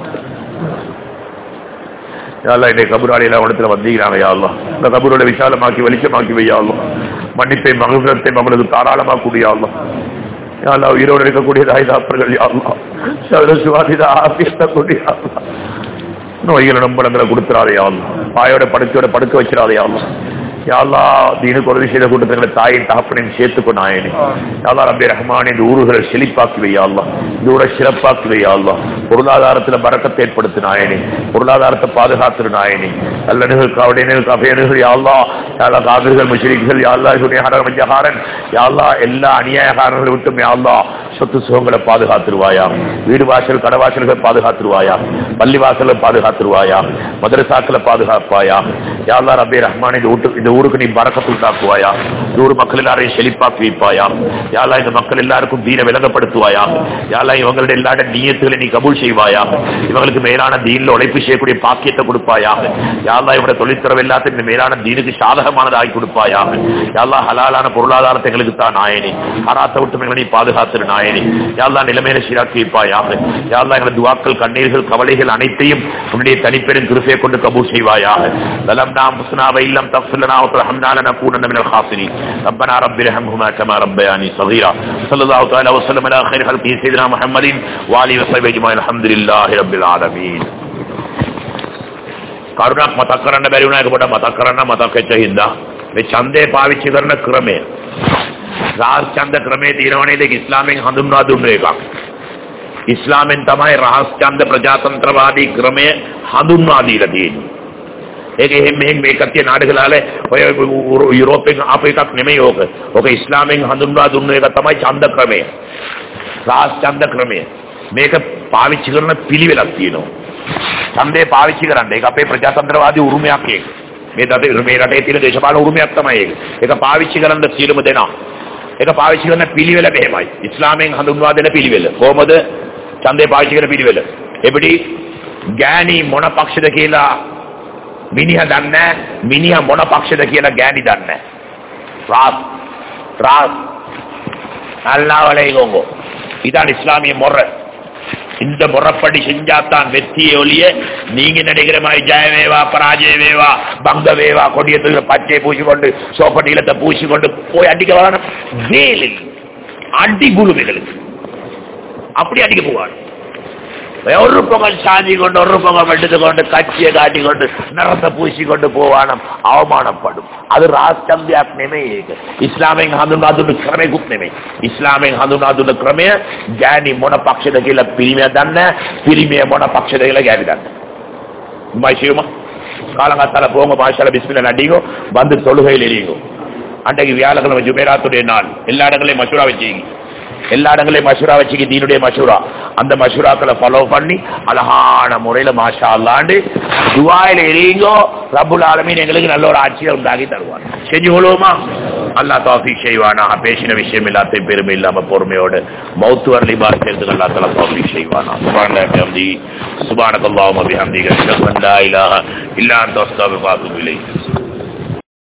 யாழ்லா இன்னைக்கு கபுராளியில இடத்துல வந்தீங்கிறாங்க யாழ்லாம் இந்த கபூரோட விசாலமாக்கி வெளிச்சமாக்கி வையாலும் மன்னிப்பை மகிழ்ச்சி நம்மளுக்கு தாராளமா கூடியாலும் யாழ்லா உயிரோடு இருக்கக்கூடிய தாய்தாப்பர்கள் யாழ்லாம் சதுர சுவாதிதா ஆபிஸ்த கூடியாலும் நோய்களை நம்பளங்களை கொடுத்துறாதே யாழ்லாம் பாயோட படுக்கையோட படுக்க வச்சிடாதே யாழ்லாம் யாழ்லா தீனுக்கு உதவி செய்த கூட்டத்தில் தாயின் தகப்பனையும் சேர்த்துக்கோ நாயனே யாழ்லா ரபி ரஹ்மான் இந்த ஊர்களை செழிப்பாக்கி வையாள்லா இந்த ஊரை சிறப்பாக்கி வையாள்லா பொருளாதாரத்தில் பறக்கத்தை ஏற்படுத்து நாயனே பொருளாதாரத்தை பாதுகாத்துரு நாயனே நல்லணுகள் கவடைகள் கபையணுகள் யாழ்லா யாழ்லா காவிர்கள் முஷரிக்குகள் யாழ்லா சுனியாரன் மஞ்சகாரன் யாழ்லா எல்லா அநியாயகாரர்களை விட்டும் யாழ்லா சொத்து சுகங்களை பாதுகாத்துருவாயா வீடு வாசல் கடவாசல்களை பாதுகாத்துருவாயா பள்ளி வாசலை பாதுகாத்துருவாயா மதரசாக்களை பாதுகாப்பாயா யாழ்லா ரபி ரஹ்மான் இந்த வீட்டு இந்த ஊருக்கு நீ பறக்கத்து உண்டாக்குவாயா இந்த ஊர் மக்கள் எல்லாரையும் செழிப்பாக்கி வைப்பாயா யாழ்லா இந்த மக்கள் எல்லாருக்கும் தீன விளங்கப்படுத்துவாயா யாழ்லா இவங்களுடைய எல்லாட நீயத்துகளை நீ கபூல் செய்வாயா இவங்களுக்கு மேலான தீனில் உழைப்பு செய்யக்கூடிய பாக்கியத்தை கொடுப்பாயா யாழ்லா இவங்க தொழிற்துறவு எல்லாத்தையும் இந்த மேலான தீனுக்கு சாதகமானதாகி கொடுப்பாயா யாழ்லா ஹலாலான பொருளாதாரத்தை எங்களுக்கு தான் நாயனி ஹராத்தை விட்டு எங்களை நீ பாதுகாத்துரு நாயனி யாழ்லா நிலைமையில சீராக்கி வைப்பாயா யாழ்லா எங்களை துவாக்கள் கண்ணீர்கள் கவலைகள் அனைத்தையும் உன்னுடைய தனிப்பெரும் கிருப்பையை கொண்டு கபூல் செய்வாயாக லலம் நாம் முஸ்னாவை இல்லம் தஃசுல்லனா وترحمنا لنكونن من الخاسرين ربنا رب ارحمهما كما ربياني صغيرا صلى الله تعالى وسلم على خير خلقه سيدنا محمد وعلى وصحبه اجمعين الحمد لله رب العالمين කරුණක් මතක් කරන්න බැරි වුණා ඒක පොඩ්ඩක් මතක් කරන්න මතක් වෙච්ච හින්දා මේ ඡන්දය පාවිච්චි කරන ක්‍රමය රාජ් ඡන්ද ක්‍රමයේ තියෙනවනේ ඒක ඉස්ලාමෙන් හඳුන්වා දුන්න එකක් ඉස්ලාමෙන් තමයි රහස් ඡන්ද ප්‍රජාතන්ත්‍රවාදී ක්‍රමය හඳුන්වා දීලා තියෙන්නේ ඒක එහෙම මෙහෙම මේ කතිය නාටකලාලේ ඔය යුරෝපෙන් ආපු එකක් නෙමෙයි ඕක. ඕක ඉස්ලාමෙන් හඳුන්වා දුන්න එක තමයි ඡන්ද ක්‍රමය. රාජ් ඡන්ද ක්‍රමය. මේක පාවිච්චි කරන පිළිවෙලක් තියෙනවා. ඡන්දේ පාවිච්චි කරන්න. ඒක අපේ ප්‍රජාතන්ත්‍රවාදී උරුමයක් ඒක. මේ දඩේ මේ රටේ තියෙන දේශපාලන උරුමයක් තමයි ඒක. ඒක පාවිච්චි කරන්න සියලුම දෙනා. ඒක පාවිච්චි කරන පිළිවෙල මෙහෙමයි. ඉස්ලාමෙන් හඳුන්වා දෙන පිළිවෙල. කොහොමද ඡන්දේ පාවිච්චි කරන පිළිවෙල? එපිටි ගෑණි මොන පක්ෂද කියලා මිනිහ දන්නේ මිනිහ මොන පක්ෂද කියලා ගෑණි දන්නේ ராஸ் ராஸ் அல்லாவலைகோங்கோ இதான் இஸ்லாமிய முறை இந்த முறைப்படி செஞ்சாத்தான் வெற்றியை ஒழிய நீங்க நினைக்கிற மாதிரி ஜெயவேவா பராஜயவேவா பங்கவேவா கொடிய தூக்கி பச்சை பூசிக்கொண்டு சோப்பட்டீலத்தை பூசிக்கொண்டு போய் அடிக்க வரணும் வேலில் அடி குழுமைகளுக்கு அப்படி அடிக்க போவாங்க ஒரு பொங்கல் சாஞ்சி கொண்டு ஒரு பொங்கல் எடுத்து கொண்டு கட்சியை காட்டி கொண்டு நிறத்தை பூசி கொண்டு போவானம் அவமானப்படும் அது ರಾಷ್ಟ್ರವ್ಯಾಪ್ නෙමෙයි ඒක ඉස්ලාමෙන් හඳුන්වා දුන්න ක්‍රමයකුත් නෙමෙයි ඉස්ලාමෙන් හඳුන්වා දුන්න ක්‍රමය ගෑණි මොන පක්ෂද කියලා පිරිමියා දන්නේ පිරිමිය මොන පක්ෂද කියලා ගෑණි දන්නේ மைசியமா காலங்காத்தால போங்க மாஷால பிஸ்மில்ல நடிங்கோ வந்து தொழுகையில் எரியுங்கோ அன்றைக்கு வியாழக்கிழமை ஜுமேராத்துடைய நாள் எல்லா இடங்களையும் மசூரா வச்சுங்க எல்லா இடங்களையும் மசூரா வச்சுக்க தீனுடைய மசூரா அந்த மசூராக்களை ஃபாலோ பண்ணி அழகான முறையில மாஷா அல்லாண்டு துவாயில எரியுங்கோ ரப்புல் ஆலமீன் எங்களுக்கு நல்ல ஒரு ஆட்சியை உண்டாக்கி தருவார் செஞ்சு கொள்வோமா அல்லாஹ் தௌஃபீக் செய்வானா பேசின விஷயம் எல்லாத்தையும் பெருமை இல்லாம பொறுமையோடு மௌத்து வரலி பார்க்கிறது அல்லா தலா தௌஃபீக் செய்வானா சுபான பிஹம்தி சுபானக்கல்லாஹும்ம பிஹம்திக அஷ்ஹது அன் லா இலாஹா இல்லா அன்த அஸ்தக்ஃபிருக வ அத்தூபு இலைக்